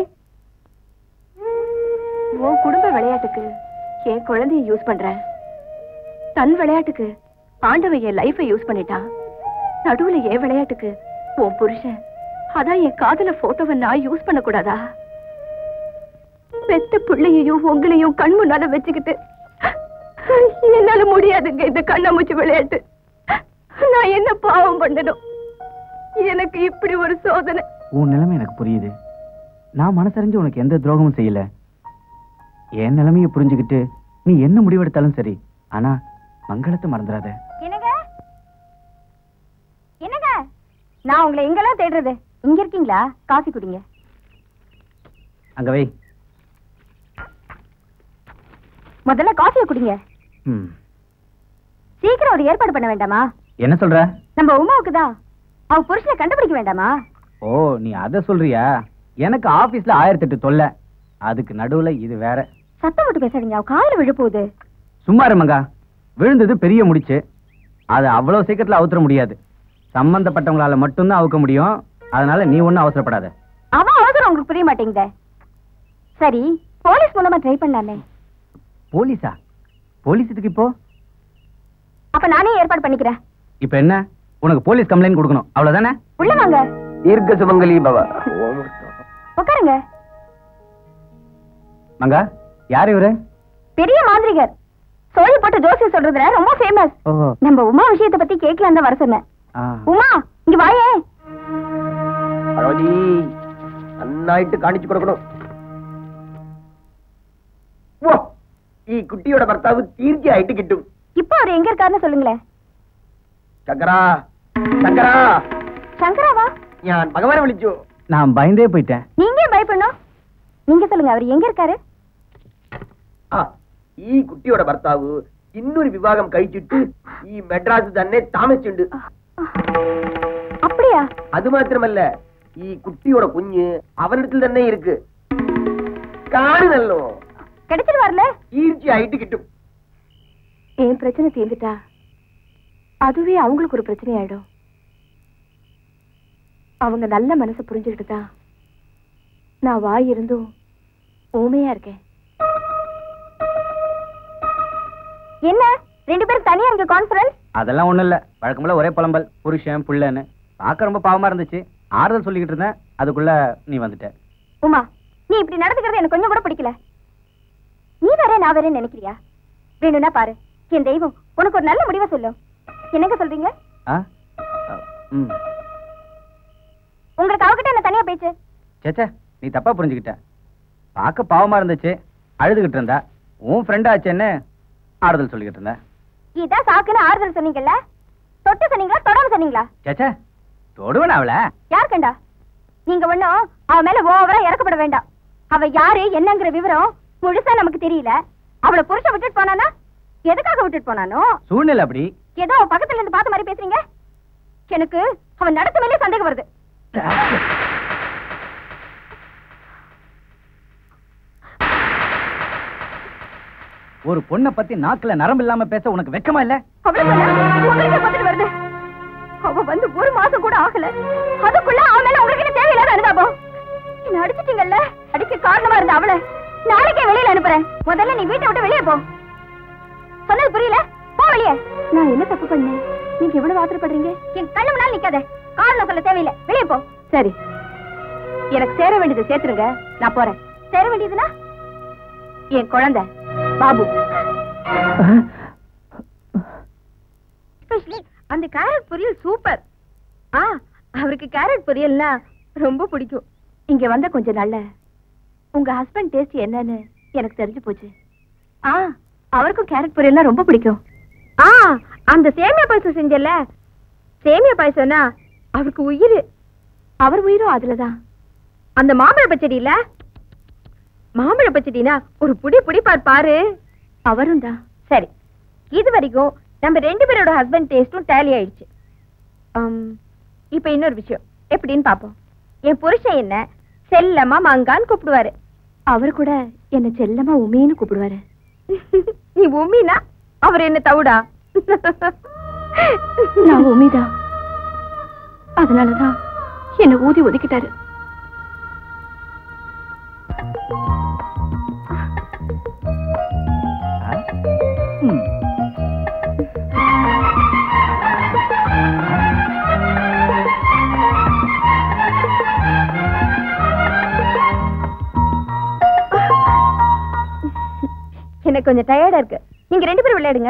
A: உன் குடும்ப விளையாட்டுக்கு என் குழந்தைய யூஸ் பண்ற தன் விளையாட்டுக்கு ஆண்டவன் என் லைஃபை யூஸ் பண்ணிட்டான் நடுவுல என் விளையாட்டுக்கு உன் புருஷன் அதான் என் காதல போட்டோவை நான் யூஸ் பண்ண கூடாதா பெத்த பிள்ளையையும் உங்களையும் கண் முன்னால வச்சுக்கிட்டு என்னால முடியாதுங்க இந்த கண்ணாமூச்சி விளையாட்டு நான் என்ன பாவம் பண்ணணும் எனக்கு இப்படி ஒரு சோதனை
B: உன் நிலைமை எனக்கு புரியுது நான் மனசறிஞ்சு உனக்கு எந்த துரோகமும் செய்யல என் நிலைமையை புரிஞ்சுக்கிட்டு நீ என்ன முடிவெடுத்தாலும் சரி ஆனா மங்களத்தை மறந்துடாத
A: என்னங்க என்னங்க நான் உங்களை எங்கெல்லாம் தேடுறது இங்க இருக்கீங்களா காஃபி குடிங்க
B: அங்க வை
A: முதல்ல காஃபியை குடிங்க
B: ம்.
A: சீக்கிரம் ஒரு ஏற்பாடு பண்ண வேண்டாமா
B: என்ன சொல்ற
A: நம்ம உமாவுக்கு தான் அவ புருஷனை கண்டுபிடிக்க வேண்டாமா
B: ஓ நீ அத சொல்றியா எனக்கு ஆபீஸ்ல ஆயிரத்தி எட்டு தொல்லை அதுக்கு நடுவுல இது வேற
A: சத்தம் போட்டு பேசாதீங்க அவ காதுல விழ போகுது
B: சும்மா இருமங்கா விழுந்தது பெரிய முடிச்சு அது அவ்வளவு சீக்கிரத்துல அவுத்துற முடியாது சம்பந்தப்பட்டவங்களால மட்டும்தான் அவுக்க முடியும் அதனால நீ ஒண்ணும் அவசரப்படாத
A: அவன் அவசரம் உங்களுக்கு புரிய மாட்டேங்குதே சரி போலீஸ் மூலமா ட்ரை பண்ணலாமே
B: போலீஸா போலீஸ் இதுக்கு இப்போ
A: அப்ப நானே ஏற்பாடு பண்ணிக்கிறேன்
B: இப்ப என்ன உனக்கு போலீஸ் கம்ப்ளைண்ட் கொடுக்கணும் அவ்வளவுதானே
A: உள்ள வாங்க
J: தீர்க்க சுமங்கலி பவ
A: உட்காருங்க
B: மங்கா யார் இவரு
A: பெரிய மாந்திரிகர் சோழி போட்டு ஜோசி சொல்றதுல ரொம்ப ஃபேமஸ்
B: ஓஹோ
A: நம்ம உமா விஷயத்தை பத்தி கேட்கலாம் தான் வர சொன்னேன்
B: ஆ.
A: உமா இங்க வாயே
J: பரவதி நன்னாயிட்டு காணிச்சு கொடுக்கணும் ஓ ഈ കുട്ടിയുടെ ഭർത്താവ് തീർച്ചയായിട്ട് കിട്ടും
A: இப்போ அவர் எங்க இருக்காருன்னு சொல்லுங்களேன்
J: ശങ്കരാ ശങ്കരാ
A: சங்கராவா
J: ഞാൻ ഭഗവാനെ വിളിച്ചു
B: நான் பயந்தே போயிட்டேன்
A: நீங்க ஏன் பயப்படணும் நீங்க சொல்லுங்க அவர் எங்க இருக்காரு
J: ആ ഈ കുട്ടിയുടെ ഭർത്താവ് ഇന്നൊരു വിവാഹം കഴിച്ചിട്ട് ഈ മെഡ്രാസ് തന്നെ താമസിച്ചുണ്ട്
A: அப்படியா
J: അത് മാത്രമല്ല ഈ കുട്ടിയുടെ കുഞ്ഞ് അവനിടത്തിൽ തന്നെ ഇരിക്ക് കാണുന്നല്ലോ
A: கிடைச்சிருவார்ல
J: തീർച്ചയായിട്ട് കിട്ടും
A: என் பிரச்சனை தீர்ந்துட்டா அதுவே அவங்களுக்கு ஒரு பிரச்சனை ஆயிடும் அவங்க நல்ல மனசை புரிஞ்சுக்கிட்டு தான் நான் வாய் இருந்தும் ஊமையா இருக்கேன் என்ன ரெண்டு பேரும் தனியா இருக்க கான்ஃபரன்ஸ்
B: அதெல்லாம் ஒண்ணும் இல்ல வழக்கம்போல ஒரே புலம்பல் புருஷன் புள்ளன்னு பார்க்க ரொம்ப பாவமா இருந்துச்சு ஆறுதல் சொல்லிக்கிட்டு இருந்தேன் அதுக்குள்ள நீ வந்துட்ட
A: உமா நீ இப்படி நடந்துக்கிறது எனக்கு கொஞ்சம் கூட பிடிக்கல நீ வேற நான் வேற நினைக்கிறியா வேணும்னா பாரு என் தெய்வம் உனக்கு ஒரு நல்ல முடிவை சொல்லும் என்னங்க சொல்றீங்க
B: ஆ அ, ம்
A: உங்களுக்கு அவகிட்ட என்ன தனியா பேச்சு
B: சேச்சே நீ தப்பா புரிஞ்சுக்கிட்ட பார்க்க பாவமா இருந்துச்சு அழுதுகிட்டு இருந்தா உன் ஃப்ரெண்ட் ஆச்சேன்னு ஆறுதல் சொல்லிக்கிட்டு இருந்தேன்
A: இதான் சாக்குன்னு ஆறுதல் சொன்னீங்கல்ல தொட்டு சொன்னீங்களா தொடாம சொன்னீங்களா
B: சேச்சே தொடுவன அவள
A: யார் கண்டா நீங்க ஒண்ணும் அவ மேல ஓவரா இறக்கப்பட வேண்டாம் அவ யாரு என்னங்கிற விவரம் முழுசா நமக்கு தெரியல அவளை புருஷ விட்டுட்டு போனானா எதுக்காக விட்டுட்டு போனானோ
B: சூழ்நிலை அப்படி
A: ஏதோ அவன் பக்கத்துல இருந்து பார்த்த மாதிரி பேசுறீங்க எனக்கு அவன் நடத்த மேலே சந்தேகம் வருது
B: ஒரு பொண்ணை பத்தி நாக்குல நரம்பு இல்லாம பேச உனக்கு வெக்கமா இல்ல
A: அவளுக்கு என்ன? உங்களுக்கே பார்த்துட்டு வருது அவ வந்து ஒரு மாசம் கூட ஆகல அதுக்குள்ள அவன் மேல உங்களுக்கு என்ன தேவையில்லாத அனுதாபம் என்ன அடிச்சிட்டீங்கல்ல அடிக்க காரணமா இருந்த அவளை நாளைக்கே வெளியில அனுப்புறேன் முதல்ல நீ வீட்டை விட்டு வெளியே போ சொன்னது புரியல போ வெளியே நான் என்ன தப்பு பண்ணேன் நீங்க இவ்வளவு ஆத்திரப்படுறீங்க என் கண்ணு முன்னால நிக்காத காரணம் சொல்ல தேவையில்லை வெளியே போ சரி எனக்கு சேர வேண்டியது சேர்த்துருங்க நான் போறேன் சேர வேண்டியதுன்னா என் குழந்தை பாபு அந்த கேரட் பொரியல் சூப்பர் ஆ அவருக்கு கேரட் பொரியல்னா ரொம்ப பிடிக்கும் இங்க வந்த கொஞ்ச நாள்ல உங்க ஹஸ்பண்ட் டேஸ்ட் என்னன்னு எனக்கு தெரிஞ்சு போச்சு ஆ அவருக்கும் கேரட் பொரியல்லாம் ரொம்ப பிடிக்கும்
K: ஆ அந்த சேமியா பாயசம் செஞ்சல சேமியா பாயசம்னா அவருக்கு உயிர்
A: அவர் உயிரும் அதுலதான்
K: அந்த மாம்பழ பச்சடி இல்ல மாம்பழ பச்சடினா ஒரு புடி புடிப்பார் பாரு
A: அவரும் தான்
K: சரி இது வரைக்கும் நம்ம ரெண்டு பேரோட ஹஸ்பண்ட் டேஸ்டும் டேலி ஆயிடுச்சு ஆம், இப்ப இன்னொரு விஷயம் எப்படின்னு பாப்போம் என் புருஷன் என்ன செல்லமா மங்கான்னு கூப்பிடுவாரு
A: அவர் கூட என்ன செல்லமா உமைன்னு கூப்பிடுவாரு
K: நீ உம்மினா அவர் என்ன தவுடா
A: நான் உமிதான் அதனாலதான் என்ன ஊதி ஒதுக்கிட்டாரு
K: எனக்கு கொஞ்சம் டயர்டா இருக்கு நீங்க ரெண்டு பேரும் விளையாடுங்க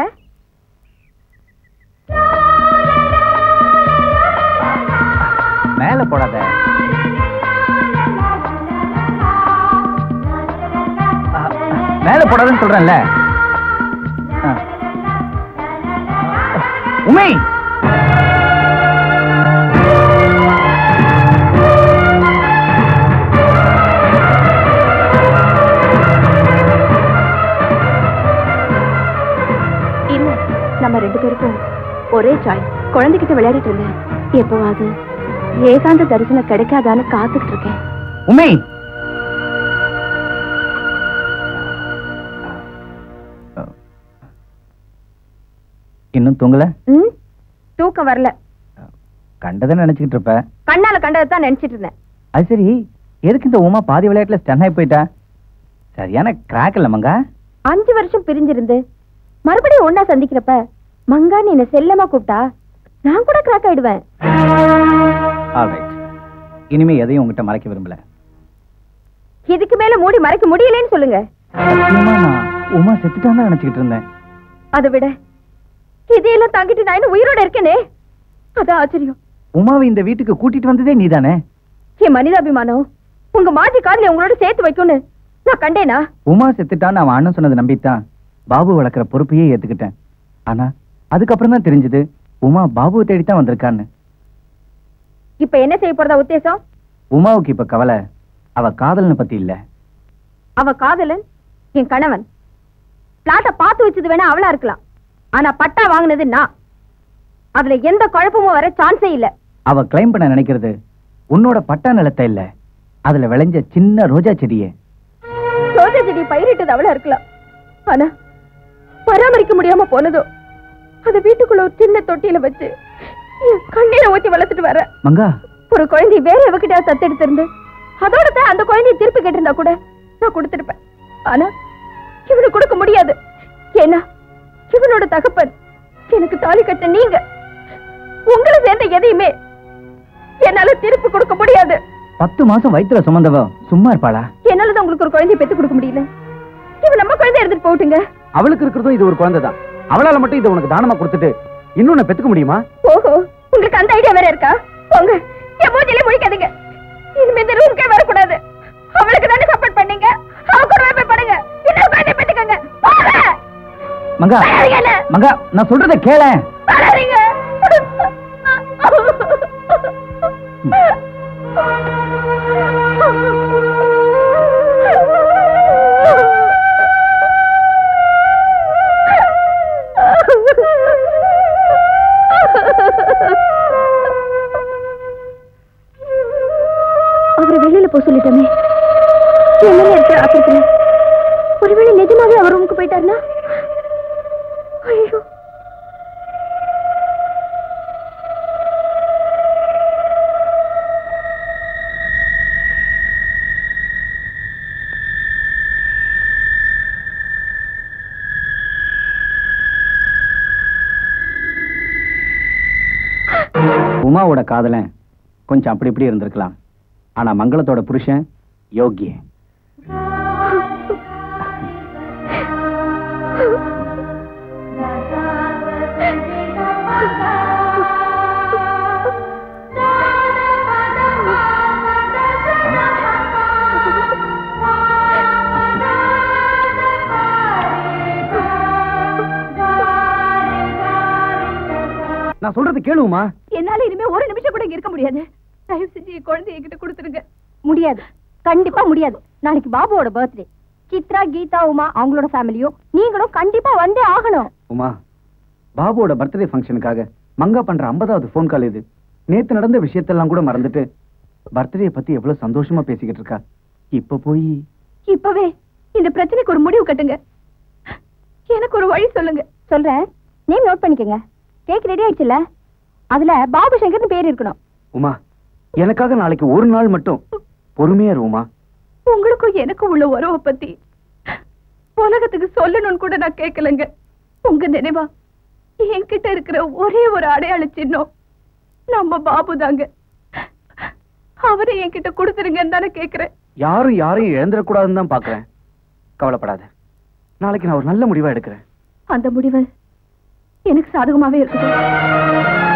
B: மேல போடாத ஆ, மேல போடாதன்னு சொல்றேன்ல ஆ. உமை
A: இல்ல நம்ம ரெண்டு பேருக்கும் ஒரே சாய்ஸ் குழந்தைகிட்ட விளையாடிட்டு இருந்தேன் எப்பவாது ஏகாந்த தரிசனம் கிடைக்காதான்னு காத்துக்கிட்டு இருக்கேன்
B: உமை இன்னும் தூங்கல
K: ம் தூக்கம் வரல
B: கண்டதை நினைச்சுக்கிட்டு இருப்ப
K: கண்ணால கண்டதை தான் நினைச்சிட்டு இருந்தேன்
B: அது சரி எதுக்கு இந்த உமா பாதி விளையாட்டுல ஸ்டன் ஆகி போயிட்டா சரியான கிராக் இல்ல மங்கா
K: அஞ்சு வருஷம் பிரிஞ்சிருந்து மறுபடியும் ஒன்னா சந்திக்கிறப்ப மங்கான்னு என்ன செல்லமா கூப்பிட்டா நான் கூட கிராக் ஆயிடுவேன்
B: ஆல்ரைட் இனிமே எதையும் உங்ககிட்ட மறைக்க விரும்பல
K: இதுக்கு மேல மூடி மறைக்க முடியலன்னு சொல்லுங்க
B: சத்தியமா நான் உமா செத்துட்டான்னு நினைச்சுக்கிட்டு இருந்தேன்
K: அதை விட இதையெல்லாம் தாங்கிட்டு நான் இன்னும் உயிரோட இருக்கேனே அதான் ஆச்சரியம்
B: உமாவை இந்த வீட்டுக்கு கூட்டிட்டு வந்ததே நீதானே
K: என் மனிதாபிமானம் உங்க மாஜி காதலை உங்களோட சேர்த்து வைக்கும்னு நான் கண்டேனா
B: உமா செத்துட்டான்னு அவன் அண்ணன் சொன்னதை நம்பித்தான் பாபு வளர்க்குற பொறுப்பையே ஏத்துக்கிட்டேன் ஆனா அதுக்கப்புறம் தான் தெரிஞ்சது உமா பாபுவை தேடித்தான் வந்திருக்கான்னு
K: இப்ப என்ன செய்ய போறதா உத்தேசம்
B: உமாவுக்கு இப்ப கவலை அவ காதலனை பத்தி இல்ல
K: அவ காதலன் என் கணவன் பிளாட்ட பார்த்து வச்சது வேணா அவளா இருக்கலாம் ஆனா பட்டா வாங்குனது நான் அதுல எந்த குழப்பமும் வர சான்ஸே இல்ல
B: அவ கிளைம் பண்ண நினைக்கிறது உன்னோட பட்டா நிலத்தை இல்ல அதுல விளைஞ்ச சின்ன ரோஜா செடியே
K: ரோஜா செடி பயிரிட்டது அவளா இருக்கலாம் ஆனா பராமரிக்க முடியாம போனதோ அத வீட்டுக்குள்ள ஒரு சின்ன தொட்டியில வச்சு என் கண்ணீரை ஊத்தி வளர்த்துட்டு வர
B: மங்கா
K: ஒரு குழந்தை வேற எவகிட்ட தத்தெடுத்து இருந்து அதோட தான் அந்த குழந்தைய திருப்பி கேட்டிருந்தா கூட நான் கொடுத்திருப்பேன் ஆனா இவனுக்கு கொடுக்க முடியாது ஏன்னா இவனோட தகப்பன் எனக்கு தாலி கட்ட நீங்க உங்களை சேர்ந்த எதையுமே என்னால திருப்பி கொடுக்க முடியாது
B: பத்து மாசம் வயித்துல சுமந்தவ சும்மா இருப்பாளா
K: என்னாலதான் உங்களுக்கு ஒரு குழந்தைய பெத்து கொடுக்க முடியல இவன் நம்ம குழந்தை எடுத்துட்டு போட்டுங்க
H: அவளுக்கு இருக்கிறதும் இது ஒரு குழந்தை தான் அவளால மட்டும் இதை உனக்கு தானமா கொடுத்துட்டு இன்னொன்னு பெத்துக்க முடியுமா
K: ஓஹோ உங்களுக்கு அந்த ஐடியா வேற இருக்கா போங்க என் மூஞ்சிலே முழிக்காதீங்க இனிமே இந்த ரூம்க்கே வரக்கூடாது அவளுக்கு தானே சப்போர்ட் பண்ணீங்க அவ கூடவே போய் படுங்க இன்னும் குழந்தை பெத்துக்கங்க போங்க
B: மங்கா
K: வராதீங்க.
B: மங்கா நான் சொல்றத கேளேன்
K: வராதீங்க.
A: அவரை வெளியில போக சொல்லிட்டோமே என்ன இருக்கிற ஆத்திரத்துல ஒருவேளை நிஜமாவே அவர் ரூமுக்கு போயிட்டாருன்னா ஐயோ
B: உமாவோட காதலன் கொஞ்சம் அப்படி இப்படி இருந்திருக்கலாம் ஆனா மங்களத்தோட புருஷன் யோகி நான் சொல்றது கேளுமா
K: என்னால இனிமே ஒரு நிமிஷம் கூட இங்க இருக்க முடியாது தயவு செஞ்சு என் குழந்தைய என்கிட்ட கொடுத்துருங்க
A: முடியாது கண்டிப்பா முடியாது நாளைக்கு பாபுவோட பர்த்டே சித்ரா கீதா உமா அவங்களோட ஃபேமிலியும் நீங்களும் கண்டிப்பா வந்தே ஆகணும்
B: உமா பாபுவோட பர்த்டே ஃபங்க்ஷனுக்காக மங்கா பண்ற ஐம்பதாவது ஃபோன் கால் இது நேத்து நடந்த விஷயத்தெல்லாம் கூட மறந்துட்டு பர்த்டே பத்தி எவ்வளவு சந்தோஷமா பேசிக்கிட்டு இருக்கா இப்ப போய்
K: இப்பவே இந்த பிரச்சனைக்கு ஒரு முடிவு கட்டுங்க எனக்கு ஒரு வழி சொல்லுங்க
A: சொல்றேன் நேம் நோட் பண்ணிக்கங்க கேக் ரெடி ஆயிடுச்சுல அதுல பாபு சங்கர்னு பேர் இருக்கணும்
B: உமா எனக்காக நாளைக்கு ஒரு நாள் மட்டும் பொறுமையா இரு உமா
K: உங்களுக்கும் எனக்கும் உள்ள உறவை பத்தி உலகத்துக்கு சொல்லணும்னு கூட நான் கேட்கலங்க உங்க நினைவா என்கிட்ட இருக்கிற ஒரே ஒரு அடையாள சின்னம் நம்ம பாபு தாங்க அவரை என்கிட்ட கொடுத்துருங்கன்னு தானே கேக்குறேன்
B: யாரும் யாரையும் இழந்துடக்கூடாதுன்னு தான் பாக்குறேன் கவலைப்படாத நாளைக்கு நான் ஒரு நல்ல முடிவா எடுக்கிறேன்
K: அந்த முடிவு எனக்கு சாதகமாவே இருக்குது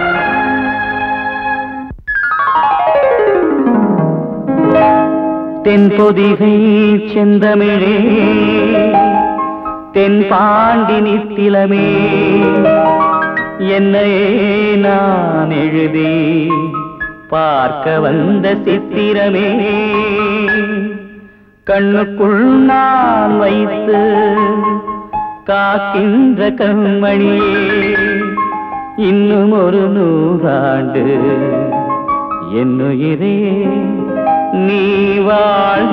I: தென்பொதிகை செந்தமிழே தென் பாண்டி நித்திலமே என்னையே நான் எழுதி பார்க்க வந்த சித்திரமே கண்ணுக்குள் நான் வைத்து காக்கின்ற கண்மணியே இன்னும் ஒரு நூறாண்டு என்னுயிரே நீ வாழ்க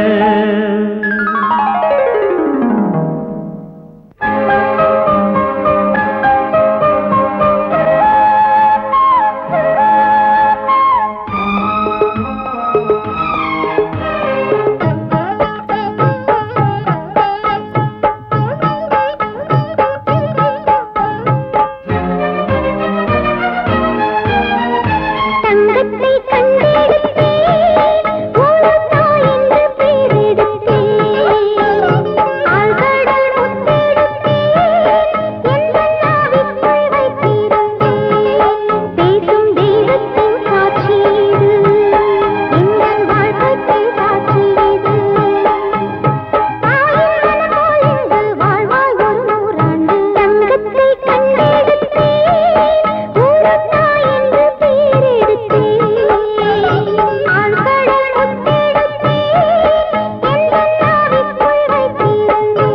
F: தங்கத்தை கண்டெடுத்தேன் ஊரத்தா என்று பேரெடுத்தேன் ஆழ்கடல் முத்தெடுத்தேன் எந்த நாவிற்குள் வைத்திருந்தேன் பேசும் தெய்வத்தின் சாட்சி இது எங்கள் வாழ்க்கையின் சாட்சி இது ஆயிரம் போல் இங்கு வாழ்வாய் ஒரு நூறாண்டு தங்கத்தை கண்டெடுத்தேன் ஊரத்தா என்று பேரெடுத்தேன் ஆழ்கடல் முத்தெடுத்தேன் எந்த நாவிற்குள் வைத்திருந்தேன்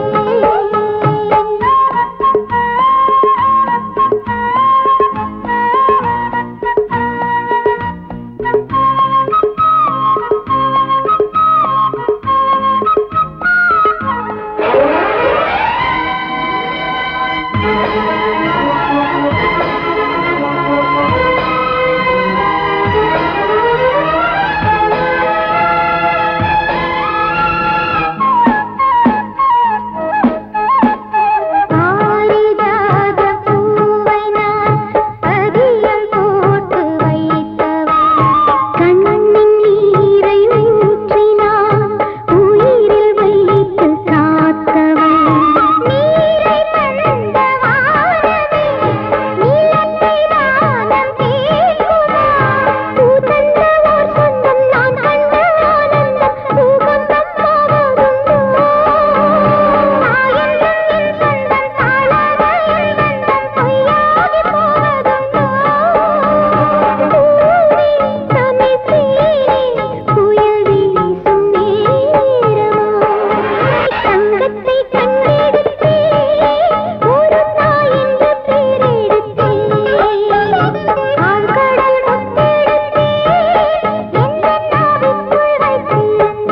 F: பாரிஜாத பூவை நான் அதிகம் போட்டு வைத்தவன் கண்ணின் நீரை ஊற்றினான் உயிரில் வைத்து காத்தவன் நீரை தந்த வானமே நீலத்தை தானம் கேட்குமா பூ தந்த ஓர் சொந்தம் நான் கண்ட ஆனந்தம் பூகம்பம் போவதுண்டோ தாயெல்லாம் என் சொந்தம் தாழாத என் பந்தம் பொய்யாகி போவதுண்டோ பூவே சமைத்தேனே புயல் வீசும் நேரமோ தங்கத்தை கண்டெடுத்தேன் ஒரு தாய் என்று பேரெடுத்தேன் ஆழ்கடல் முத்தெடுத்தேன் எந்த நாவிற்குள்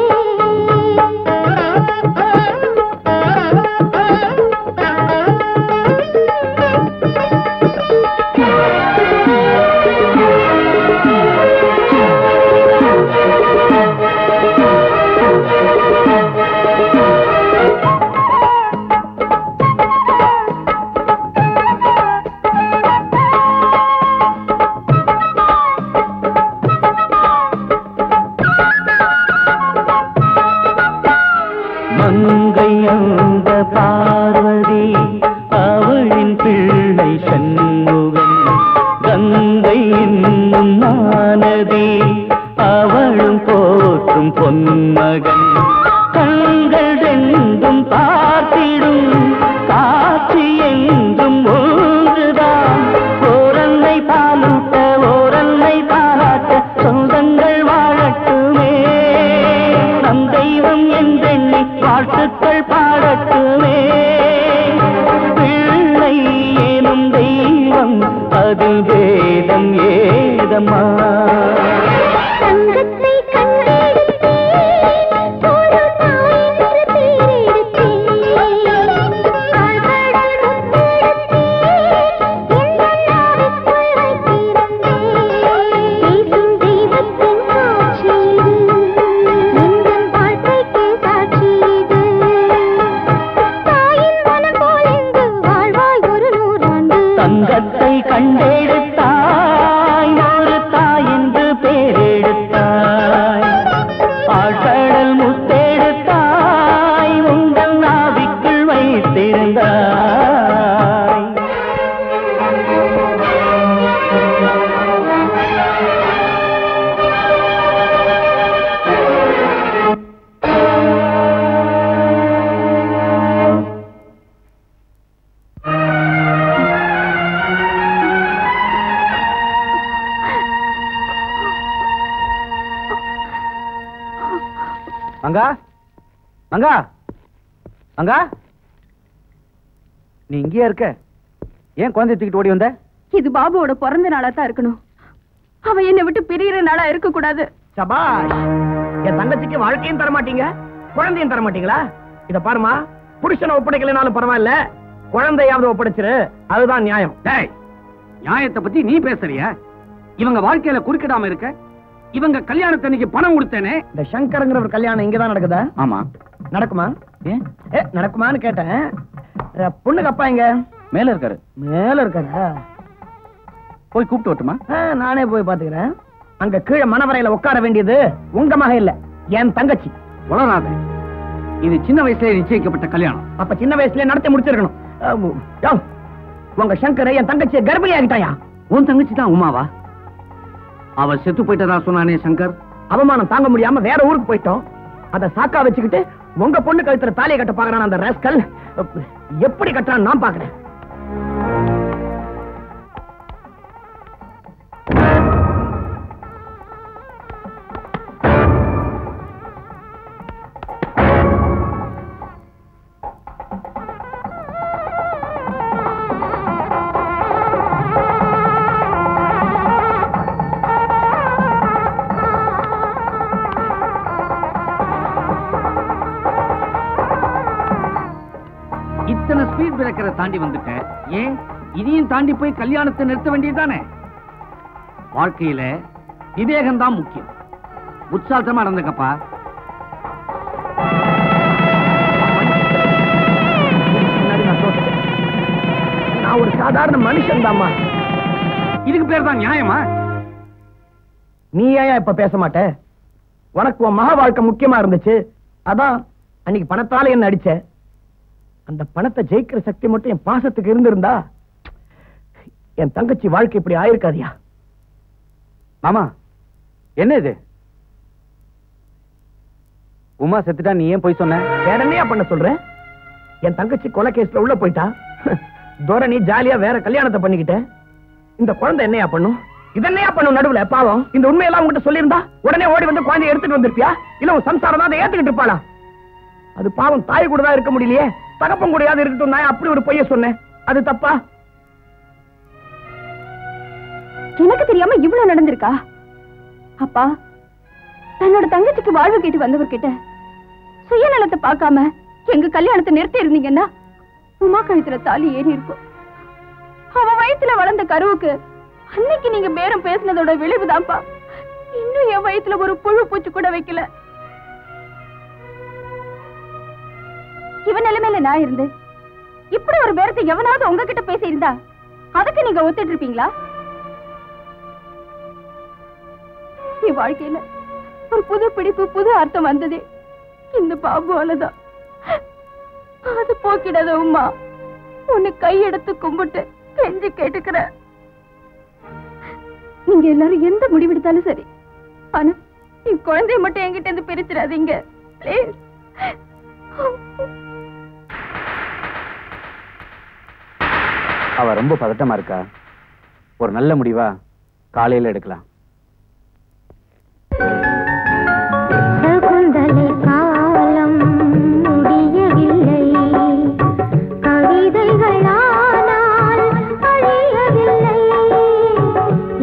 I: மங்கை அந்த பார்வதி அவளின் பிள்ளை சண்முகம் கங்கை என்னும் மானதி அவளும் போற்றும் பொன்மகன் கண்கள் ரெண்டும் பார்த்திடும் காட்சி என்றும் ஒன்றுதான் வேதம் ஏதம்மா
F: தங்கத்தை கண்டெடுத்தேன் ஒரு தாயென்று பேரெடுத்தேன் ஆழ்கடல் முத்தெடுத்தேன் என் நாவிற்குள் வைத்திருந்தேன் பேசும் தெய்வத்தின் காட்சி இது எங்கள் வாழ்க்கைக்கு சாட்சி இது தாயின் மனம் போல் இங்கு வாழ்வாய் ஒரு நூறாண்டு
I: தங்கத்தை கண்டெடுத்தாய் ஒரு தாய் என்று பேரெடுத்தாய் ஆழ்கடல் முத்தெடுத்தாய் உங்கள் நாவிக்குள் வைத்திருந்தாய்
B: மங்கா மங்கா மங்கா நீ இங்கேயா இருக்க ஏன் குழந்தை தூக்கிட்டு ஓடி வந்த
K: இது பாபுவோட பிறந்த நாளா தான் இருக்கணும் அவன் என்னை விட்டு பிரியற நாளா இருக்க கூடாது
G: சபாஷ் என் தங்கச்சிக்கு வாழ்க்கையும் தர மாட்டீங்க குழந்தையும் தர மாட்டீங்களா இத பாருமா புருஷனை ஒப்படைக்கலைனாலும் பரவாயில்ல குழந்தையாவது ஒப்படைச்சிரு அதுதான் நியாயம்
C: டேய் நியாயத்தை பத்தி நீ பேசுறியா இவங்க வாழ்க்கையில குறுக்கிடாம இருக்க இவங்க கல்யாணத்தன்னைக்கு பணம் கொடுத்தேனே
G: இந்த சங்கருங்கிற ஒரு கல்யாணம் இங்கதான் நடக்குதா
B: ஆமா
G: நடக்குமா
B: ஏன்
G: ஏ நடக்குமான்னு கேட்டேன் அஹ், பொண்ணுக்கு அப்பா எங்க
B: மேல இருக்காரு
G: மேல இருக்காரா
B: போய் கூப்பிட்டு வரட்டுமா
G: ஆ, நானே போய் பாத்துக்கிறேன் அங்க கீழே மணவரையில உட்கார வேண்டியது உங்க மக இல்ல என் தங்கச்சி
C: உளராத இது சின்ன வயசுல நிச்சயிக்கப்பட்ட கல்யாணம்
G: அப்ப சின்ன வயசுல நடத்தி முடிச்சிருக்கணும் ஆம், யோவ், உங்க சங்கர் என் தங்கச்சியை கர்ப்பிணி ஆகிட்டாயா
C: உன் தங்கச்சி தான் உமாவா அவ செத்து போயிட்டதா சொன்னானே சங்கர்
G: அவமானம் தாங்க முடியாம வேற ஊருக்கு போயிட்டோம் அத சாக்கா வச்சுக்கிட்டு உங்க பொண்ணு கழுத்துல தாலியை கட்ட பாக்குறான் அந்த ராஸ்கல் எப்படி கட்டுறான்னு நான் பாக்குறேன்
C: இத்தனை ஸ்பீட் பிரேக்கரை தாண்டி வந்துட்டேன் ஏன் இதையும் தாண்டி போய் கல்யாணத்தை நிறுத்த வேண்டியதுதானே வாழ்க்கையில விவேகம் தான் முக்கியம் உற்சாகமா நடந்துக்கப்பா
G: முன்னாடி நான் தோத்துட்டேன். நான் ஒரு சாதாரண மனுஷன் தாமா
C: இதுக்கு பேர் தான் நியாயமா
G: நீ ஏன் இப்ப பேச மாட்ட உனக்கு உன் மக வாழ்க்கை முக்கியமா இருந்துச்சு அதான் அன்னைக்கு பணத்தால என்ன அடிச்ச அந்த பணத்தை ஜெயிக்கிற சக்தி மட்டும் என் பாசத்துக்கு இருந்திருந்தா என் தங்கச்சி வாழ்க்கை இப்படி ஆயிருக்காதியா
B: மாமா என்ன இது உமா செத்துட்டா நீ ஏன் போய் சொன்ன
G: வேற என்னையா பண்ண சொல்ற என் தங்கச்சி கொலை கேஸ்ல உள்ள போயிட்டா தோரணி ஜாலியா வேற கல்யாணத்தை பண்ணிக்கிட்ட இந்த குழந்தை என்னையா பண்ணும் இதென்னையா பண்ணும் நடுவுல பாவம் இந்த உண்மையெல்லாம் உங்ககிட்ட சொல்லியிருந்தா உடனே ஓடி வந்து குழந்தைய எடுத்துட்டு வந்திருப்பியா இல்ல உன் சம்சாரம் தான் அதை ஏத்துக்கிட்டு இருப்பாளா அது பாவம் தாய் கூட தான் இருக்க முடியலையே தகப்பன் கூடயாவது இருக்கட்டும் நான் அப்படி ஒரு பொய்ய சொன்னேன் அது தப்பா
K: எனக்கு தெரியாம இவ்வளவு நடந்திருக்கா அப்பா தன்னோட தங்கச்சிக்கு வாழ்வு கேட்டு வந்தவர்கிட்ட சுயநலத்தை பார்க்காம எங்க கல்யாணத்தை நிறுத்தி இருந்தீங்கன்னா உமா கழுத்துல தாலி ஏறி இருக்கும் அவ வயித்துல வளர்ந்த கருவுக்கு அன்னைக்கு நீங்க பேரம் பேசினதோட விளைவுதான்ப்பா இன்னும் என் வயித்துல ஒரு புழு பூச்சி கூட வைக்கல இவன் நிலைமையில நான் இருந்து இப்படி ஒரு பேரத்தை எவனாவது உங்ககிட்ட பேசியிருந்தா அதுக்கு நீங்க ஒத்துட்டு இருப்பீங்களா என் வாழ்க்கையில ஒரு புது பிடிப்பு புது அர்த்தம் வந்ததே இந்த பாபுவாலதான் அது போக்கிடாத உம்மா உன்னை கையெடுத்து கும்பிட்டு கெஞ்சி கேட்டுக்கிறேன் நீங்க எல்லாரும் எந்த முடிவெடுத்தாலும் சரி ஆனா என் குழந்தைய மட்டும் என்கிட்ட இருந்து பிரிச்சிடாதீங்க ப்ளீஸ்
B: அவ ரொம்ப பதட்டமா இருக்கா ஒரு நல்ல முடிவா காலையில எடுக்கலாம்
F: சகுந்தலை காலம் முடியவில்லை கவிதைகளானால் அழியவில்லை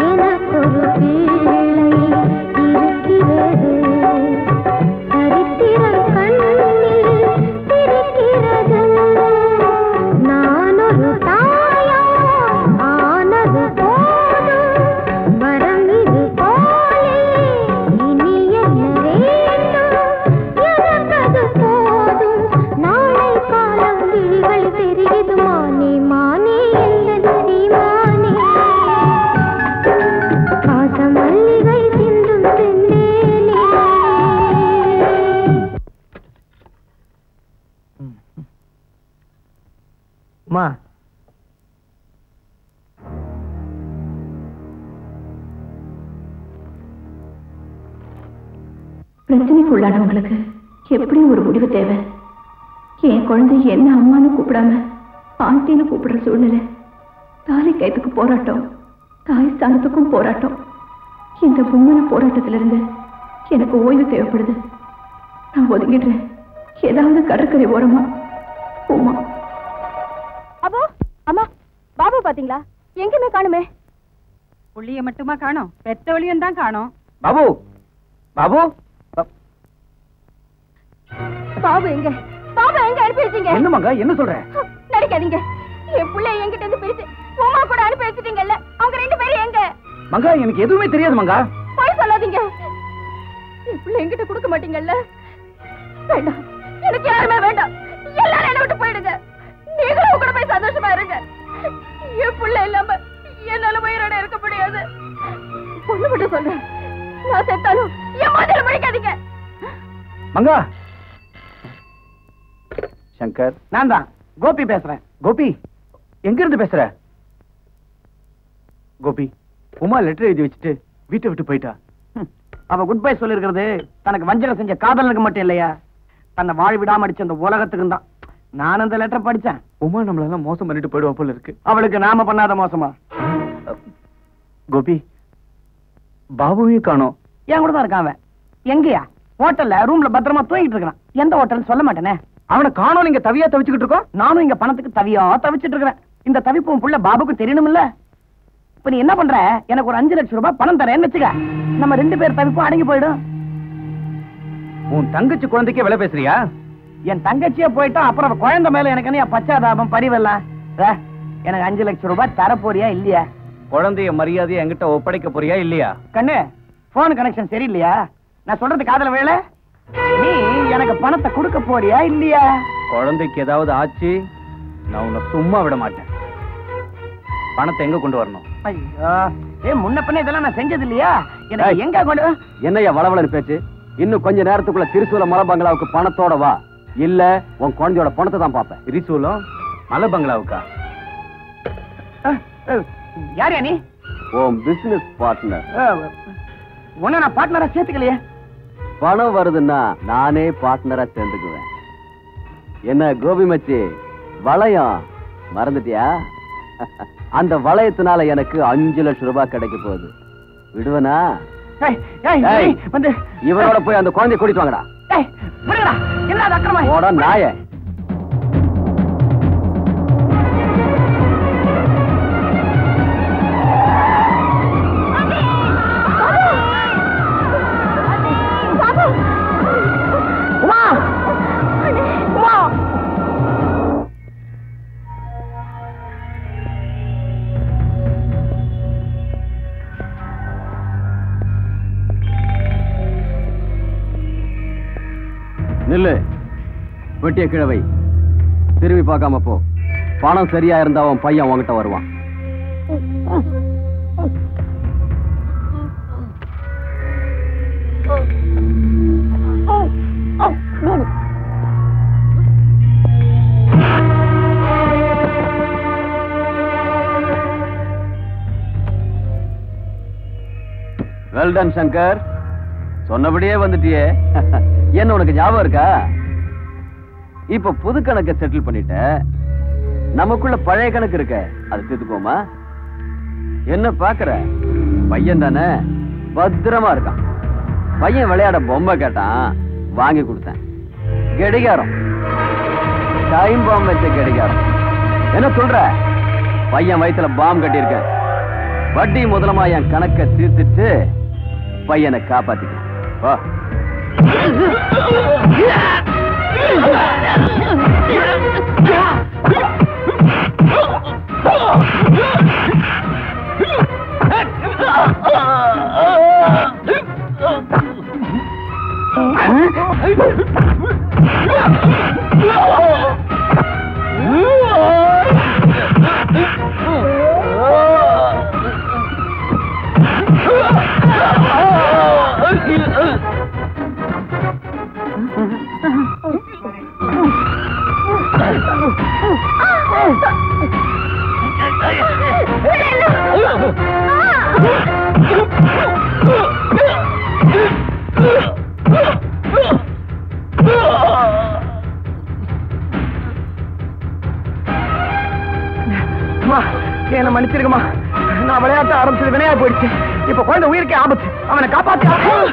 K: பிரச்சனைக்கு உள்ளானவங்களுக்கு எப்படியும் ஒரு முடிவு தேவை என் குழந்தை என்ன அம்மான்னு கூப்பிடாம ஆண்டின்னு கூப்பிடுற சூழ்நிலை தாலி கைத்துக்கு போராட்டம் தாய் ஸ்தானத்துக்கும் போராட்டம் இந்த மும்மன போராட்டத்திலிருந்து எனக்கு ஓய்வு தேவைப்படுது நான் ஒதுங்கிடுறேன் ஏதாவது கடற்கரை ஓரமா உமா
A: அப்போ அம்மா பாபு பாத்தீங்களா எங்கேயுமே காணுமே
D: புள்ளிய மட்டுமா காணோம் பெத்தவளியும் தான் காணோம்
C: பாபு பாபு ப-
A: பாபு எங்க பாபு எங்க அனுப்பி வச்சீங்க
C: என்ன மங்கா என்ன சொல்ற
A: நடிக்காதீங்க என் பிள்ளைய என்கிட்ட இருந்து பிரிச்சு உமா கூட அனுப்பி வச்சிட்டீங்கல்ல அவங்க ரெண்டு பேரும் எங்க
C: மங்கா எனக்கு எதுவுமே தெரியாது மங்கா
A: போய் சொல்லாதீங்க என் பிள்ளை என்கிட்ட கொடுக்க மாட்டீங்கல்ல வேண்டாம் எனக்கு யாருமே வேண்டாம் எல்லாரும் என்ன விட்டு போயிடுங்க நீங்களும் உங்க கூட போய் சந்தோஷமா இருங்க என் பிள்ளை இல்லாம என்னால உயிரோட இருக்க முடியாது பொண்ணு மட்டும் சொல்றேன் நான் செத்தாலும் என் மாதிரி முடிக்காதீங்க
C: மங்கா
B: சங்கர்
C: நான் தான் கோபி பேசுறேன் கோபி எங்க இருந்து பேசுற
B: கோபி உமா லெட்டர் எழுதி வச்சுட்டு வீட்டை விட்டு போயிட்டா
C: ஹம், அவ குட் பை சொல்லிருக்கிறது தனக்கு வஞ்சகம் செஞ்ச காதலனுக்கு மட்டும் இல்லையா தன்னை வாழ விடாம அடிச்ச அந்த உலகத்துக்கு தான் நான் அந்த லெட்டர் படிச்சேன்
B: உமா நம்மளெல்லாம் மோசம் பண்ணிட்டு போயிடுவா போல இருக்கு
C: அவளுக்கு நாம பண்ணாத மோசமா
B: கோபி பாபுவையும் காணோம்
C: என் கூட தான் இருக்கான் அவன் எங்கயா ஹோட்டல்ல ரூம்ல பத்திரமா தூங்கிட்டு இருக்கான் எந்த ஹோட்டல் சொல்ல மாட்டேனே அவனை காணோம் நீங்க தவியா தவிச்சுக்கிட்டு இருக்கோம் நானும் இங்க பணத்துக்கு தவியா தவிச்சிட்டு இருக்கிறேன் இந்த தவிப்பு உன் புள்ள பாபுக்கு தெரியணும்ல இப்ப நீ என்ன பண்ற எனக்கு ஒரு அஞ்சு லட்சம் ரூபாய் பணம் தரேன்னு வச்சுக்க நம்ம ரெண்டு பேர் தவிப்பும் அடங்கி போயிடும்
B: உன் தங்கச்சி குழந்தைக்கே விலை பேசுறியா
C: என் தங்கச்சியே போயிட்டா அப்புறம் அவ குழந்தை மேல எனக்கு என்ன பச்சாதாபம் பரிவெல்லாம் ஏ, எனக்கு அஞ்சு லட்சம் ரூபாய் தர போறியா இல்லையா
B: குழந்தைய மரியாதையை என்கிட்ட ஒப்படைக்க போறியா இல்லையா
C: கண்ணு போன் கனெக்ஷன் சரியில்லையா நான் சொல்றது காதல வேலை நீ எனக்கு பணத்தை கொடுக்க போறியா இல்லையா
B: குழந்தைக்கு ஏதாவது ஆச்சு நான் உன்னை சும்மா விட மாட்டேன் பணத்தை எங்க கொண்டு வரணும்
C: ஐயோ ஏ முன்ன பின்ன இதெல்லாம் நான் செஞ்சது இல்லையா எனக்கு
H: ஏய்.
C: எங்க கொண்டு
H: என்னய்யா வளவளன்னு பேச்சு இன்னும் கொஞ்ச நேரத்துக்குள்ள திருசூல மலை பங்களாவுக்கு பணத்தோட வா இல்ல உன் குழந்தையோட பணத்தை தான் பாப்பேன்
B: திரிசூலம் மலை பங்களாவுக்கா
C: அஹ், அஹ், யாரையா நீ
H: உன் பிசினஸ் பார்ட்னர்
C: உன்ன நான் பார்ட்னரா சேர்த்துக்கலையே
H: பணம் வருதுன்னா நானே பார்ட்னரா சேர்ந்துக்குவேன் என்ன கோபி மச்சி வளையம் மறந்துட்டியா அந்த வளையத்தினால எனக்கு அஞ்சு லட்சம் ரூபாய் கிடைக்க போகுது விடுவனா
C: ஏய், ஏய்,
H: ஏய்.
C: ஏய், வந்து
H: இவனோட போய் அந்த குழந்தைய கூட்டிட்டு வாங்கடா
C: ஏய், விடுங்கடா என்ன அது அக்கிரமா
H: போட நாய
C: உமா உமா
H: நில்லு வெட்டிய கிழவை திரும்பி பார்க்காம போ பணம் சரியா இருந்தா அவன் பையன் உன்கிட்ட வருவான் வெல்டன் சங்கர் சொன்னபடியே வந்துட்டியே என்ன உனக்கு ஞாபகம் இருக்கா இப்ப புது கணக்கை செட்டில் பண்ணிட்ட நமக்குள்ள பழைய கணக்கு இருக்க அது தீர்த்துக்கோமா என்ன பாக்குற பையன் தானே பத்திரமா இருக்கான் பையன் விளையாட பொம்மை கேட்டான் வாங்கி கொடுத்தேன் கடிகாரம் டைம் பாம் வச்ச கடிகாரம் என்ன சொல்ற பையன் வயித்துல பாம் கட்டியிருக்கேன் வட்டி முதலமா என் கணக்கை தீர்த்துட்டு பையனை காப்பாத்திக்க வா
F: Ah!
G: போயிடுச்சு இப்ப குழந்தை உயிருக்கே ஆபத்து அவனை காப்பாத்தி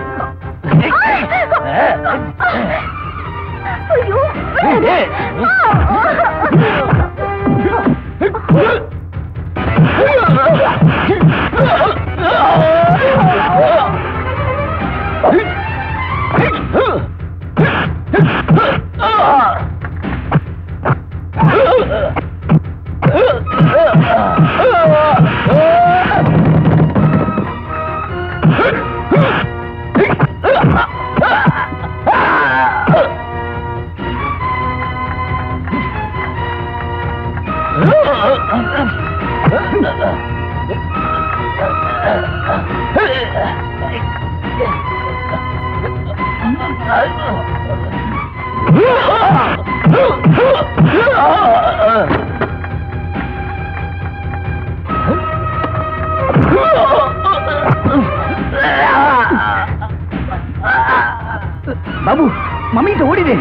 G: பாபு மம்மிட்ட ஓடிடு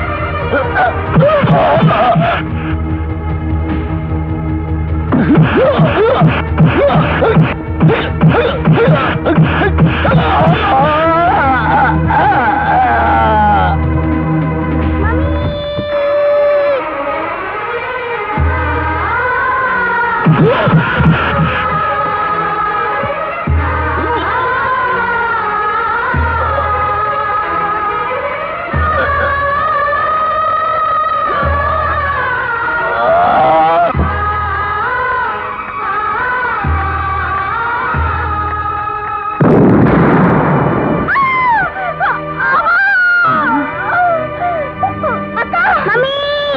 F: mummy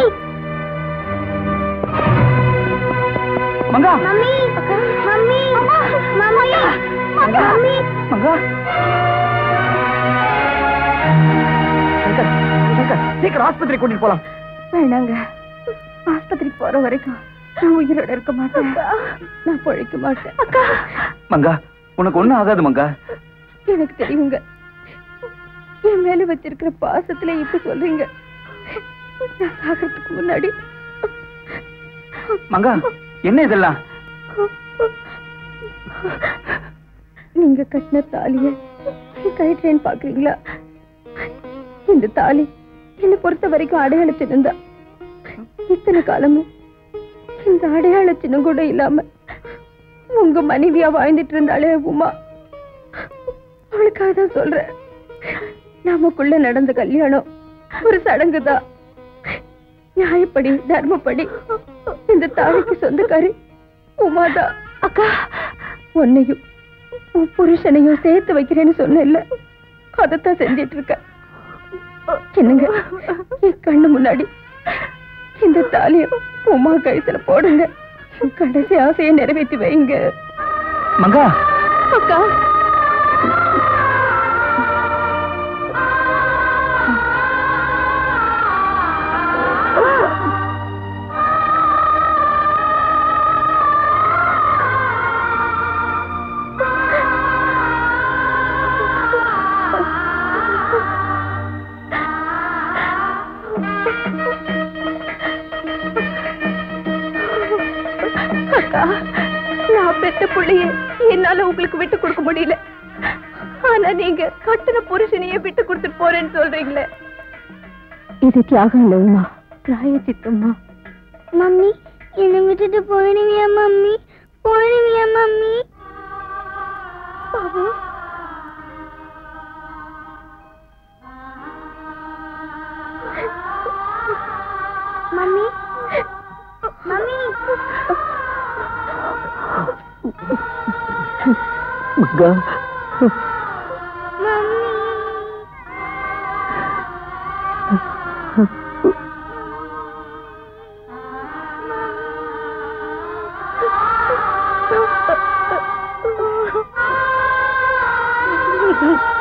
G: Manga
F: mummy mummy mummy mummy
G: Manga Shankar Shankar சீக்கிரம் ஆஸ்பத்திரி கூட்டிட்டு போலாம்
K: வேணாங்க ஆஸ்பத்திரிக்கு போற வரைக்கும் நான் உயிரோட இருக்க மாட்டேன் நான் பொழைக்க மாட்டேன் அக்கா
B: மங்கா உனக்கு ஒண்ணும் ஆகாது மங்கா
K: எனக்கு தெரியுங்க என் மேல வச்சிருக்கிற பாசத்துல இப்படி சொல்றீங்க நான் சாகிறதுக்கு முன்னாடி
B: மங்கா என்ன இதெல்லாம்
K: நீங்க கட்டின தாலிய கயிற்றேன்னு பாக்குறீங்களா இந்த தாலி என்னை பொறுத்த வரைக்கும் அடையாள சின்னம் தான் இத்தனை காலமும் இந்த அடையாள சின்னம் கூட இல்லாம உங்க மனைவியா வாழ்ந்துட்டு இருந்தாளே உமா அவளுக்காக தான் சொல்றேன் நமக்குள்ள நடந்த கல்யாணம் ஒரு சடங்கு தான் நியாயப்படி தர்மப்படி இந்த தாலிக்கு சொந்தக்காரி உமாதான் அக்கா உன்னையும் உன் புருஷனையும் சேர்த்து வைக்கிறேன்னு சொன்னேன்ல அதைத்தான் செஞ்சிட்டு இருக்க என்னங்க என் கண்ணு முன்னாடி இந்த தாலிய உமா கழுத்துல போடுங்க என் கடைசி ஆசையை நிறைவேற்றி வைங்க
G: மங்கா
K: அக்கா அக்கா நான் பெத்த புள்ளைய என்னால உங்களுக்கு விட்டு கொடுக்க முடியல ஆனா நீங்க கட்டின புருஷனையே விட்டு கொடுத்துட்டு போறேன்னு சொல்றீங்களே இது தியாகம் இல்ல உமா பிராய சித்தம்மா
F: மம்மி என்னை விட்டுட்டு போயிடுவியா மம்மி போயிடுவியா mummy
K: Babu
F: mummy mummy
G: Manga
F: mummy
K: Thank you.